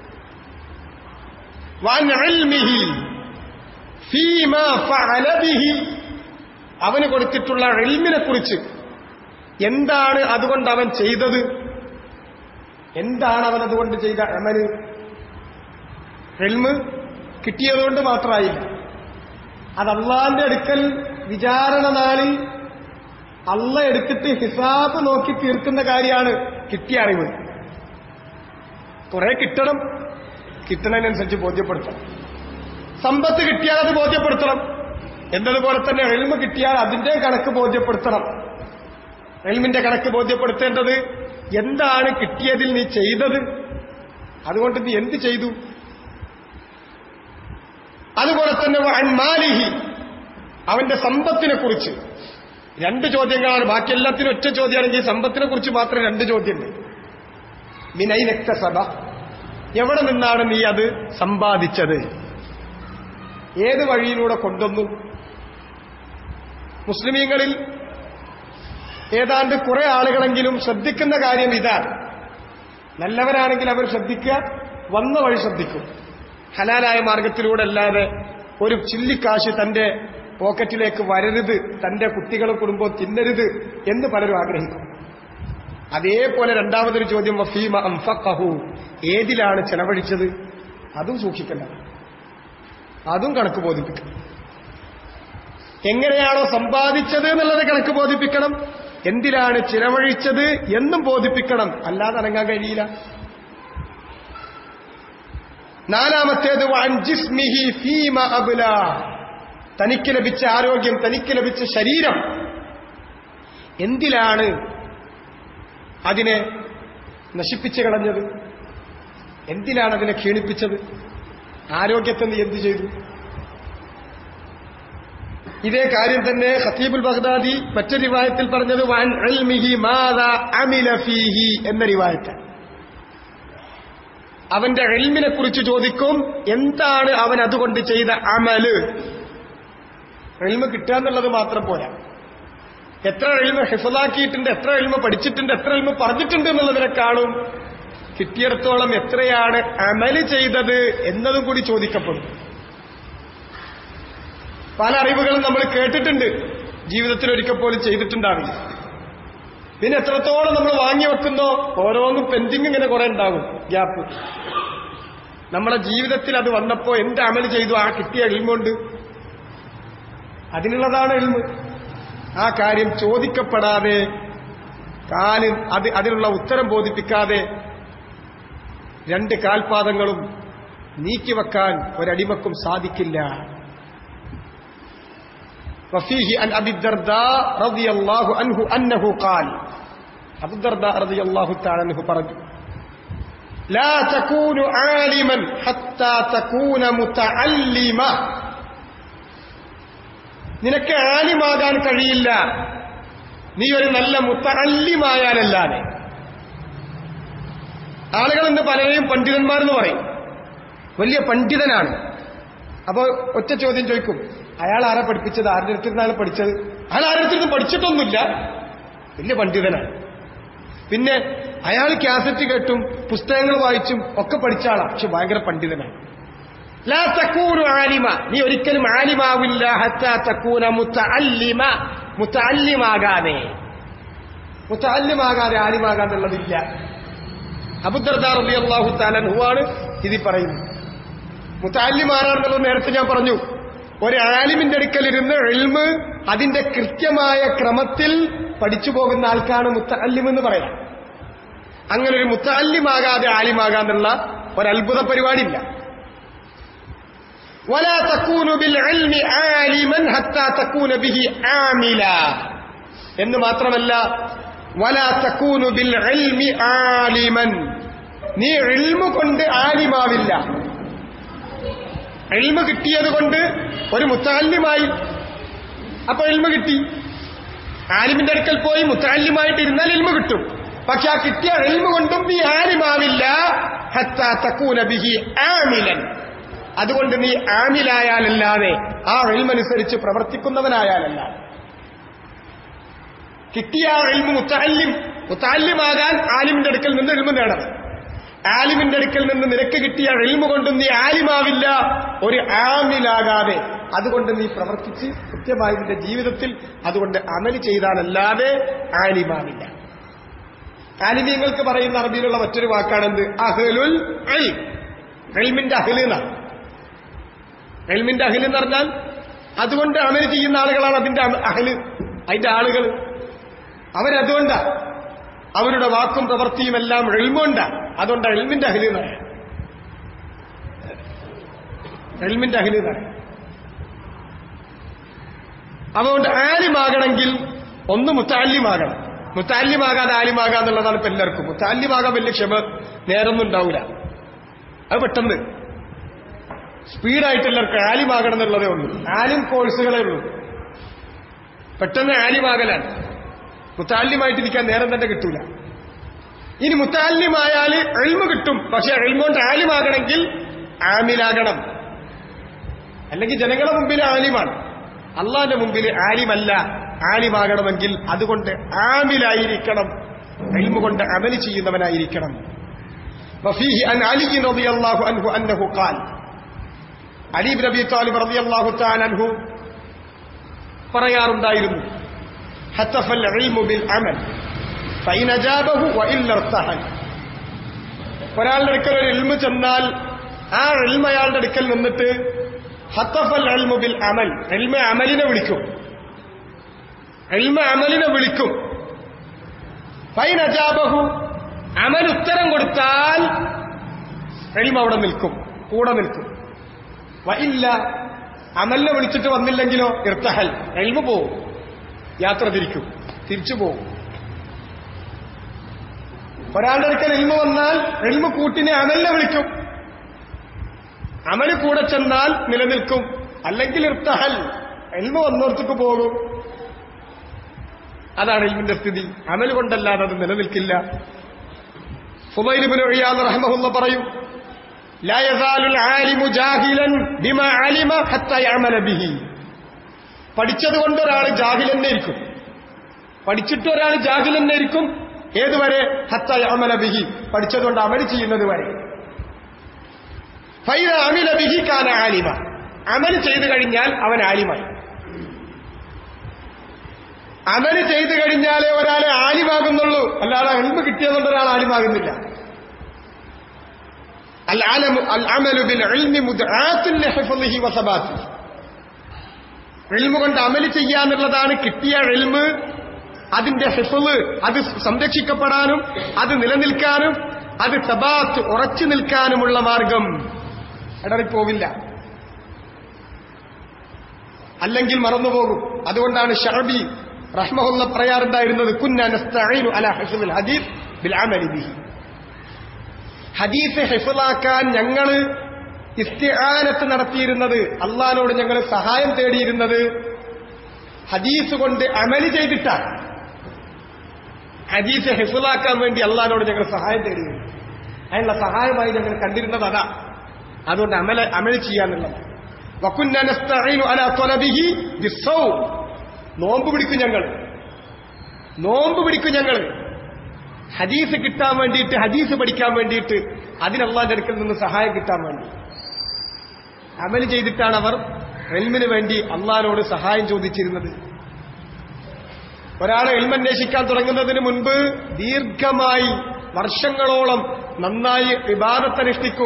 വൻ ഇൽമിഹി ഫീമ ഫഅല ബിഹി അവന് കൊടുത്തിട്ടുള്ള ഇൽമിനെ കുറിച്ച് എന്താണ് അതുകൊണ്ട് അവൻ ചെയ്തത് എന്താണ് അവൻ അതുകൊണ്ട് ചെയ്ത അമല് എൽമ് കിട്ടിയതുകൊണ്ട് മാത്രമായില്ല അത് അള്ളാന്റെ അടുക്കൽ വിചാരണ നാളിൽ അള്ള എടുത്തിട്ട് ഹിസാബ് നോക്കി തീർക്കുന്ന കാര്യമാണ് കിട്ടിയ അറിവ് കുറെ കിട്ടണം കിട്ടണതിനനുസരിച്ച് ബോധ്യപ്പെടുത്തണം സമ്പത്ത് കിട്ടിയാൽ അത് ബോധ്യപ്പെടുത്തണം എന്നതുപോലെ തന്നെ എൽമ കിട്ടിയാൽ അതിന്റെ കണക്ക് ബോധ്യപ്പെടുത്തണം എൽമിന്റെ കണക്ക് ബോധ്യപ്പെടുത്തേണ്ടത് എന്താണ് കിട്ടിയതിൽ നീ ചെയ്തത് അതുകൊണ്ട് നീ എന്ത് ചെയ്തു അതുപോലെ തന്നെ മാലിഹി അവന്റെ സമ്പത്തിനെ കുറിച്ച് രണ്ട് ചോദ്യങ്ങളാണ് ബാക്കി എല്ലാത്തിനും ഒറ്റ ചോദ്യമാണെങ്കിൽ സമ്പത്തിനെ കുറിച്ച് മാത്രം രണ്ട് ചോദ്യമുണ്ട് മിനൈനക്ത സഭ എവിടെ നിന്നാണ് നീ അത് സമ്പാദിച്ചത് ഏത് വഴിയിലൂടെ കൊണ്ടുവന്നു മുസ്ലിമീങ്ങളിൽ ഏതാണ്ട് കുറെ ആളുകളെങ്കിലും ശ്രദ്ധിക്കുന്ന കാര്യം ഇതാണ് നല്ലവരാണെങ്കിൽ അവർ ശ്രദ്ധിക്കുക വന്ന വഴി ശ്രദ്ധിക്കും ഹലാലായ മാർഗത്തിലൂടെ അല്ലാതെ ഒരു ചില്ലിക്കാശ് തന്റെ പോക്കറ്റിലേക്ക് വരരുത് തന്റെ കുട്ടികളും കുടുംബവും തിന്നരുത് എന്ന് പലരും ആഗ്രഹിക്കും അതേപോലെ രണ്ടാമതൊരു ചോദ്യം വഫീമ അംഫഖഹു ഏതിലാണ് ചെലവഴിച്ചത് അതും സൂക്ഷിക്കേണ്ടത് അതും കണക്ക് ബോധിപ്പിക്കണം എങ്ങനെയാണോ സമ്പാദിച്ചത് എന്നുള്ളത് കണക്ക് ബോധിപ്പിക്കണം എന്തിലാണ് ചിലവഴിച്ചത് എന്നും ബോധിപ്പിക്കണം അല്ലാതെ അനങ്ങാൻ കഴിയില്ല നാലാമത്തേത് വൻജിസ്മിഹി ഫീമ അബുല തനിക്ക് ലഭിച്ച ആരോഗ്യം തനിക്ക് ലഭിച്ച ശരീരം എന്തിലാണ് അതിനെ നശിപ്പിച്ചു കളഞ്ഞത് എന്തിനാണ് അതിനെ ക്ഷീണിപ്പിച്ചത് ആരോഗ്യത്തെ നീ എന്തു ചെയ്തു ഇതേ കാര്യം തന്നെ ഖത്തീബുൽ ബഗ്ദാദി മറ്റൊരു റിവായത്തിൽ പറഞ്ഞത് വൻ ഇൽമിഹി മാദാ അമില ഫീഹി എന്ന റിവായത്താണ് അവന്റെ എൽമിനെ കുറിച്ച് ചോദിക്കും എന്താണ് അവൻ അതുകൊണ്ട് ചെയ്ത അമല് എൽമ കിട്ടുക എന്നുള്ളത് മാത്രം പോരാ എത്ര എൽമ ഹിഫലാക്കിയിട്ടുണ്ട് എത്ര എൽമ പഠിച്ചിട്ടുണ്ട് എത്ര എൽമ പറഞ്ഞിട്ടുണ്ട് എന്നുള്ളതിനെ കാണും കിട്ടിയിടത്തോളം എത്രയാണ് അമല് ചെയ്തത് എന്നതും കൂടി ചോദിക്കപ്പെടും പല അറിവുകളും നമ്മൾ കേട്ടിട്ടുണ്ട് ജീവിതത്തിൽ ഒരിക്കൽ പോലും ചെയ്തിട്ടുണ്ടാവില്ല പിന്നെ എത്രത്തോളം നമ്മൾ വാങ്ങി വെക്കുന്നോ ഓരോന്നും പെൻഡിങ് ഇങ്ങനെ കുറെ ഉണ്ടാകും ഗ്യാപ്പ് നമ്മളെ ജീവിതത്തിൽ അത് വന്നപ്പോ എന്ത് അമൽ ചെയ്തു ആ കിട്ടിയ എൽമുണ്ട് അതിനുള്ളതാണ് എൽമ് ആ കാര്യം ചോദിക്കപ്പെടാതെ കാല് അത് അതിനുള്ള ഉത്തരം ബോധിപ്പിക്കാതെ രണ്ട് കാൽപാദങ്ങളും നീക്കിവെക്കാൻ ഒരടിമക്കും സാധിക്കില്ല وفيه عن أبي الدرداء رضي الله عنه أنه قال أبو الدرداء رضي الله تعالى عنه പറഞ്ഞു لا تكون عالما حتى تكون متعلما നിനക്ക് ആലിമാകാൻ കഴിയില്ല നീ ഒരു നല്ല മുത്തല്ലിമായാലല്ലാതെ ആളുകൾ ഇന്ന് പലരെയും പണ്ഡിതന്മാരെന്ന് പറയും വലിയ പണ്ഡിതനാണ് അപ്പോൾ ഒറ്റ ചോദ്യം ചോദിക്കും അയാൾ ആരാ പഠിപ്പിച്ചത് ആരുടെ അടുത്ത് നിന്നാണ് പഠിച്ചത് അയാൾ ആരുടെ അടുത്ത് പഠിച്ചിട്ടൊന്നുമില്ല വലിയ പണ്ഡിതനാണ് പിന്നെ അയാൾ കാസറ്റ് കേട്ടും പുസ്തകങ്ങൾ വായിച്ചും ഒക്കെ പഠിച്ച ആളാ പക്ഷെ ഭയങ്കര പണ്ഡിതനാണ് ലാ തക്കൂനു ആലിമ നീ ഒരിക്കലും ആലിമാവില്ല ഹത്താ തക്കൂന മുത്തല്ലിമ മുത്തല്ലിമാകാതെ മുത്തല്ലിമാകാതെ ആലിമാകാന്നുള്ളതില്ല അബുദർദാർ അലി അള്ളാഹു താലൻഹുവാണ് ഇതിൽ പറയുന്നത് മുത്താലിമാരാണെന്നുള്ളത് നേരത്തെ ഞാൻ പറഞ്ഞു ഒരു ആലിമിന്റെ അടുക്കലിരുന്ന് എൽമ് അതിന്റെ കൃത്യമായ ക്രമത്തിൽ പഠിച്ചു പോകുന്ന ആൾക്കാണ് മുത്തല്ലിം എന്ന് പറയാം അങ്ങനെ ഒരു മുത്തല്ലിമാകാതെ ആലിമാകാന്നുള്ള ഒരത്ഭുത പരിപാടിയില്ല ولا تكون بالعلم عالما حتى تكون به عاملا എന്ന് മാത്രമല്ല ولا تكون بالعلم عالما നീ ഇൽമ കൊണ്ട് ആലിമാവില്ല എൽമ കിട്ടിയത് കൊണ്ട് ഒരു മുത്താല്യമായി അപ്പൊ എൽമ കിട്ടി ആലിമിന്റെ അടുക്കൽ പോയി മുത്താല്യമായിട്ട് ഇരുന്നാൽ എൽമ കിട്ടും പക്ഷെ ആ കിട്ടിയ എൽമ കൊണ്ടും നീ ആലിമാവില്ല ഹത്താ തക്കൂന ബിഹി ആമിലൻ അതുകൊണ്ട് നീ ആമിലായാലല്ലാതെ ആ എൽമനുസരിച്ച് പ്രവർത്തിക്കുന്നവനായാലല്ലാതെ കിട്ടിയ ആ എൽമ മുത്താല്യം മുത്താല്യമാകാൻ ആലിമിന്റെ അടുക്കൽ നിന്ന് എൽമ നേടണം ആലിമിന്റെ അടുക്കൽ നിന്ന് നിനക്ക് കിട്ടിയ എൽമ കൊണ്ടും നീ ആലിമാവില്ല ഒരു ആമിലാകാതെ അതുകൊണ്ട് നീ പ്രവർത്തിച്ച് കൃത്യമായി നിന്റെ ജീവിതത്തിൽ അതുകൊണ്ട് അമല് ചെയ്താലല്ലാതെ ആലിമാവില്ല ആലിമീങ്ങൾക്ക് പറയുന്ന അറബിയിലുള്ള മറ്റൊരു വാക്കാണെന്ത് അഹലുൽ എൽമിന്റെ അഹല് എന്നാണ് എൽമിന്റെ അഹല് എന്ന് പറഞ്ഞാൽ അതുകൊണ്ട് അമല് ചെയ്യുന്ന ആളുകളാണ് അതിന്റെ അഹല് അതിന്റെ ആളുകൾ അവരതുകൊണ്ടാ അവരുടെ വാക്കും പ്രവൃത്തിയും എല്ലാം എൽമുണ്ടാ അതുകൊണ്ട് എൽമിന്റെ അഹല് എന്ന് പറയാം എൽമിന്റെ അഹല് എന്ന് പറയാം അതുകൊണ്ട് ആലിമാകണമെങ്കിൽ ഒന്ന് മുത്താല്യമാകണം മുത്താല്യമാകാതെ ആലിമാകാ എന്നുള്ളതാണ് ഇപ്പൊ എല്ലാവർക്കും മുത്താല്യമാകാൻ വലിയ ക്ഷമ നേരൊന്നും ഉണ്ടാവില്ല അത് പെട്ടെന്ന് സ്പീഡായിട്ട് എല്ലാവർക്കും ആലിമാകണം എന്നുള്ളതേ ഉള്ളൂ ആലിം കോഴ്സുകളേ ഉള്ളൂ പെട്ടെന്ന് ആലിമാകലാണ് മുത്താല്യമായിട്ടിരിക്കാൻ നേരം തന്നെ കിട്ടൂല ഇനി മുത്താല്യമായാൽ എൽമ കിട്ടും പക്ഷെ എൽമോണ്ട് ആലിമാകണമെങ്കിൽ ആമിലാകണം അല്ലെങ്കിൽ ജനങ്ങളുടെ മുമ്പിൽ ആലിമാണ് അള്ളാന്റെ മുമ്പിൽ ആലിമല്ല ആലിമാകണമെങ്കിൽ അതുകൊണ്ട് ആമിലായിരിക്കണം എൽമ കൊണ്ട് അമല് ചെയ്യുന്നവനായിരിക്കണം وفيه عن علي رضي الله عنه أنه قال علي بن أبي طالب رضي الله تعالى عنه പറയാറുണ്ടായിരുന്നു حتف العلم بالعمل فإن أجابه وإلا ارتحل ഒരാളുടെ അടുക്കൽ ഒരു ഇൽമ ചെന്നാൽ ആ ഇൽമ അയാളുടെ അടുക്കൽ നിന്നിട്ട് ഹത്തഫൽ അൽമു ബിൽ അമൽ എൽമ അമലിനെ വിളിക്കും എൽമ അമലിനെ വിളിക്കും ഫൈൻ അജാബഹു അമൽ ഉത്തരം കൊടുത്താൽ എൽമ അവിടെ നിൽക്കും കൂടെ നിൽക്കും ഇല്ല അമലിനെ വിളിച്ചിട്ട് വന്നില്ലെങ്കിലോ ഇർത്തഹൽ എൽമ പോവും യാത്ര തിരിക്കും തിരിച്ചു പോവും ഒരാളുടെ അടുക്കൽ എൽമ വന്നാൽ എൽമ കൂട്ടിനെ അമലിനെ വിളിക്കും അമല് കൂടെ ചെന്നാൽ നിലനിൽക്കും അല്ലെങ്കിൽ ഇർത്തഹൽ എൽമ വന്നോർത്തേക്ക് പോകും അതാണ് എൽമിന്റെ സ്ഥിതി അമൽ കൊണ്ടല്ലാതെ അത് നിലനിൽക്കില്ല ഫുബൈലിബിന് ഒഴിയാന്ന് റഹ്മഹുല്ല പറയും لا يزال العالم جاهلا بما علم حتى يعمل به പഠിച്ചത് കൊണ്ട് ഒരാൾ ജാഹിൽ തന്നെ ഇരിക്കും പഠിച്ചിട്ട് ഒരാൾ ജാഹിൽ തന്നെ ഇരിക്കും ഏതുവരെ ഹത്ത അമല ബിഹി പഠിച്ചതുകൊണ്ട് അമൽ ചെയ്യുന്നത് വരെ ഫൈന അമില ബിഹി കാന ആലിമ അമൽ ചെയ്തു കഴിഞ്ഞാൽ അവൻ ആലിമായി അമൽ ചെയ്തു കഴിഞ്ഞാലേ ഒരാളെ ആലിമാകുന്നുള്ളൂ അല്ലാതെ എൽമ കിട്ടിയതുകൊണ്ട് ഒരാൾ ആലിമാകുന്നില്ല العلم العمل بالعلم مدعاة لحفظه وثباته ഇൽമ കൊണ്ട് അമല് ചെയ്യാന്നുള്ളതാണ് കിട്ടിയ ഇൽമ് അതിന്റെ ഹിഫള് അത് സംരക്ഷിക്കപ്പെടാനും അത് നിലനിൽക്കാനും അത് തബാത്ത് ഉറച്ചു നിൽക്കാനുമുള്ള മാർഗം ഇടറിപ്പോവില്ല അല്ലെങ്കിൽ മറന്നുപോകും അതുകൊണ്ടാണ് ഷറബി റഹ്മഹുല്ല പറയാറുണ്ടായിരുന്നത് കുന്നനസ്തഈനു അലാ ഹിഫ്ളിൽ ഹദീസ് ബിൽ അമലി ബിഹി ഹദീസ് ഹിഫ്ലാക്കാൻ ഞങ്ങള് ഇസ്തിആനത്ത് നടത്തിയിരുന്നത് അള്ളഹാനോട് ഞങ്ങൾ സഹായം തേടിയിരുന്നത് ഹദീസ് കൊണ്ട് അമലി ചെയ്തിട്ടാണ് ഹദീസ് ഹിഫ്ലാക്കാൻ വേണ്ടി അള്ളഹാനോട് ഞങ്ങൾ സഹായം തേടിയിരുന്നു അതിനുള്ള സഹായമായി ഞങ്ങൾ കണ്ടിരുന്നത് അതാ അതുകൊണ്ട് അമല അമല് ചെയ്യാന്നുള്ളത് വക്കുന്നനസ്തഈനു അലാ ത്വലബിഹി ബിസ്സൗം നോമ്പ് പിടിക്കും ഞങ്ങൾ നോമ്പ് പിടിക്കും ഞങ്ങൾ ഹദീസ് കിട്ടാൻ വേണ്ടിയിട്ട് ഹദീസ് പഠിക്കാൻ വേണ്ടിയിട്ട് അതിനല്ലാന്റെ അടുക്കൽ നിന്ന് സഹായം കിട്ടാൻ വേണ്ടി അമൽ ചെയ്തിട്ടാണ് അവർ എൽമിന് വേണ്ടി അള്ളഹാനോട് സഹായം ചോദിച്ചിരുന്നത് ഒരാളെ എൽമന്വേഷിക്കാൻ തുടങ്ങുന്നതിന് മുൻപ് ദീർഘമായി വർഷങ്ങളോളം നന്നായി വിവാദത്തനുഷ്ഠിക്കും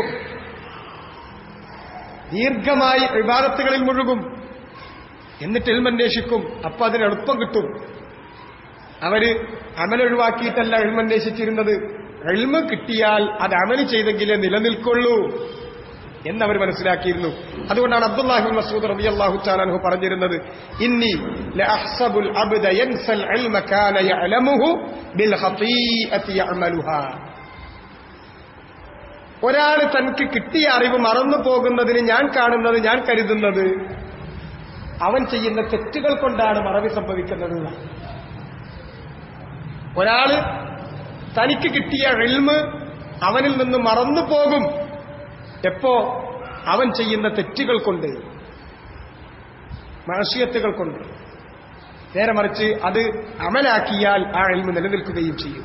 ദീർഘമായി വിവാദത്തുകളിൽ മുഴുകും എന്നിട്ട് എൽമന്വേഷിക്കും അപ്പൊ അതിന് എളുപ്പം കിട്ടും അവര് അമലൊഴിവാക്കിയിട്ടല്ല എൽമന്വേഷിച്ചിരുന്നത് എൽമ കിട്ടിയാൽ അത് അമല് ചെയ്തെങ്കിലേ നിലനിൽക്കുള്ളൂ എന്നവർ മനസ്സിലാക്കിയിരുന്നു അതുകൊണ്ടാണ് അബ്ദുല്ലാഹി മസൂദ് റളിയല്ലാഹു തആലാഹു പറഞ്ഞിരുന്നത് ഇന്നി ലഅഹ്സബുൽ അബ്ദ യൻസൽ ഇൽമ കാന യഅലമുഹു ബിൽ ഖതീഅതി യഅമലുഹാ ഒരാൾ തനിക്ക് കിട്ടിയ അറിവ് മറന്നു പോകുന്നതിന് ഞാൻ കാണുന്നത് ഞാൻ കരുതുന്നത് അവൻ ചെയ്യുന്ന തെറ്റുകൾ കൊണ്ടാണ് മറവി സംഭവിക്കുന്നത് ഒരാള് തനിക്ക് കിട്ടിയ എൽമ് അവനിൽ നിന്ന് മറന്നു പോകും എപ്പോ അവൻ ചെയ്യുന്ന തെറ്റുകൾ കൊണ്ട് മാഷിയത്തുകൾ കൊണ്ട് നേരെ മറിച്ച് അത് അമലാക്കിയാൽ ആ എൽമ് നിലനിൽക്കുകയും ചെയ്യും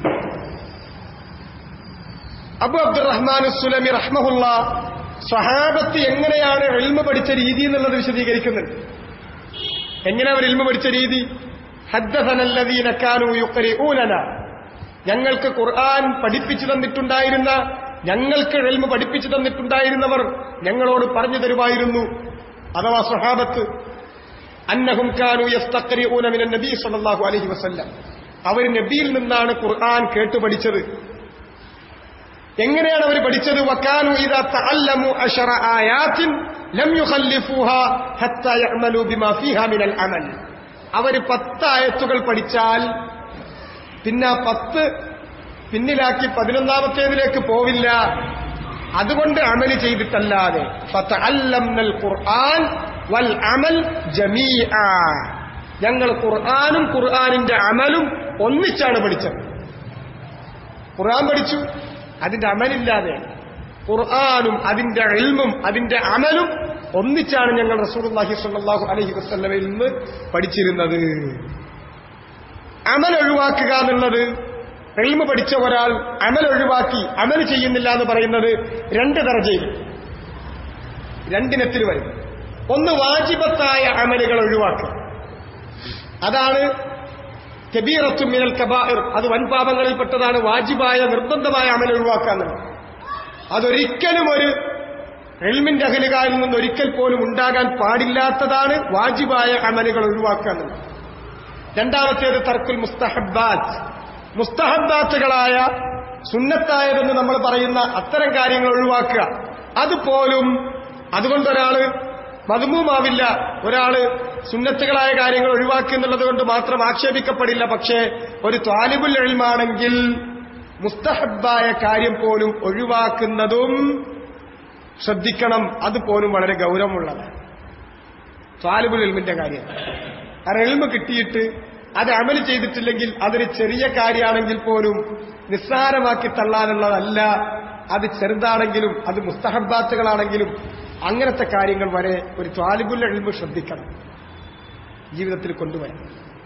അബു അബ്ദുറഹ്മാൻ സുലമി റഹ്മഹുള്ള സ്വഹാബത്ത് എങ്ങനെയാണ് എൽമ പഠിച്ച രീതി എന്നുള്ളത് വിശദീകരിക്കുന്നുണ്ട് എങ്ങനെ അവർ എൽമ പഠിച്ച രീതി ഹദ്ദസനല്ലദീന കാനൂ യുഖരിഊനന ഞങ്ങൾക്ക് ഖുർആൻ പഠിപ്പിച്ചു തന്നിട്ടുണ്ടായിരുന്ന ഞങ്ങൾക്ക് എൽമ പഠിപ്പിച്ചു തന്നിട്ടുണ്ടായിരുന്നവർ ഞങ്ങളോട് പറഞ്ഞു തരുമായിരുന്നു അഥവാ സ്വഹാബത്ത് അന്നഹും കാനു യസ്തഖരിഊന മിനൻ നബി സല്ലല്ലാഹു അലൈഹി വസല്ലം അവർ നബിയിൽ നിന്നാണ് ഖുർആൻ കേട്ടു പഠിച്ചത് എങ്ങനെയാണ് അവർ പഠിച്ചത് വക്കാനു ഇദാ തഅല്ലമു അശറ ആയാത്തിൻ ലം യുഖല്ലിഫൂഹാ ഹത്താ യഅമലു ബിമാ ഫീഹാ മിനൽ അമൽ അവർ പത്ത് ആയത്തുകൾ പഠിച്ചാൽ പിന്നെ ആ പത്ത് പിന്നിലാക്കി പതിനൊന്നാമത്തേതിലേക്ക് പോവില്ല അതുകൊണ്ട് അമല് ചെയ്തിട്ടല്ലാതെ ഫതഅല്ലംനൽ ഖുർആൻ വൽ അമൽ ജമീഅ ഞങ്ങൾ ഖുർആനും ഖുർആനിന്റെ അമലും ഒന്നിച്ചാണ് പഠിച്ചത് ഖുർആൻ പഠിച്ചു അതിന്റെ അമലില്ലാതെ ഖുർആാനും അതിന്റെ എൽമും അതിന്റെ അമലും ഒന്നിച്ചാണ് ഞങ്ങൾ റസൂർല്ലാഹി സ്വല്ലല്ലാഹു അലൈഹി വസല്ലമയിൽ നിന്ന് പഠിച്ചിരുന്നത് അമൽ ഒഴിവാക്കുക എന്നുള്ളത് എൽമ് പഠിച്ച ഒരാൾ അമൽ ഒഴിവാക്കി അമൽ ചെയ്യുന്നില്ല എന്ന് പറയുന്നത് രണ്ട് ദർജയിൽ രണ്ടിനത്തിൽ വരും ഒന്ന് വാജിബത്തായ അമലുകൾ ഒഴിവാക്കുക അതാണ് കബീറത്തും മിനൽ കബാഇർ അത് വൻപാപങ്ങളിൽപ്പെട്ടതാണ് വാജിബായ നിർബന്ധമായ അമൽ ഒഴിവാക്കാന്നുള്ളത് അതൊരിക്കലും ഒരു എൽമിന്റെ അഖിലുകാരിൽ നിന്ന് ഒരിക്കൽ പോലും ഉണ്ടാകാൻ പാടില്ലാത്തതാണ് വാജിബായ അമലുകൾ ഒഴിവാക്കുക എന്നുള്ളത് രണ്ടാമത്തേത് തർക്കുൽ മുസ്തഹബാത്ത് മുസ്തഹബാത്തുകളായ സുന്നത്തായതെന്ന് നമ്മൾ പറയുന്ന അത്തരം കാര്യങ്ങൾ ഒഴിവാക്കുക അതുപോലും അതുകൊണ്ടൊരാള് മധുമുമാവില്ല ഒരാള് സുന്നത്തുകളായ കാര്യങ്ങൾ ഒഴിവാക്കി എന്നുള്ളത് കൊണ്ട് മാത്രം ആക്ഷേപിക്കപ്പെടില്ല പക്ഷേ ഒരു ത്വാലിബുൽ എൽമാണെങ്കിൽ മുസ്തഹബായ കാര്യം പോലും ഒഴിവാക്കുന്നതും ശ്രദ്ധിക്കണം അതുപോലും വളരെ ഗൗരവമുള്ളതാണ് ത്വാലിബുൽ എൽമിന്റെ കാര്യം ആ എൽമ കിട്ടിയിട്ട് അത് അമല് ചെയ്തിട്ടില്ലെങ്കിൽ അതൊരു ചെറിയ കാര്യമാണെങ്കിൽ പോലും നിസ്സാരമാക്കി തള്ളാനുള്ളതല്ല അത് ചെറുതാണെങ്കിലും അത് മുസ്തഹബാത്തുകളാണെങ്കിലും അങ്ങനത്തെ കാര്യങ്ങൾ വരെ ഒരു ത്വാലിബുൽ എൽമ് ശ്രദ്ധിക്കണം ജീവിതത്തിൽ കൊണ്ടുവരണം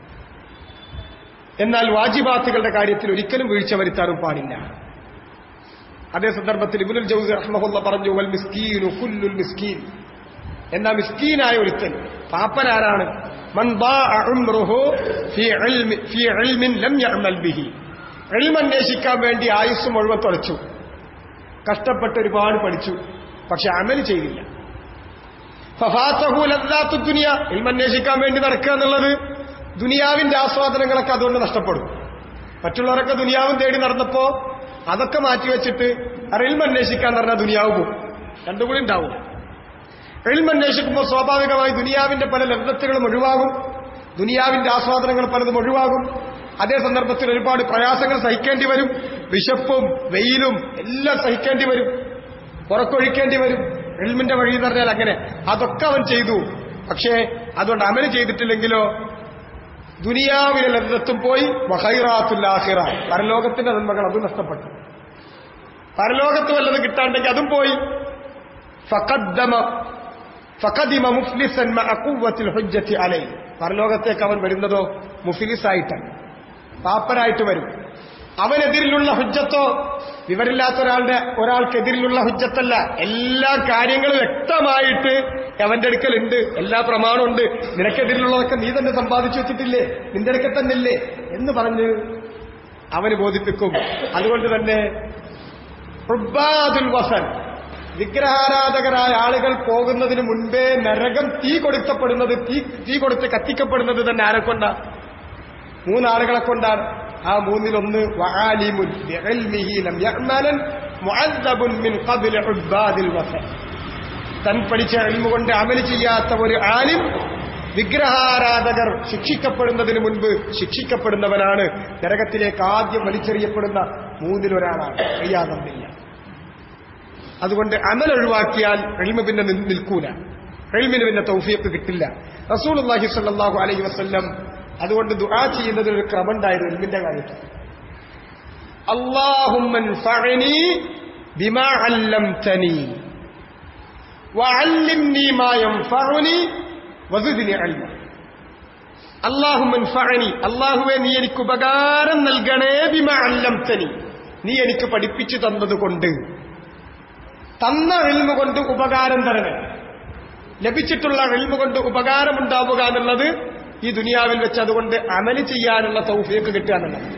എന്നാൽ വാജിബാത്തുകളുടെ കാര്യത്തിൽ ഒരിക്കലും വീഴ്ച വരുത്താനും പാടില്ല അതേ സന്ദർഭത്തിൽ ഇബുൽ ജൗസ് റഹ്മഹുല്ല പറഞ്ഞു വൽ മിസ്കീനു കുല്ലുൽ മിസ്കീൻ എന്നാ മിസ്കീനായ ഒരുത്തൻ പാപ്പനാരാണ് മൻ ضاع عمره في علم في علم لم يعمل به علم അന്വേഷിക്കാൻ വേണ്ടി ആയുസ് മുഴുവൻ തുളച്ചു കഷ്ടപ്പെട്ട് ഒരുപാട് പഠിച്ചു പക്ഷെ അമൽ ചെയ്തില്ല ഫഫാത്തഹു ലദ്ദാത്തു ദുനിയ ഇൽമ അന്വേഷിക്കാൻ വേണ്ടി നടക്കുക എന്നുള്ളത് ദുനിയാവിന്റെ ആസ്വാദനങ്ങളൊക്കെ അതുകൊണ്ട് നഷ്ടപ്പെടും മറ്റുള്ളവരൊക്കെ ദുനിയാവും തേടി നടന്നപ്പോ അതൊക്കെ മാറ്റിവെച്ചിട്ട് ഇൽമ അന്വേഷിക്കാൻ പറഞ്ഞാൽ ദുനിയാവ് പോകും രണ്ടും കൂടി ഉണ്ടാവും എൽമ അന്വേഷിക്കുമ്പോൾ സ്വാഭാവികമായി ദുനിയാവിന്റെ പല ലബ്ധത്തുകളും ഒഴിവാകും ദുനിയാവിന്റെ ആസ്വാദനങ്ങൾ പലതും ഒഴിവാകും അതേ സന്ദർഭത്തിൽ ഒരുപാട് പ്രയാസങ്ങൾ സഹിക്കേണ്ടി വരും വിശപ്പും വെയിലും എല്ലാം സഹിക്കേണ്ടി വരും പുറക്കൊഴിക്കേണ്ടി വരും എൽമിന്റെ വഴി എന്ന് പറഞ്ഞാൽ അങ്ങനെ അതൊക്കെ അവൻ ചെയ്തു പക്ഷേ അതുകൊണ്ട് അമല് ചെയ്തിട്ടില്ലെങ്കിലോ ദുനിയാവിലെ ലബ്ധത്തും പോയി വഹൈറാത്തുല്ലാഹിറ പരലോകത്തിന്റെ നന്മകൾ അതും നഷ്ടപ്പെട്ടു പരലോകത്ത് വല്ലതും കിട്ടാണ്ടെങ്കിൽ അതും പോയി ഫഖദ്ദമ ഫഖദിമ മുഫ്ലിസൻ മഅ ഖുവ്വത്തിൽ ഹുജ്ജത്തി അലൈ പരലോകത്തേക്ക് അവൻ വരുന്നതോ മുഫ്ലിസായിട്ടാണ് പാപ്പനായിട്ട് വരും അവനെതിരിലുള്ള ഹുജ്ജത്തോ വിവരില്ലാത്ത ഒരാളുടെ ഒരാൾക്കെതിരിലുള്ള ഹുജ്ജത്തല്ല എല്ലാ കാര്യങ്ങളും വ്യക്തമായിട്ട് അവന്റെ അടുക്കലുണ്ട് എല്ലാ പ്രമാണമുണ്ട് നിനക്കെതിരിലുള്ളതൊക്കെ നീ തന്നെ സമ്പാദിച്ചു വെച്ചിട്ടില്ലേ നിന്റെ അടുക്കൽ തന്നെ ഇല്ലേ എന്ന് പറഞ്ഞ് അവന് ബോധിപ്പിക്കും അതുകൊണ്ട് തന്നെ ഉബ്ബാദുൽ വസൻ വിഗ്രഹാരാധകരായ ആളുകൾ പോകുന്നതിന് മുൻപേ നരകം തീ കൊടുക്കപ്പെടുന്നത് തീ തീ കൊടുത്ത് കത്തിക്കപ്പെടുന്നത് തന്നെ ആരെ കൊണ്ടാ മൂന്നാളുകളെ കൊണ്ടാണ് ആ മൂന്നിലൊന്ന് വആലിമുൻ ബിഇൽമിഹി ലം യഅമലൻ മുഅദ്ദബുൻ മിൻ ഖബ്ല ഉബ്ബാദിൽ വസൻ തൻ പഠിച്ച ഇൽമു കൊണ്ട് അമല് ചെയ്യാത്ത ഒരു ആലിം വിഗ്രഹാരാധകർ ശിക്ഷിക്കപ്പെടുന്നതിന് മുൻപ് ശിക്ഷിക്കപ്പെടുന്നവനാണ് നരകത്തിലേക്ക് ആദ്യം വലിച്ചെറിയപ്പെടുന്ന മൂന്നിലൊരാളാണ് അയ്യാതമ്പില്ല അതുകൊണ്ട് അമൽ ഒഴിവാക്കിയാൽ എൽമ പിന്നെ നിൽ- നിൽക്കൂല എൽമിന് പിന്നെ തൗഫീഖ് കിട്ടില്ല റസൂൽ അള്ളാഹി സല്ലാഹു അലൈഹി വസ്ല്ലം അതുകൊണ്ട് ദുആ ചെയ്യുന്നതിന് ഒരു ക്രമം ഉണ്ടായിരുന്നു എൽമിന്റെ കാര്യത്തിൽ അള്ളാഹുമ്മൻ ഫഅനി ബിമാ അല്ലംതനി വഅല്ലിംനി മാ യൻഫഉനി വസിദ്നി ഇൽമ അള്ളാഹുമ്മൻ ഫഅനി അള്ളാഹുവേ നീ എനിക്ക് ഉപകാരം നൽകണേ ബിമാ അല്ലംതനി നീ എനിക്ക് പഠിപ്പിച്ചു തന്നതുകൊണ്ട് തന്ന എൽമ കൊണ്ട് ഉപകാരം തരണേ ലഭിച്ചിട്ടുള്ള എൽമ കൊണ്ട് ഉപകാരമുണ്ടാവുക എന്നുള്ളത് ഈ ദുനിയാവിൽ വെച്ച് അതുകൊണ്ട് അമല് ചെയ്യാനുള്ള തൗഫീക്ക് കിട്ടുക എന്നുള്ളത്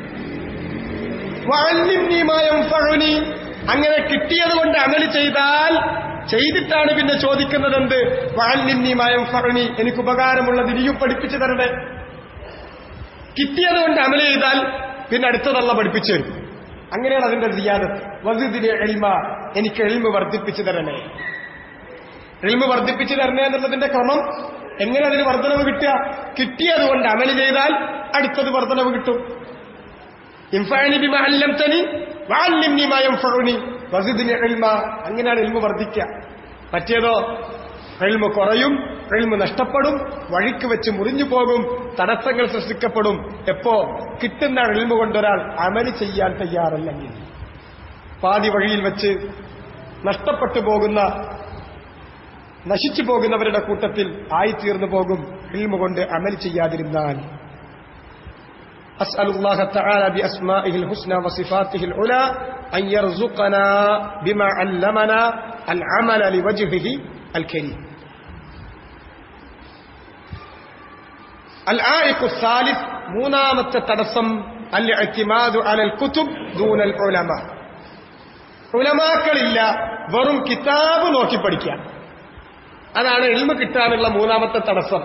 വഅല്ലിംനി മാ യൻഫഉനി. അങ്ങനെ കിട്ടിയത് കൊണ്ട് അമല് ചെയ്താൽ ചെയ്തിട്ടാണ് പിന്നെ ചോദിക്കുന്നത് എന്ത് വഅല്ലിംനി മാ യൻഫഉനി. എനിക്ക് ഉപകാരമുള്ളത് ഇനിയും പഠിപ്പിച്ചു തരണേ കിട്ടിയത് കൊണ്ട് അമല് ചെയ്താൽ പിന്നെ അടുത്തതല്ല പഠിപ്പിച്ചു തരും അങ്ങനെയാണ് അതിന്റെ റിയാദത്ത് വസിദിലെ എൽമ എനിക്ക് എൽമ വർദ്ധിപ്പിച്ചു തരണേ എൽമ വർദ്ധിപ്പിച്ചു തരണേ എന്നുള്ളതിന്റെ ക്രമം എങ്ങനെ അതിന് വർധനവ് കിട്ടുക കിട്ടിയത് കൊണ്ട് അമല് ചെയ്താൽ അടുത്തത് വർധനവ് കിട്ടും ഇൻഫഅനി ബിമാ അല്ലംതനി വഅല്ലിംനി മാ യൻഫഉനി വസിദ്നി ഇൽമ അങ്ങനെയാണ് ഇൽമ വർദ്ധിക്കുക മറ്റേതോ ഇൽമ കുറയും ഇൽമ നഷ്ടപ്പെടും വഴിക്ക് വെച്ച് മുറിഞ്ഞു പോകും തടസ്സങ്ങൾ സൃഷ്ടിക്കപ്പെടും എപ്പോ കിട്ടുന്ന ഇൽമ കൊണ്ടൊരാൾ അമല് ചെയ്യാൻ തയ്യാറല്ലെങ്കിൽ പാതി വഴിയിൽ വെച്ച് നഷ്ടപ്പെട്ടു പോകുന്ന നശിച്ചു പോകുന്നവരുടെ കൂട്ടത്തിൽ ആയിത്തീർന്നു പോകും ഇൽമ കൊണ്ട് അമൽ ചെയ്യാതിരുന്നാൽ أسأل الله تعالى بأسمائه الحسنى وصفاته العلى أن يرزقنا بما علمنا العمل لوجهه الكريم الآية الثالث മൂന്നാമ തടസ്സം الاعتماد على الكتب دون العلماء ഉലമാക്കളില്ല വെറും കിതാബ് നോക്കി പഠിക്കുക അതാണ് എൽമ കിട്ടാനുള്ള മൂന്നാമത്തെ തടസ്സം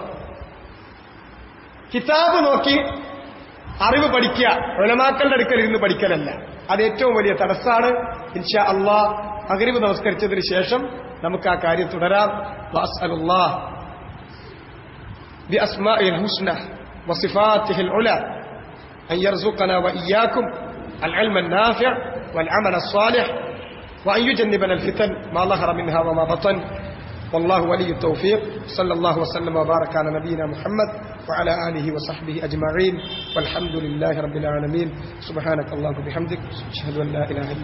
കിതാബ് നോക്കി അറിവ് പഠിക്കുക ഉലമാക്കളുടെ അടുക്കൽ ഇരുന്ന് പഠിക്കലല്ല അത് ഏറ്റവും വലിയ തടസ്സാണ് ഇൻഷാ അള്ളാഹ് അഗരിവ് നമസ്കരിച്ചതിന് ശേഷം നമുക്ക് ആ കാര്യം തുടരാം വഅസ്അലുല്ലാഹ് بأسمائه الحسنى وصفاته العلى أن يرزقنا وإياكم العلم النافع والعمل الصالح وأن يجنبنا الفتن ما ظهر منها وما بطن والله ولي التوفيق صلى الله وسلم وبارك على نبينا محمد وعلى آله وصحبه أجمعين والحمد لله رب العالمين سبحانك اللهم وبحمدك أشهد أن لا إله إلا